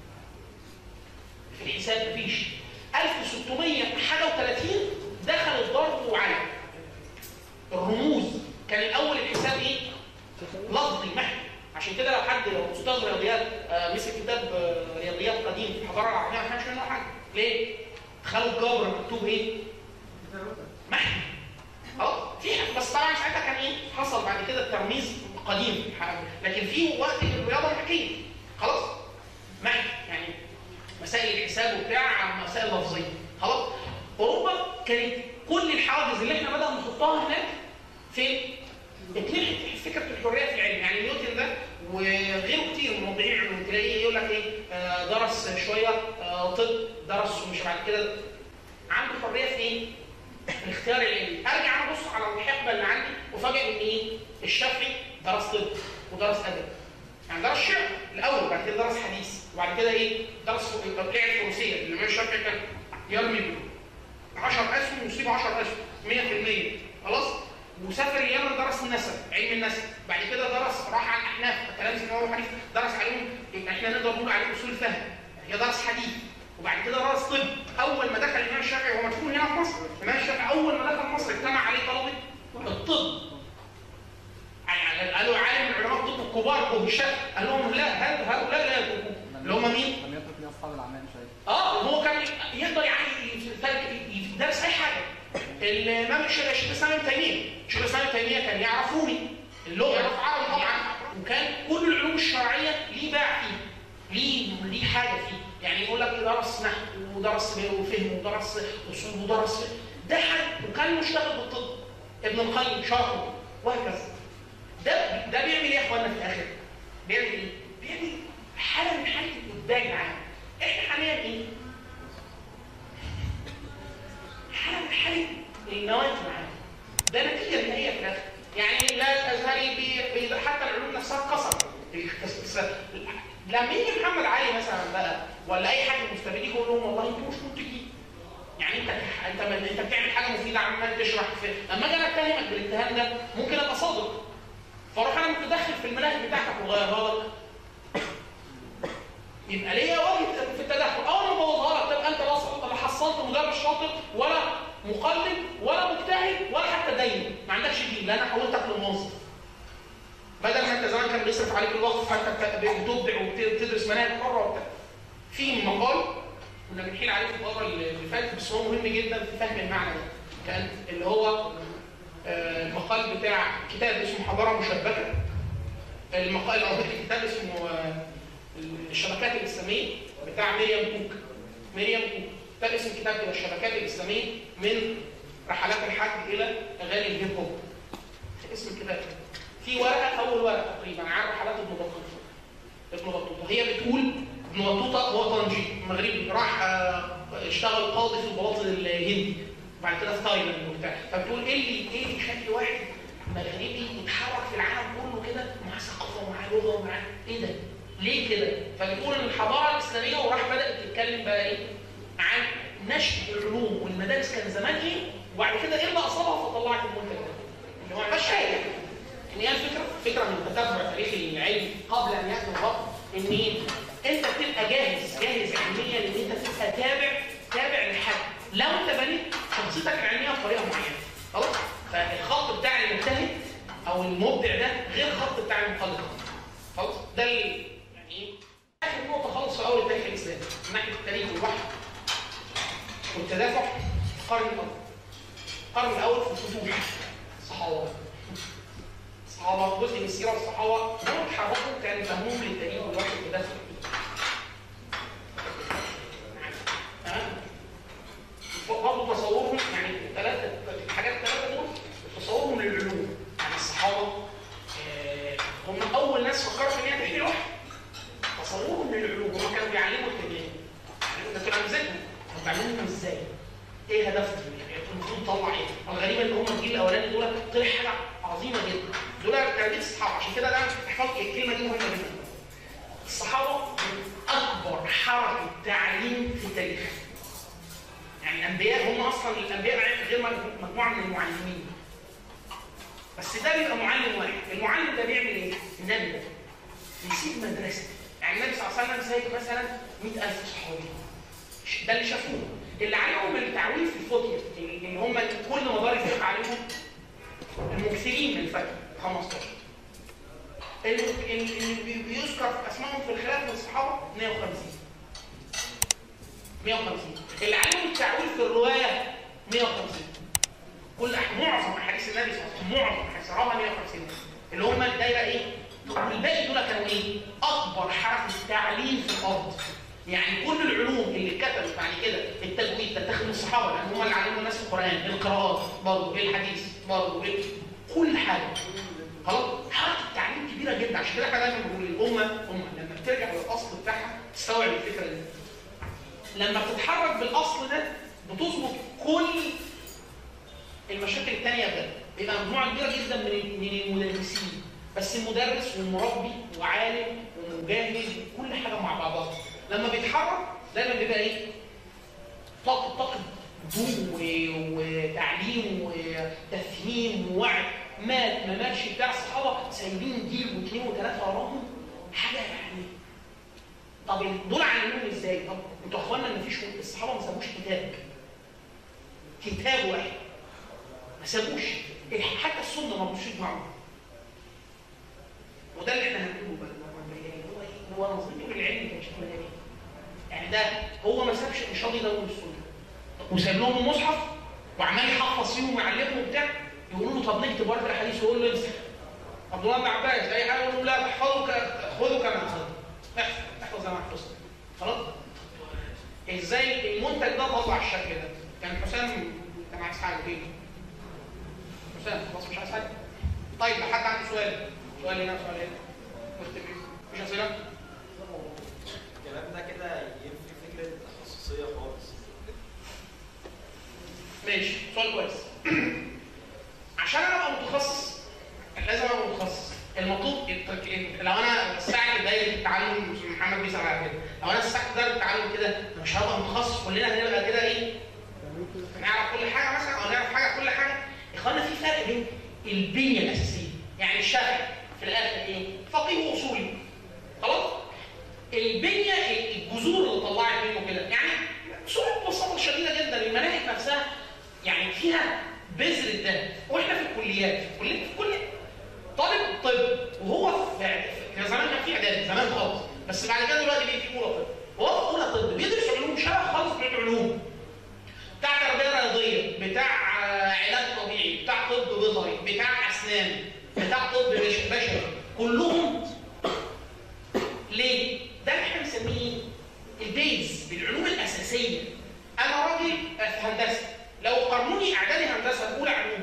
في الحساب مفيش. 1600 حاجه و30 دخل الضرب وعلم. الرموز كان الاول الحساب ايه؟ لفظي محي عشان كده لو حد لو استاذ رياضيات آه، مسك كتاب آه، رياضيات قديم في الحضاره العربيه ما فهمش منه حاجه ليه؟ خلوا الجبر مكتوب ايه؟ محي اه في بس طبعا ساعتها كان ايه؟ حصل بعد كده الترميز قديم لكن في وقت الرياضه محكيه خلاص؟ محي يعني مسائل الحساب وبتاع عن مسائل لفظيه خلاص؟ اوروبا كانت كل الحواجز اللي احنا بدأنا نحطها هناك في اتنين فكره الحريه في العلم يعني نيوتن ده وغيره كتير من موضوعين العلوم تلاقيه يقول لك ايه آه، درس شويه آه، طب درس ومش بعد كده عنده حريه في ايه؟ الاختيار العلمي ارجع انا ابص على الحقبه اللي عندي وفاجئ ان ايه؟ الشافعي درس طب ودرس ادب يعني درس شعر الاول بعد كده درس حديث وبعد كده ايه درس التوقيع الفروسيه اللي الامام الشافعي كان يرمي ب 10 اسهم ويصيب 10 اسهم 100% خلاص وسافر اليمن درس النسب علم النسب بعد كده درس راح على الاحناف كلام الامام ابو حنيفه درس عليهم يبقى احنا نقدر نقول عليه اصول الفهم هي درس حديث وبعد كده درس طب اول ما دخل الامام الشافعي وهو مدفون هنا في مصر الامام الشافعي اول ما دخل مصر اجتمع عليه طلبه الطب يعني قالوا عالم من علماء الطب الكبار وهشام قال لهم لا هل هؤلاء لا يتركون اللي هم مين؟ لم يترك لي اصحاب الاعمال شيء اه هو كان يقدر يعني يدرس اي حاجه الامام الشيخ الاسلام ابن تيميه الشيخ الاسلام ابن تيميه كان يعرف رومي اللغه يعرف عربي طبعا وكان كل العلوم الشرعيه ليه باع فيه ليه ليه حاجه فيه يعني يقول لك درس نحو ودرس وفهم ودرس اصول ودرس ده حاجه وكان مشتغل بالطب ابن القيم شرحه وهكذا ده ده بيعمل ايه يا اخوانا في الاخر؟ بيعمل ايه؟ بيعمل حاله من حاله الابداع العام احنا حاليا ايه؟ حاله من حاله المواد العام ده نتيجه نهائيه في الاخر يعني لا الازهري بي بي حتى العلوم نفسها اتكسرت لما يجي محمد علي مثلا بقى ولا اي حد مستفيد يقول لهم والله انتوا مش منتجين يعني انت انت انت بتعمل حاجه مفيده عمال تشرح في لما اجي انا اتهمك بالاتهام ده ممكن ابقى صادق فاروح انا متدخل في المناهج بتاعتك وغيرها لك يبقى ليا وجه في التدخل اول ما بوظها لك تبقى انت لا حصلت مدرس شاطر ولا مقلد ولا مجتهد ولا حتى دين ما عندكش دين لان انا حولتك لموظف بدل ما انت زمان كان بيصرف عليك الوقت فانت بتبدع وبتدرس مناهج حره وبتاع في مقال كنا بنحيل عليه في المره اللي فاتت بس هو مهم جدا في فهم المعنى ده كان اللي هو المقال بتاع كتاب اسمه حضاره مشبكه المقال او كتاب اسمه الشبكات الاسلاميه بتاع مريم كوك مريم كوك ده اسم كتاب كده الشبكات الاسلاميه من رحلات الحج الى اغاني الهيب هوب اسم الكتاب في ورقه اول ورقه تقريبا عن رحلات ابن بطوطه ابن بطوطه هي بتقول ابن بطوطه هو طنجي مغربي راح اشتغل قاضي في البلاط الهندي بعد كده في تايلاند وبتاع فبتقول ايه اللي ايه اللي يخلي واحد مغربي يتحرك في العالم كله كده معاه ثقافه ومعاه لغه ومعاه ايه ده؟ ليه كده؟ فبتقول ان الحضاره الاسلاميه وراح بدات تتكلم بقى ايه؟ عن نشر العلوم والمدارس كان زمان ايه؟ وبعد كده ايه اللي اصابها فطلعت المنتج ده؟ اللي هو ما حاجه ان هي الفكره فكره من تتبع تاريخ العلم قبل ان ياتي الغرب ان ايه؟ انت بتبقى جاهز جاهز علميا ان انت تبقى تابع تابع لحد لو انت بنيت شخصيتك العلميه بطريقه معينه خلاص فالخط بتاع المجتهد او المبدع ده غير الخط بتاع المقلد خلاص ده ال... يعني ايه اخر نقطه خالص في اول التاريخ الاسلامي من ناحيه التاريخ والوحي والتدافع القرن الاول القرن الاول في الفتوح الصحابه الصحابه جزء من السيره الصحابه دول حركوا كان فهمهم للتاريخ والوحي والتدافع برضه تصورهم يعني الثلاثه الحاجات الثلاثه دول تصورهم للعلوم يعني الصحابه آه هم اول ناس فكروا في ان هي تحكي لوحه تصورهم للعلوم هم كانوا بيعلموا التجارب ده كانوا امثلهم طب بيعلموهم ازاي؟ ايه هدفهم؟ يعني المفروض تطلع ايه؟ الغريبه ان هم الجيل الاولاني دول طلع حاجه عظيمه جدا دول تربيه الصحابه عشان كده ده احفظ الكلمه دي مهمه جدا الصحابه من اكبر حركه تعليم في التاريخ يعني الانبياء هم اصلا الانبياء غير مجموعه من المعلمين بس ده بيبقى معلم واحد المعلم ده بيعمل ايه النبي ده بيسيب مدرسه يعني النبي صلى الله عليه وسلم سايب مثلا 100000 صحابي ده اللي شافوه اللي عليهم التعويل في الفتيه اللي هم كل مدار الفقه عليهم المكثرين من الفقه 15 اللي بيذكر اسمائهم في الخلاف من الصحابه 150 150 اللي عليهم التعويل في الروايه 150 كل معظم احاديث النبي صلى الله عليه وسلم معظم احاديث رواه 150 اللي هم الدايره ايه؟ والباقي دول كانوا ايه؟ اكبر حركه تعليم في الارض يعني كل العلوم اللي اتكتبت بعد كده التجويد تتاخد من الصحابه لان هم اللي علموا الناس القران القراءات برضه الحديث برضه كل حاجه خلاص حركه تعليم كبيره جدا عشان كده احنا دايما بنقول الامه امه لما بترجع للاصل بتاعها تستوعب الفكره دي لما بتتحرك بالاصل ده بتظبط كل المشاكل الثانيه بجد بيبقى مجموعه كبيره جدا من من المدرسين بس مدرس ومربي وعالم ومجاهد وكل حاجه مع بعضها لما بيتحرك دايما بيبقى ايه؟ طاقه طاقه هدوء و- وتعليم وتفهيم ووعي مات ما ماتش بتاع الصحابه سايبين جيل واثنين وثلاثه وراهم حاجه يعني طب دول علموهم ازاي؟ طب انتوا اخوانا ما فيش الصحابه ما سابوش كتاب كتاب واحد ما سابوش حتى السنه ما مشيت معاهم وده اللي احنا هنقوله بقى المره الجايه هو ايه؟ هو نظرته للعلم كان شكلها ايه؟ يعني ده هو ما سابش مش راضي يدور السنه وسايب لهم المصحف وعمال يحفظ فيهم ويعلمهم وبتاع يقولوا له طب نكتب ورقه الحديث يقول له امسك عبد الله بن عباس اي حاجه يقول له لا تحفظه ك- خذه كما اخذه احفظ احفظ زي ما حفظت خلاص ازاي المنتج ده طلع الشكل ده كان حسام كان عايز حاجه فين حسام خلاص مش عايز حاجه طيب حد عنده سؤال سؤال هنا سؤال هنا نختم مفيش اسئله الكلام ده كده ينفي فكره التخصصيه خالص ماشي سؤال كويس عشان انا ابقى متخصص لازم ابقى متخصص المطلوب الترك- لو انا وسعت دايره التعلم مش محمد بيسال على كده لو انا وسعت دايره التعلم كده أنا مش هبقى متخصص كلنا هنبقى كده ايه نعرف كل حاجه مثلا او نعرف حاجه كل حاجه يا اخوانا في فرق بين البنيه الاساسيه يعني الشافعي في الاخر ايه فقيه واصولي خلاص البنيه الجذور اللي طلعت منه كده يعني صوره ببساطه شديده جدا المناهج نفسها يعني فيها بذر الدم واحنا في الكليات في كليه في كل طالب طب وهو في كان زمان كان في اعدادي زمان خالص بس بعد كده دلوقتي بقى في اولى طب وهو في اولى طب بيدرس علوم شبه خالص من العلوم بتاع تربيه رياضيه بتاع آه، علاج طبيعي بتاع طب بيطري بتاع اسنان بتاع طب بش- بشري كلهم ليه؟ ده اللي احنا بنسميه البيز بالعلوم الاساسيه انا راجل في هندسه لو قارنوني اعدادي هندسه اولى علوم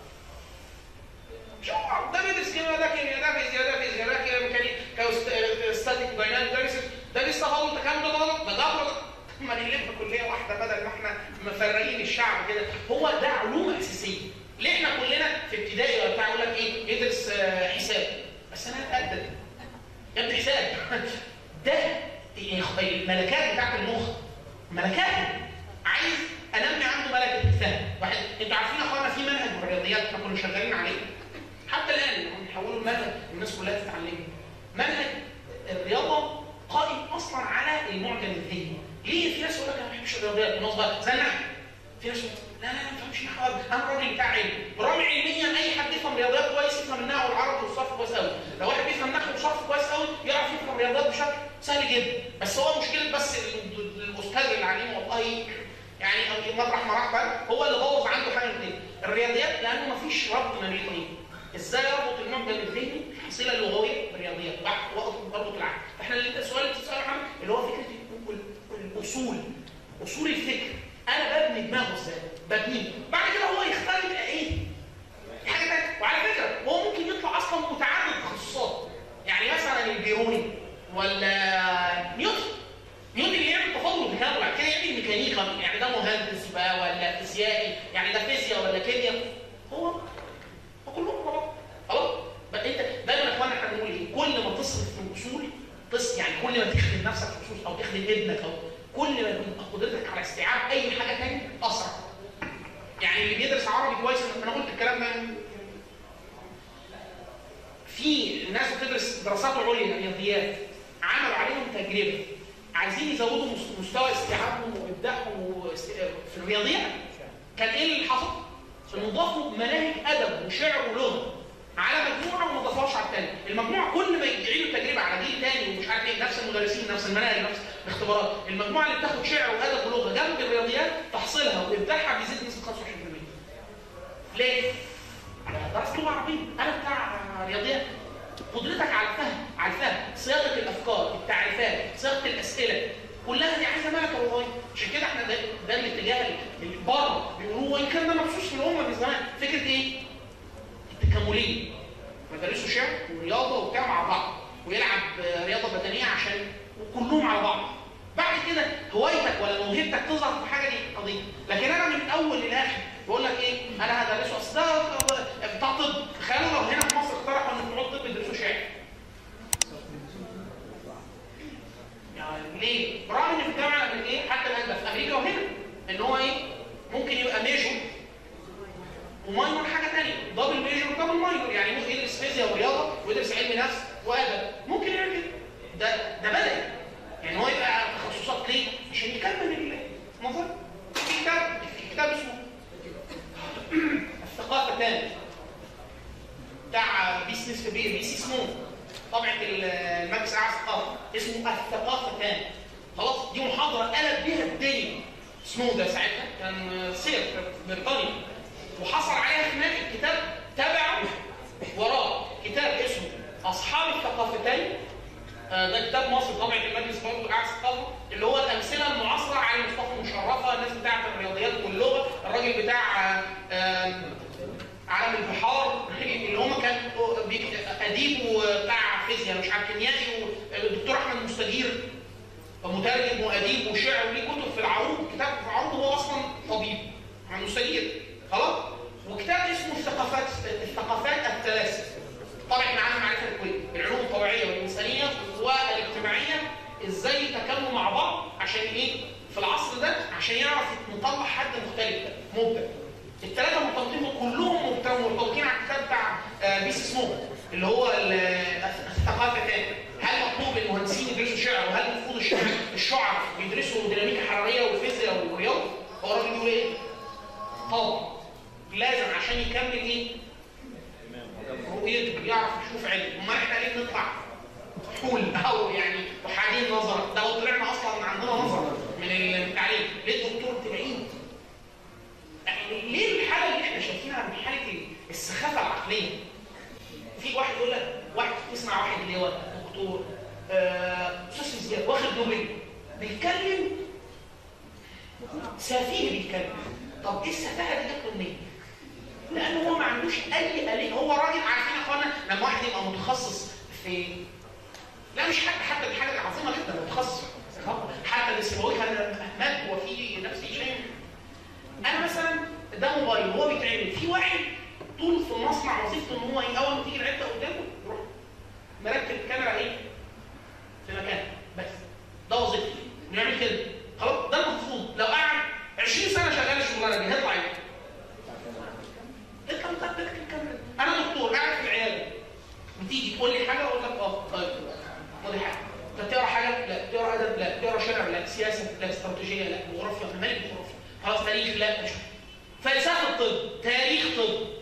شوف ده بيدرس كيمياء ده كيمياء ده فيزياء ده فيزياء ده كيمياء ميكانيكا ستاتيك دايناميك ده بيس- ده بيستفاضل ده كام ده غلط ده غلط ما نلف كليه واحده بدل ما احنا مفرقين الشعب كده هو ده علوم اساسيه ليه احنا كلنا في ابتدائي ولا بتاع يقول لك ايه يدرس آه، حساب بس انا اتاكد يا ابني حساب ده الملكات بتاعت المخ ملكات عايز انمي عنده ملكه الفهم واحد انتوا عارفين يا اخوانا في منهج في الرياضيات احنا كنا شغالين عليه حتى الان هم بيحولوا المنهج الناس كلها تتعلمه منهج الرياضه قائم اصلا على المعجم الذهني ليه في ناس يقول لك انا ما بحبش الرياضيات وانا صغير زي النحو في ناس يقول لا لا لا ما بفهمش نحو أبداً. انا راجل بتاع علم برغم علميا اي حد يفهم رياضيات كويس يفهم النحو والعربي والصرف كويس قوي لو واحد بيفهم نحو وصرف كويس قوي يعرف يفهم رياضيات بشكل سهل جدا بس هو مشكله بس ال- الاستاذ اللي عليه والله يعني مطرح ما راح بقى هو اللي بوظ عنده حاجه من الرياضيات لانه ما فيش ربط ما بين الاثنين ازاي اربط المعجم الذهني الحصيله اللغويه بالرياضيات واربط العقل فاحنا اللي السؤال اللي بتساله عنه اللي هو فكره ال- الاصول اصول الفكر انا ببني دماغه ازاي ببنيه بعد كده هو يختار يبقى ايه حاجه تانية وعلى فكره هو ممكن يطلع اصلا متعدد تخصصات يعني مثلا البيروني ولا نيوتن نيوتن اللي يعمل تفاضل وتكامل بعد كده يعمل ميكانيكا يعني ده مهندس بقى ولا فيزيائي يعني ده فيزياء ولا كيمياء هو هو كلهم مع بعض خلاص بقى انت دايما يا اخوانا احنا بنقول ايه كل ما تصرف في الاصول تص يعني كل ما تخدم نفسك في الاصول او تخدم ابنك او كل ما تبقى قدرتك على استيعاب اي حاجه ثانيه اسرع يعني اللي بيدرس عربي كويس انا قلت الكلام ده في ناس بتدرس دراسات عليا رياضيات عملوا عليهم تجربه عايزين يزودوا مس- مستوى استيعابهم وابداعهم واست- في الرياضيات كان ايه اللي حصل؟ انه ضافوا مناهج ادب وشعر ولغه على مجموعه وما ضافوهاش على الثانيه، المجموعه كل ما يعيدوا تجربه على جيل ثاني ومش عارف ايه نفس المدرسين نفس المناهج نفس الاختبارات، المجموعه اللي بتاخد شعر وادب ولغه جنب الرياضيات تحصيلها وابداعها بيزيد نسبه 25%. ليه؟ درست لغه عربيه انا بتاع رياضيات قدرتك على الفهم على الفهم صياغه الافكار التعريفات صياغه الاسئله كلها دي عايزه ملكه والله عشان كده احنا ده, ده الاتجاه اللي بره بيقولوه وان كان ده مبسوط في الامه من زمان فكره ايه؟ التكامليه مدارسه شعر ورياضه وبتاع مع بعض ويلعب آه، رياضه بدنيه عشان وكلهم على بعض بعد كده هوايتك ولا موهبتك تظهر في حاجه دي قضيه لكن انا من الاول للاخر بقول لك ايه انا هدرسه اصل ده بتاع طب تخيلوا لو هنا في مصر اقترحوا ان بتوع الطب يدرسوا دبل ماينور يعني ممكن يدرس فيزياء ورياضه ويدرس علم نفس وادب ممكن يعمل كده ده ده بدني يعني هو يبقى تخصصات ليه؟ عشان يكمل النظر في كتاب في كتاب اسمه الثقافه الثانيه بتاع بي سي بي بي سي سمون طبعه المجلس الاعلى الثقافه اسمه الثقافه الثانيه خلاص دي محاضره قلب بيها الدنيا سنو ده ساعتها كان سير في بريطانيا وحصل عليها خناق الكتاب تبعه وراه كتاب اسمه اصحاب الثقافتين آه، ده كتاب مصر طبعا المجلس برضه قاعد الثقافه اللي هو الامثله المعاصره علي مصطفى مشرفه الناس بتاعه الرياضيات واللغه الراجل بتاع آه، عالم البحار اللي هم كان بيك- اديب وبتاع فيزياء مش عارف كيميائي والدكتور احمد مستجير مترجم واديب وشاعر وليه كتب في العروض كتاب في العروض هو اصلا طبيب عن مستجير خلاص وكتاب اسمه الثقافات الثقافات الثلاث طبعا معانا معرفه الكويت العلوم الطبيعيه والانسانيه والاجتماعيه ازاي يتكاملوا مع بعض عشان ايه في العصر ده عشان يعرف نطلع حد مختلف مبدع الثلاثه مرتبطين كلهم مرتبطين على الكتاب بتاع آه، بيس سموك اللي هو ال- الثقافه الثانيه هل مطلوب المهندسين يدرسوا شعر وهل المفروض الشعر الشعراء يدرسوا ديناميكا حراريه وفيزياء ورياضه هو الراجل بيقول ايه؟ طبعا لازم عشان يكمل ايه؟ رؤيته يعرف يشوف علم امال احنا ليه بنطلع حول او يعني وحادين نظر ده لو طلعنا اصلا عندنا نظر من التعليم ليه الدكتور تلاقيه يعني ليه الحاله اللي احنا شايفينها من حاله السخافه العقليه في واحد يقول لك واحد تسمع واحد اللي هو دكتور آه، استاذ زياد واخد نوبل بيتكلم سفيه بيتكلم طب ايه السفاهه دي جت له منين؟ لانه هو ما عندوش اي آلية هو راجل عارفين يا اخوانا لما واحد يبقى متخصص في لا مش حتى حتى دي حاجه عظيمه جدا متخصص حتى اللي سيبويه كان مات هو في نفس الشيء انا مثلا ده موبايل هو بيتعمل في واحد طول في المصنع وظيفته ان هو إيه، اول ما تيجي العده قدامه يروح مركب الكاميرا ايه في مكانها بس ده وظيفته إنه يعمل كده خلاص ده المفروض لو قعد 20 سنه شغال الشغلانه دي هيطلع ايه؟ اطلع مطبق الكاميرا انا دكتور قاعد في العياده بتيجي تقول لي حاجه اقول لك اه طيب خد حاجه انت بتقرا حاجه لا بتقرا ادب لا بتقرا شرع لا سياسه لا استراتيجيه لا جغرافيا مالك جغرافيا خلاص تاريخ لا مش فلسفه طب تاريخ طب